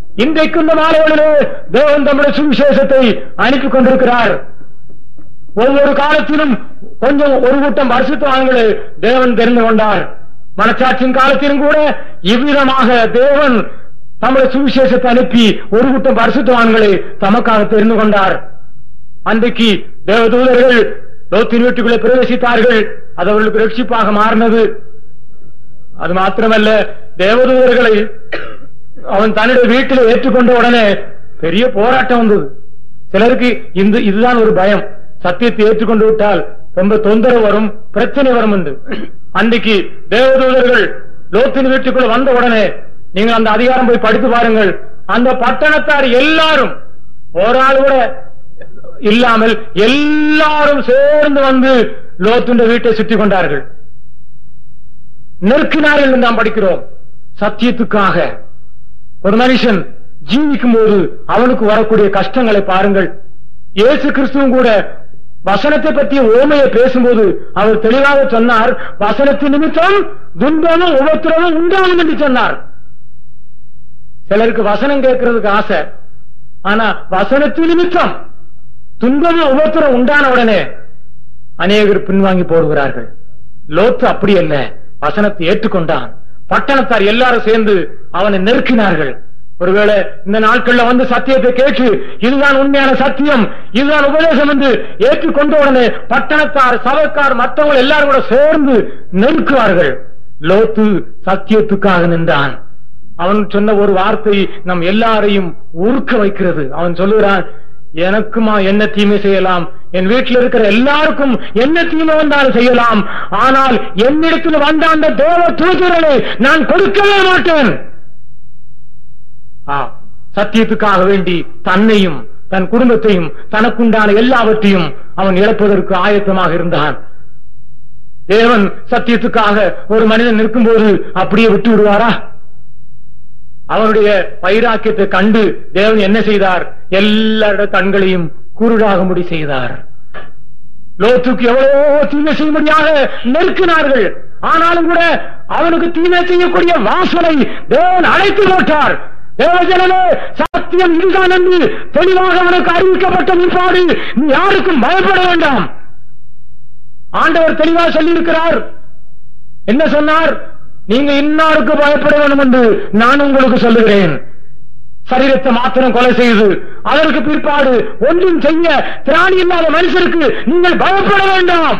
இன்றைக்கு இந்த மாலைகளிலே தேவன் தம்முடைய சுவிசேஷத்தை அனுப்பிக் கொண்டிருக்கிறார் ஒவ்வொரு காலத்திலும் கொஞ்சம் ஒரு கூட்டம் பரிசுத்தவான்களை தேவன் தெரிந்து கொண்டார் மனச்சாட்சியின் காலத்திலும் கூட இவ்விதமாக தேவன் தம்முடைய சுவிசேஷத்தை அனுப்பி ஒரு கூட்டம் பரிசுத்தவான்களை தமக்காக தெரிந்து கொண்டார் அன்றைக்கு தேவதூதர்கள் லோத்தின் வீட்டுக்குள்ளே பிரவேசித்தார்கள் அது அவர்களுக்கு ரட்சிப்பாக மாறினது அது மாத்திரமல்ல தேவதூதர்களை அவன் தன்னுடைய வீட்டில் ஏற்றுக்கொண்ட உடனே பெரிய போராட்டம் வந்தது சிலருக்கு இந்த இதுதான் ஒரு பயம் சத்தியத்தை ஏற்றுக்கொண்டு விட்டால் ரொம்ப தொந்தரவு வரும் பிரச்சனை வரும் என்று அன்றைக்கு தேவதூதர்கள் லோத்தின் வீட்டுக்குள்ள வந்த உடனே நீங்கள் அந்த அதிகாரம் போய் படித்து பாருங்கள் அந்த பட்டணத்தார் எல்லாரும் ஒரு ஆள் கூட இல்லாமல் எல்லாரும் சேர்ந்து வந்து லோத்துண்ட வீட்டை சுற்றி கொண்டார்கள் நெருக்கினார்கள் என்று நாம் படிக்கிறோம் சத்தியத்துக்காக ஒரு மனுஷன் ஜீவிக்கும் போது அவனுக்கு வரக்கூடிய கஷ்டங்களை பாருங்கள் இயேசு கிறிஸ்துவும் கூட வசனத்தை பற்றிய ஓமையை பேசும்போது அவர் தெளிவாக சொன்னார் வசனத்தின் நிமித்தம் துன்பமும் உபத்திரமும் உண்டாகும் என்று சொன்னார் சிலருக்கு வசனம் கேட்கறதுக்கு ஆசை ஆனா வசனத்தின் நிமித்தம் துன்பமும் உபத்திரம் உண்டான உடனே அநேகர் பின்வாங்கி போடுகிறார்கள் லோத்து அப்படி அல்ல வசனத்தை ஏற்றுக்கொண்டான் பட்டணத்தார் எல்லாரும் சேர்ந்து அவனை நெருக்கினார்கள் ஒருவேளை இந்த நாட்கள்ல வந்து சத்தியத்தை கேட்டு இதுதான் உண்மையான சத்தியம் இதுதான் உபதேசம் என்று ஏற்றுக்கொண்ட உடனே பட்டணத்தார் சபைக்கார் மற்றவங்க எல்லாரும் கூட சேர்ந்து நெருக்குவார்கள் லோத்து சத்தியத்துக்காக நின்றான் அவன் சொன்ன ஒரு வார்த்தை நம் எல்லாரையும் உருக்க வைக்கிறது அவன் சொல்லுகிறான் எனக்குமா என்ன தீமை செய்யலாம் என் வீட்டில் இருக்கிற எல்லாருக்கும் என்ன தீமை வந்தாலும் செய்யலாம் ஆனால் என்னிடத்தில் வந்த அந்த தேவ தூதர்களை நான் கொடுக்கவே மாட்டேன் ஆ, சத்தியத்துக்காக வேண்டி தன்னையும் தன் குடும்பத்தையும் தனக்குண்டான எல்லாவற்றையும் அவன் இழப்பதற்கு ஆயத்தமாக இருந்தான் தேவன் சத்தியத்துக்காக ஒரு மனிதன் நிற்கும்போது அப்படியே விட்டு விடுவாரா அவனுடைய வைராக்கியத்தை கண்டு தேவன் என்ன செய்தார் எல்லாரோட கண்களையும் குருடாகும்படி செய்தார் லோத்துக்கு எவ்வளவோ தீமை செய்யும்படியாக நெருக்கினார்கள் ஆனாலும் கூட அவனுக்கு தீமை செய்யக்கூடிய வாசலை தேவன் அழைத்து போட்டார் தேவஜனமே சத்தியம் இதுதான் என்று தெளிவாக அவனுக்கு அறிவிக்கப்பட்ட பிற்பாடு நீ யாருக்கும் பயப்பட வேண்டாம் ஆண்டவர் தெளிவாக சொல்லியிருக்கிறார் என்ன சொன்னார் நீங்க இன்னாருக்கு பயப்பட வேண்டும் என்று நான் உங்களுக்கு சொல்லுகிறேன் சரீரத்தை மாத்திரம் கொலை செய்து அதற்கு பிற்பாடு ஒன்றும் செய்ய திராணி இல்லாத மனுஷருக்கு நீங்கள் பயப்பட வேண்டாம்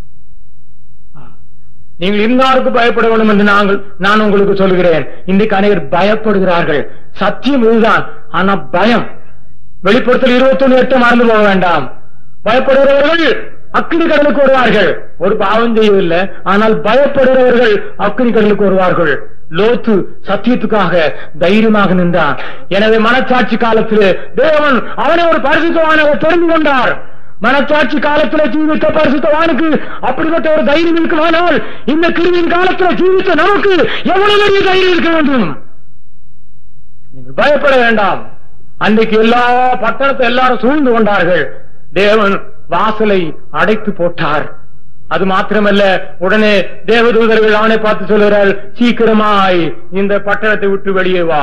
நீங்கள் இன்னாருக்கு பயப்பட வேண்டும் என்று நாங்கள் நான் உங்களுக்கு சொல்கிறேன் இன்றைக்கு அனைவர் பயப்படுகிறார்கள் சத்தியம் இதுதான் ஆனா பயம் வெளிப்படுத்தல் இருபத்தி ஒண்ணு எட்டு மறந்து போக வேண்டாம் பயப்படுகிறவர்கள் அக்னி கடலுக்கு வருவார்கள் ஒரு பாவம் செய்யவில்லை ஆனால் பயப்படுகிறவர்கள் அக்னி கடலுக்கு வருவார்கள் லோத்து சத்தியத்துக்காக தைரியமாக நின்றான் எனவே மனச்சாட்சி காலத்திலே தேவன் அவனை ஒரு பரிசுத்தவானாக தெரிந்து கொண்டார் மனச்சாட்சி காலத்துல ஜீவித்த பரிசுத்தவானுக்கு அப்படிப்பட்ட ஒரு தைரியம் இருக்குமானால் இந்த கிருமியின் காலத்துல ஜீவித்த நமக்கு எவ்வளவு பெரிய தைரியம் இருக்க வேண்டும் நீங்கள் பயப்பட வேண்டாம் அன்றைக்கு எல்லா பட்டணத்தை எல்லாரும் சூழ்ந்து கொண்டார்கள் தேவன் வாசலை அடைத்து போட்டார் அது மாத்திரமல்ல உடனே தேவதூதர்கள் அவனை பார்த்து சொல்கிறார் சீக்கிரமாய் இந்த பட்டணத்தை விட்டு வெளியே வா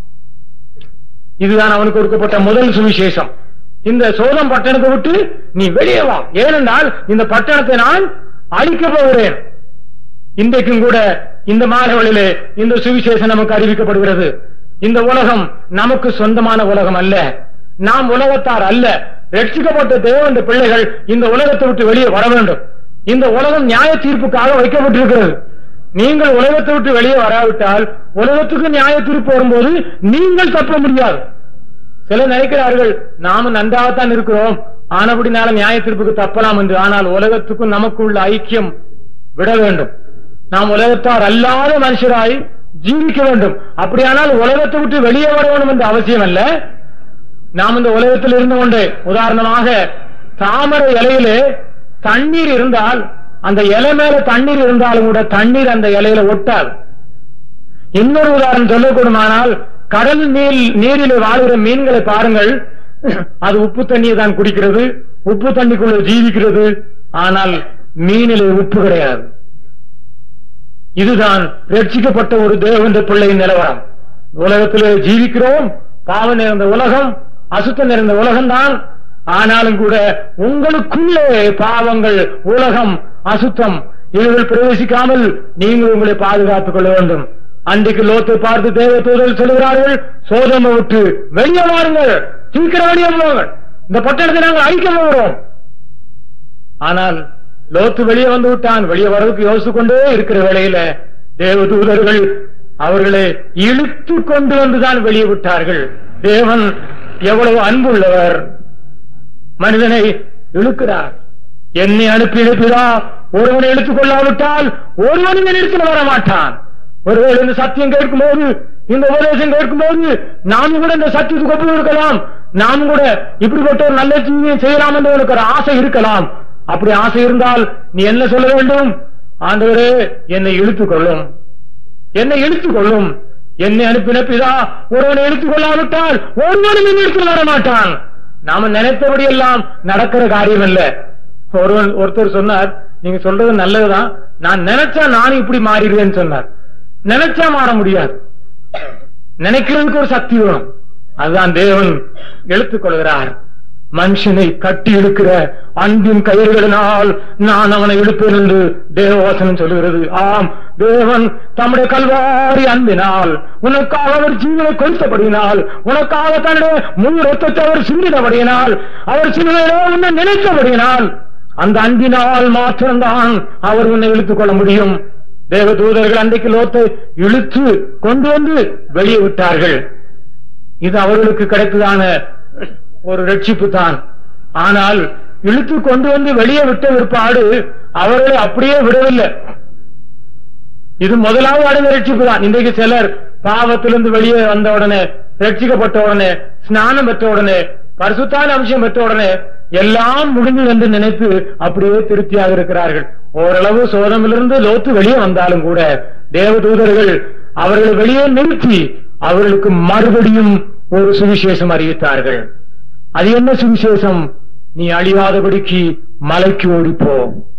இதுதான் அவனுக்கு கொடுக்கப்பட்ட முதல் சுவிசேஷம் இந்த சோதம் பட்டணத்தை விட்டு நீ வெளியே வா ஏனென்றால் இந்த பட்டணத்தை நான் அழிக்கப் போகிறேன் இன்றைக்கும் கூட இந்த மாணவர்களிலே இந்த சுவிசேஷம் நமக்கு அறிவிக்கப்படுகிறது இந்த உலகம் நமக்கு சொந்தமான உலகம் அல்ல நாம் உலகத்தார் அல்ல ரட்சிக்கப்பட்ட தேவந்த பிள்ளைகள் இந்த உலகத்தை விட்டு வெளியே வர வேண்டும் இந்த உலகம் நியாய தீர்ப்புக்காக வைக்கப்பட்டிருக்கிறது நீங்கள் உலகத்தை விட்டு வெளியே வராவிட்டால் உலகத்துக்கு நியாய தீர்ப்பு வரும்போது நீங்கள் தப்ப முடியாது சிலர் நினைக்கிறார்கள் நாம நன்றாகத்தான் இருக்கிறோம் ஆனபடினால நியாய தீர்ப்புக்கு தப்பலாம் என்று ஆனால் உலகத்துக்கும் நமக்கு உள்ள ஐக்கியம் விட வேண்டும் நாம் உலகத்தார் அல்லாத மனுஷராய் ஜீவிக்க வேண்டும் அப்படியானால் உலகத்தை விட்டு வெளியே வர வேண்டும் என்ற அவசியம் அல்ல நாம் இந்த உலகத்தில் இருந்து கொண்டு உதாரணமாக தாமரை இலையிலே தண்ணீர் இருந்தால் அந்த இலை மேல தண்ணீர் இருந்தாலும் கூட தண்ணீர் அந்த இலையில ஒட்டாது இன்னொரு உதாரணம் சொல்லக்கூடுமானால் கடல் நீர் நீரிலே வாழ்கிற மீன்களை பாருங்கள் அது உப்பு தண்ணியை தான் குடிக்கிறது உப்பு தண்ணிக்குள்ள ஜீவிக்கிறது ஆனால் மீனிலே உப்பு கிடையாது இதுதான் ரட்சிக்கப்பட்ட ஒரு தேவன்ற பிள்ளையின் நிலவரம் உலகத்திலே ஜீவிக்கிறோம் பாவம் நிறைந்த உலகம் அசுத்தம் நிறைந்த உலகம்தான் ஆனாலும் கூட உங்களுக்குள்ளே பாவங்கள் உலகம் அசுத்தம் இவர்கள் பிரவேசிக்காமல் நீங்கள் உங்களை பாதுகாத்துக் கொள்ள வேண்டும் அன்றைக்கு லோத்தை பார்த்து தேவ தூதர்கள் சொல்கிறார்கள் சோதமை விட்டு வெளியே வாருங்கள் சீக்கிரம் வெளியே போங்கள் இந்த பட்டணத்தை நாங்கள் அழிக்க போகிறோம் ஆனால் லோத்து வெளியே வந்து விட்டான் வெளியே வர்றதுக்கு யோசித்துக் கொண்டே இருக்கிற வேளையில தேவ தூதர்கள் அவர்களை இழுத்து கொண்டு வந்துதான் வெளியே விட்டார்கள் தேவன் எவ்வளவு அன்புள்ளவர் மனிதனை இழுக்கிறார் என்னை அனுப்பி அனுப்பிதா ஒருவனை இழுத்துக் கொள்ளாவிட்டால் ஒருவன் இந்த இடத்தில் வர மாட்டான் ஒருவேளை இந்த சத்தியம் கேட்கும்போது இந்த உபதேசம் கேட்கும்போது நாம் கூட இந்த சத்தியத்துக்கு ஒப்பு இருக்கலாம் நாம் கூட இப்படிப்பட்ட ஒரு நல்ல தீமையை செய்யலாம் என்று உனக்கு ஒரு ஆசை இருக்கலாம் அப்படி ஆசை இருந்தால் நீ என்ன சொல்ல வேண்டும் ஆண்டவரே என்னை இழுத்துக் கொள்ளும் என்னை இழுத்துக் கொள்ளும் என்னை அனுப்பின பிதா ஒருவனை இழுத்துக் கொள்ளாவிட்டால் ஒருவனும் என்னிடத்தில் வர மாட்டான் நாம நினைத்தபடி எல்லாம் நடக்கிற காரியம் அல்ல ஒருவன் ஒருத்தர் சொன்னார் நீங்க சொல்றது நல்லதுதான் நான் நினைச்சா நானும் இப்படி மாறிடுவேன்னு சொன்னார் நினைச்சா மாற முடியாது நினைக்கிறதுக்கு ஒரு சக்தி வேணும் அதுதான் தேவன் எடுத்துக் கொள்கிறார் மனுஷனை கட்டி இழுக்கிற அன்பின் கயிறுகளினால் நான் அவனை இழுப்பேன் என்று தேவவாசனம் சொல்லுகிறது ஆம் தேவன் தம்முடைய கல்வாரி அன்பினால் உனக்காக அவர் ஜீவனை கொடுத்தபடியினால் உனக்காக தன்னுடைய முழு ரத்தத்தை அவர் சிந்தினபடியினால் அவர் சிலுவையிலே உன்னை நினைத்தபடியினால் அந்த அன்பினால் மாத்திரம்தான் அவர் உன்னை இழுத்துக் கொள்ள முடியும் தேவ தூதர்கள் அன்றைக்கு லோத்தை இழுத்து கொண்டு வந்து வெளியே விட்டார்கள் இது அவர்களுக்கு கிடைத்ததான ஒரு ரட்சிப்பு தான் ஆனால் இழுத்து கொண்டு வந்து வெளியே விட்ட பிற்பாடு அவர்களை அப்படியே விடவில்லை இது முதலாவது அடைந்த ரட்சிப்பு தான் இன்றைக்கு சிலர் பாவத்திலிருந்து வெளியே வந்த உடனே ரட்சிக்கப்பட்ட உடனே ஸ்நானம் பெற்ற உடனே பரிசுத்தான அம்சம் பெற்ற உடனே எல்லாம் முடிஞ்சது என்று நினைத்து அப்படியே திருப்தியாக இருக்கிறார்கள் ஓரளவு சோதமிலிருந்து லோத்து வெளியே வந்தாலும் கூட தேவதூதர்கள் அவர்களை வெளியே நிறுத்தி அவர்களுக்கு மறுபடியும் ஒரு சுவிசேஷம் அறிவித்தார்கள் அது என்ன சுவிசேஷம் நீ அழியாதபடிக்கு மலைக்கு ஓடிப்போ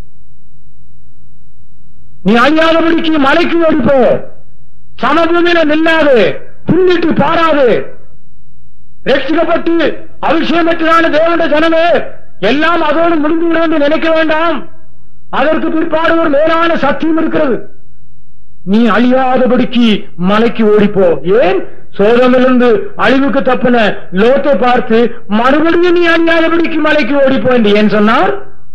நீ அழியாதபடிக்கு மலைக்கு ஓடிப்போ சமபூமியில நில்லாது புள்ளிட்டு பாராது ரட்சிக்கப்பட்டு அபிஷேகம் பெற்றதான தேவனுடைய ஜனமே எல்லாம் அதோடு முடிந்து விடும் என்று நினைக்க வேண்டாம் அதற்கு பிற்பாடு ஒரு மேலான சத்தியம் இருக்கிறது நீ அழியாதபடிக்கு மலைக்கு ஓடிப்போ ஏன் சோதமிலிருந்து அழிவுக்கு தப்பின லோத்தை பார்த்து மறுபடியும் நீ அழியாதபடிக்கு மலைக்கு ஓடிப்போ என்று ஏன் சொன்னார்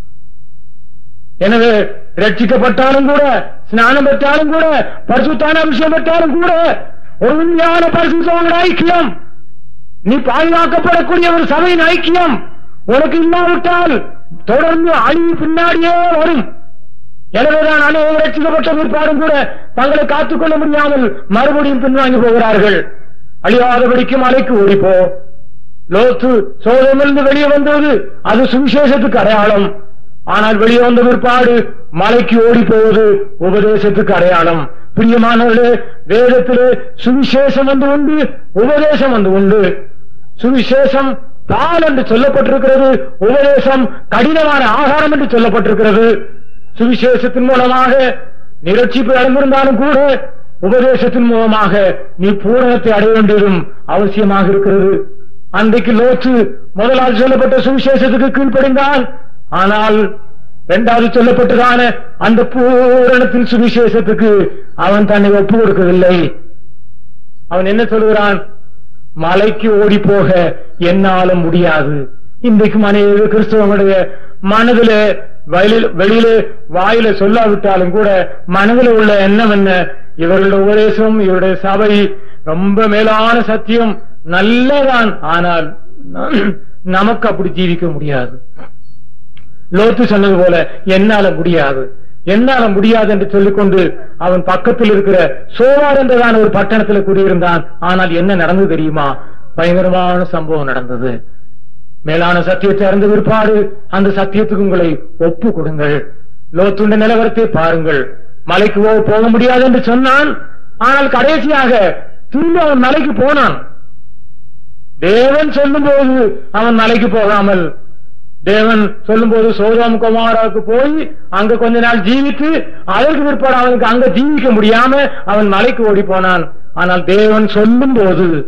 எனவே ரட்சிக்கப்பட்டாலும் கூட ஸ்நானம் பெற்றாலும் கூட பரிசுத்தான விஷயம் பெற்றாலும் கூட ஒரு உண்மையான பரிசுத்தவங்கள ஐக்கியம் நீ பாதுகாக்கப்படக்கூடிய ஒரு சபையின் ஐக்கியம் உனக்கு இல்லாவிட்டால் தொடர்ந்து அழிவு பின்னாடியே வரும் எனவேதான் அனைவரும் ரட்சிக்கப்பட்ட பிற்பாடும் கூட தங்களை காத்துக்கொள்ள முடியாமல் மறுபடியும் பின்வாங்கி போகிறார்கள் அழியாதபடிக்கு மலைக்கு ஓடிப்போ லோத்து சோதமிருந்து வெளியே வந்தது அது சுவிசேஷத்துக்கு அடையாளம் ஆனால் வெளியே வந்த பிற்பாடு மலைக்கு ஓடி போவது உபதேசத்துக்கு அடையாளம் பிரியமானவர்களே வேதத்திலே சுவிசேஷம் வந்து உண்டு உபதேசம் வந்து உண்டு சுவிசேஷம் பால் என்று சொல்லப்பட்டிருக்கிறது உபதேசம் கடினமான ஆகாரம் என்று சொல்லப்பட்டிருக்கிறது சுவிசேஷத்தின் மூலமாக நிரட்சிப்பு அடைந்திருந்தாலும் கூட உபதேசத்தின் மூலமாக நீ பூரணத்தை அடைய வேண்டியதும் அவசியமாக இருக்கிறது அன்றைக்கு லோத்து முதலாவது சொல்லப்பட்ட சுவிசேஷத்துக்கு கீழ்ப்படிந்தான் ஆனால் இரண்டாவது சொல்லப்பட்டதான அந்த பூரணத்தின் சுவிசேஷத்துக்கு அவன் தன்னை ஒப்பு கொடுக்கவில்லை அவன் என்ன சொல்கிறான் மலைக்கு ஓடி போக என்னால முடியாது இன்றைக்கும் அநேக கிறிஸ்தவங்களுடைய மனதில வெளியில வெளியில வாயில சொல்லாவிட்டாலும் கூட மனதில் உள்ள எண்ணம் என்ன இவர்களுடைய உபதேசம் இவருடைய சபை ரொம்ப மேலான சத்தியம் நல்லதான் ஆனால் நமக்கு அப்படி ஜீவிக்க முடியாது லோத்து சொன்னது போல என்னால முடியாது என்னால முடியாது என்று சொல்லிக்கொண்டு அவன் பக்கத்தில் இருக்கிற சோவார் என்றதான ஒரு பட்டணத்தில் குடியிருந்தான் ஆனால் என்ன நடந்தது தெரியுமா பயங்கரமான சம்பவம் நடந்தது மேலான சத்தியத்தை அறிந்த பிற்பாடு அந்த சத்தியத்துக்கு உங்களை ஒப்பு கொடுங்கள் லோத்துண்ட நிலவரத்தை பாருங்கள் மலைக்கு போ- போக முடியாது என்று சொன்னான் ஆனால் கடைசியாக திரும்ப அவன் மலைக்கு போனான் தேவன் சொல்லும்போது அவன் மலைக்கு போகாமல் தேவன் சொல்லும்போது சோதம் குமாராவுக்கு போய் அங்க கொஞ்ச நாள் ஜீவித்து அதற்கு பிற்பாடு அவனுக்கு அங்க ஜீவிக்க முடியாம அவன் மலைக்கு ஓடி போனான் ஆனால் தேவன் சொல்லும் போது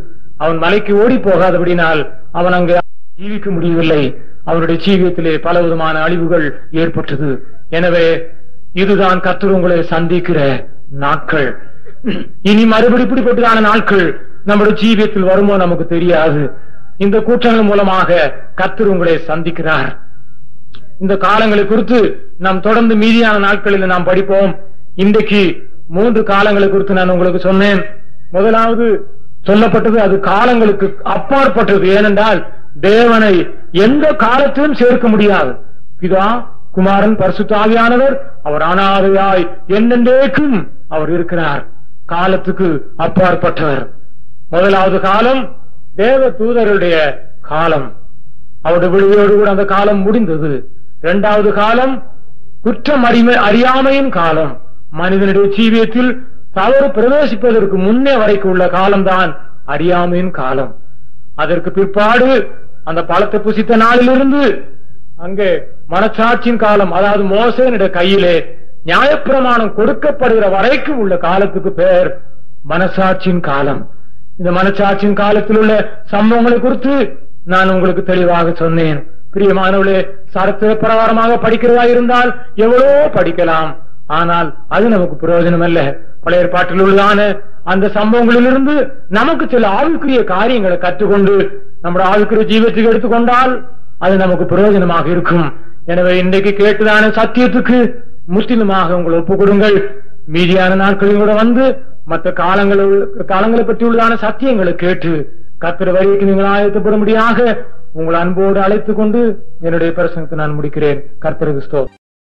அவன் மலைக்கு ஓடி போகாதபடினால் அவன் அங்கு ஜீவிக்க முடியவில்லை அவனுடைய ஜீவியத்திலே பல விதமான அழிவுகள் ஏற்பட்டது எனவே இதுதான் கர்த்தர் உங்களை சந்திக்கிற நாட்கள் இனி மறுபடி இப்படிப்பட்டதான நாட்கள் நம்முடைய ஜீவியத்தில் வருமோ நமக்கு தெரியாது இந்த கூட்டங்கள் மூலமாக கர்த்தர் உங்களை சந்திக்கிறார் இந்த காலங்களை குறித்து நாம் தொடர்ந்து மீதியான நாட்களில் நாம் படிப்போம் இன்றைக்கு மூன்று காலங்களை குறித்து நான் உங்களுக்கு சொன்னேன் முதலாவது சொல்லப்பட்டது அது காலங்களுக்கு அப்பாற்பட்டது ஏனென்றால் தேவனை எந்த காலத்திலும் சேர்க்க முடியாது பிதா குமாரன் பரிசுத்தாவியானவர் அவர் அனாதையாய் என்னென்றேக்கும் அவர் இருக்கிறார் காலத்துக்கு அப்பாற்பட்டவர் முதலாவது காலம் தேவ தூதருடைய காலம் அவருடைய விடுதலையோடு கூட அந்த காலம் முடிந்தது இரண்டாவது காலம் குற்றம் அறிமை அறியாமையின் காலம் மனிதனுடைய ஜீவியத்தில் தவறு பிரவேசிப்பதற்கு முன்னே வரைக்கும் உள்ள காலம்தான் அறியாமையின் காலம் அதற்கு பிற்பாடு அந்த பழத்தை புசித்த நாளிலிருந்து அங்கே மனச்சாட்சியின் காலம் அதாவது மோசனுடைய கையிலே நியாயப்பிரமாணம் கொடுக்கப்படுகிற வரைக்கும் உள்ள காலத்துக்கு பெயர் மனசாட்சியின் காலம் இந்த மனச்சாட்சியின் காலத்தில் உள்ள சம்பவங்களை குறித்து நான் உங்களுக்கு தெளிவாக சொன்னேன் பிரியமானவர்களே சரித்திர பிரகாரமாக படிக்கிறதா இருந்தால் எவ்வளவோ படிக்கலாம் ஆனால் அது நமக்கு பிரயோஜனம் அல்ல பழைய ஏற்பாட்டில் உள்ளதான அந்த சம்பவங்களிலிருந்து நமக்கு சில ஆவிக்குரிய காரியங்களை கற்றுக்கொண்டு நம்முடைய ஆவிக்குரிய ஜீவத்துக்கு எடுத்துக்கொண்டால் அது நமக்கு பிரயோஜனமாக இருக்கும் எனவே இன்றைக்கு கேட்டதான சத்தியத்துக்கு முற்றிலுமாக உங்களை ஒப்புக் கொடுங்கள் மீதியான நாட்களில் கூட வந்து மற்ற காலங்கள் காலங்களை பற்றி உள்ளதான சத்தியங்களை கேட்டு கத்திர வரைக்கு நீங்கள் ஆயத்தப்படும்படியாக உங்கள் அன்போடு அழைத்துக் கொண்டு என்னுடைய பிரசனத்தை நான் முடிக்கிறேன் கர்த்தருக்கு ஸ்தோத்திரம்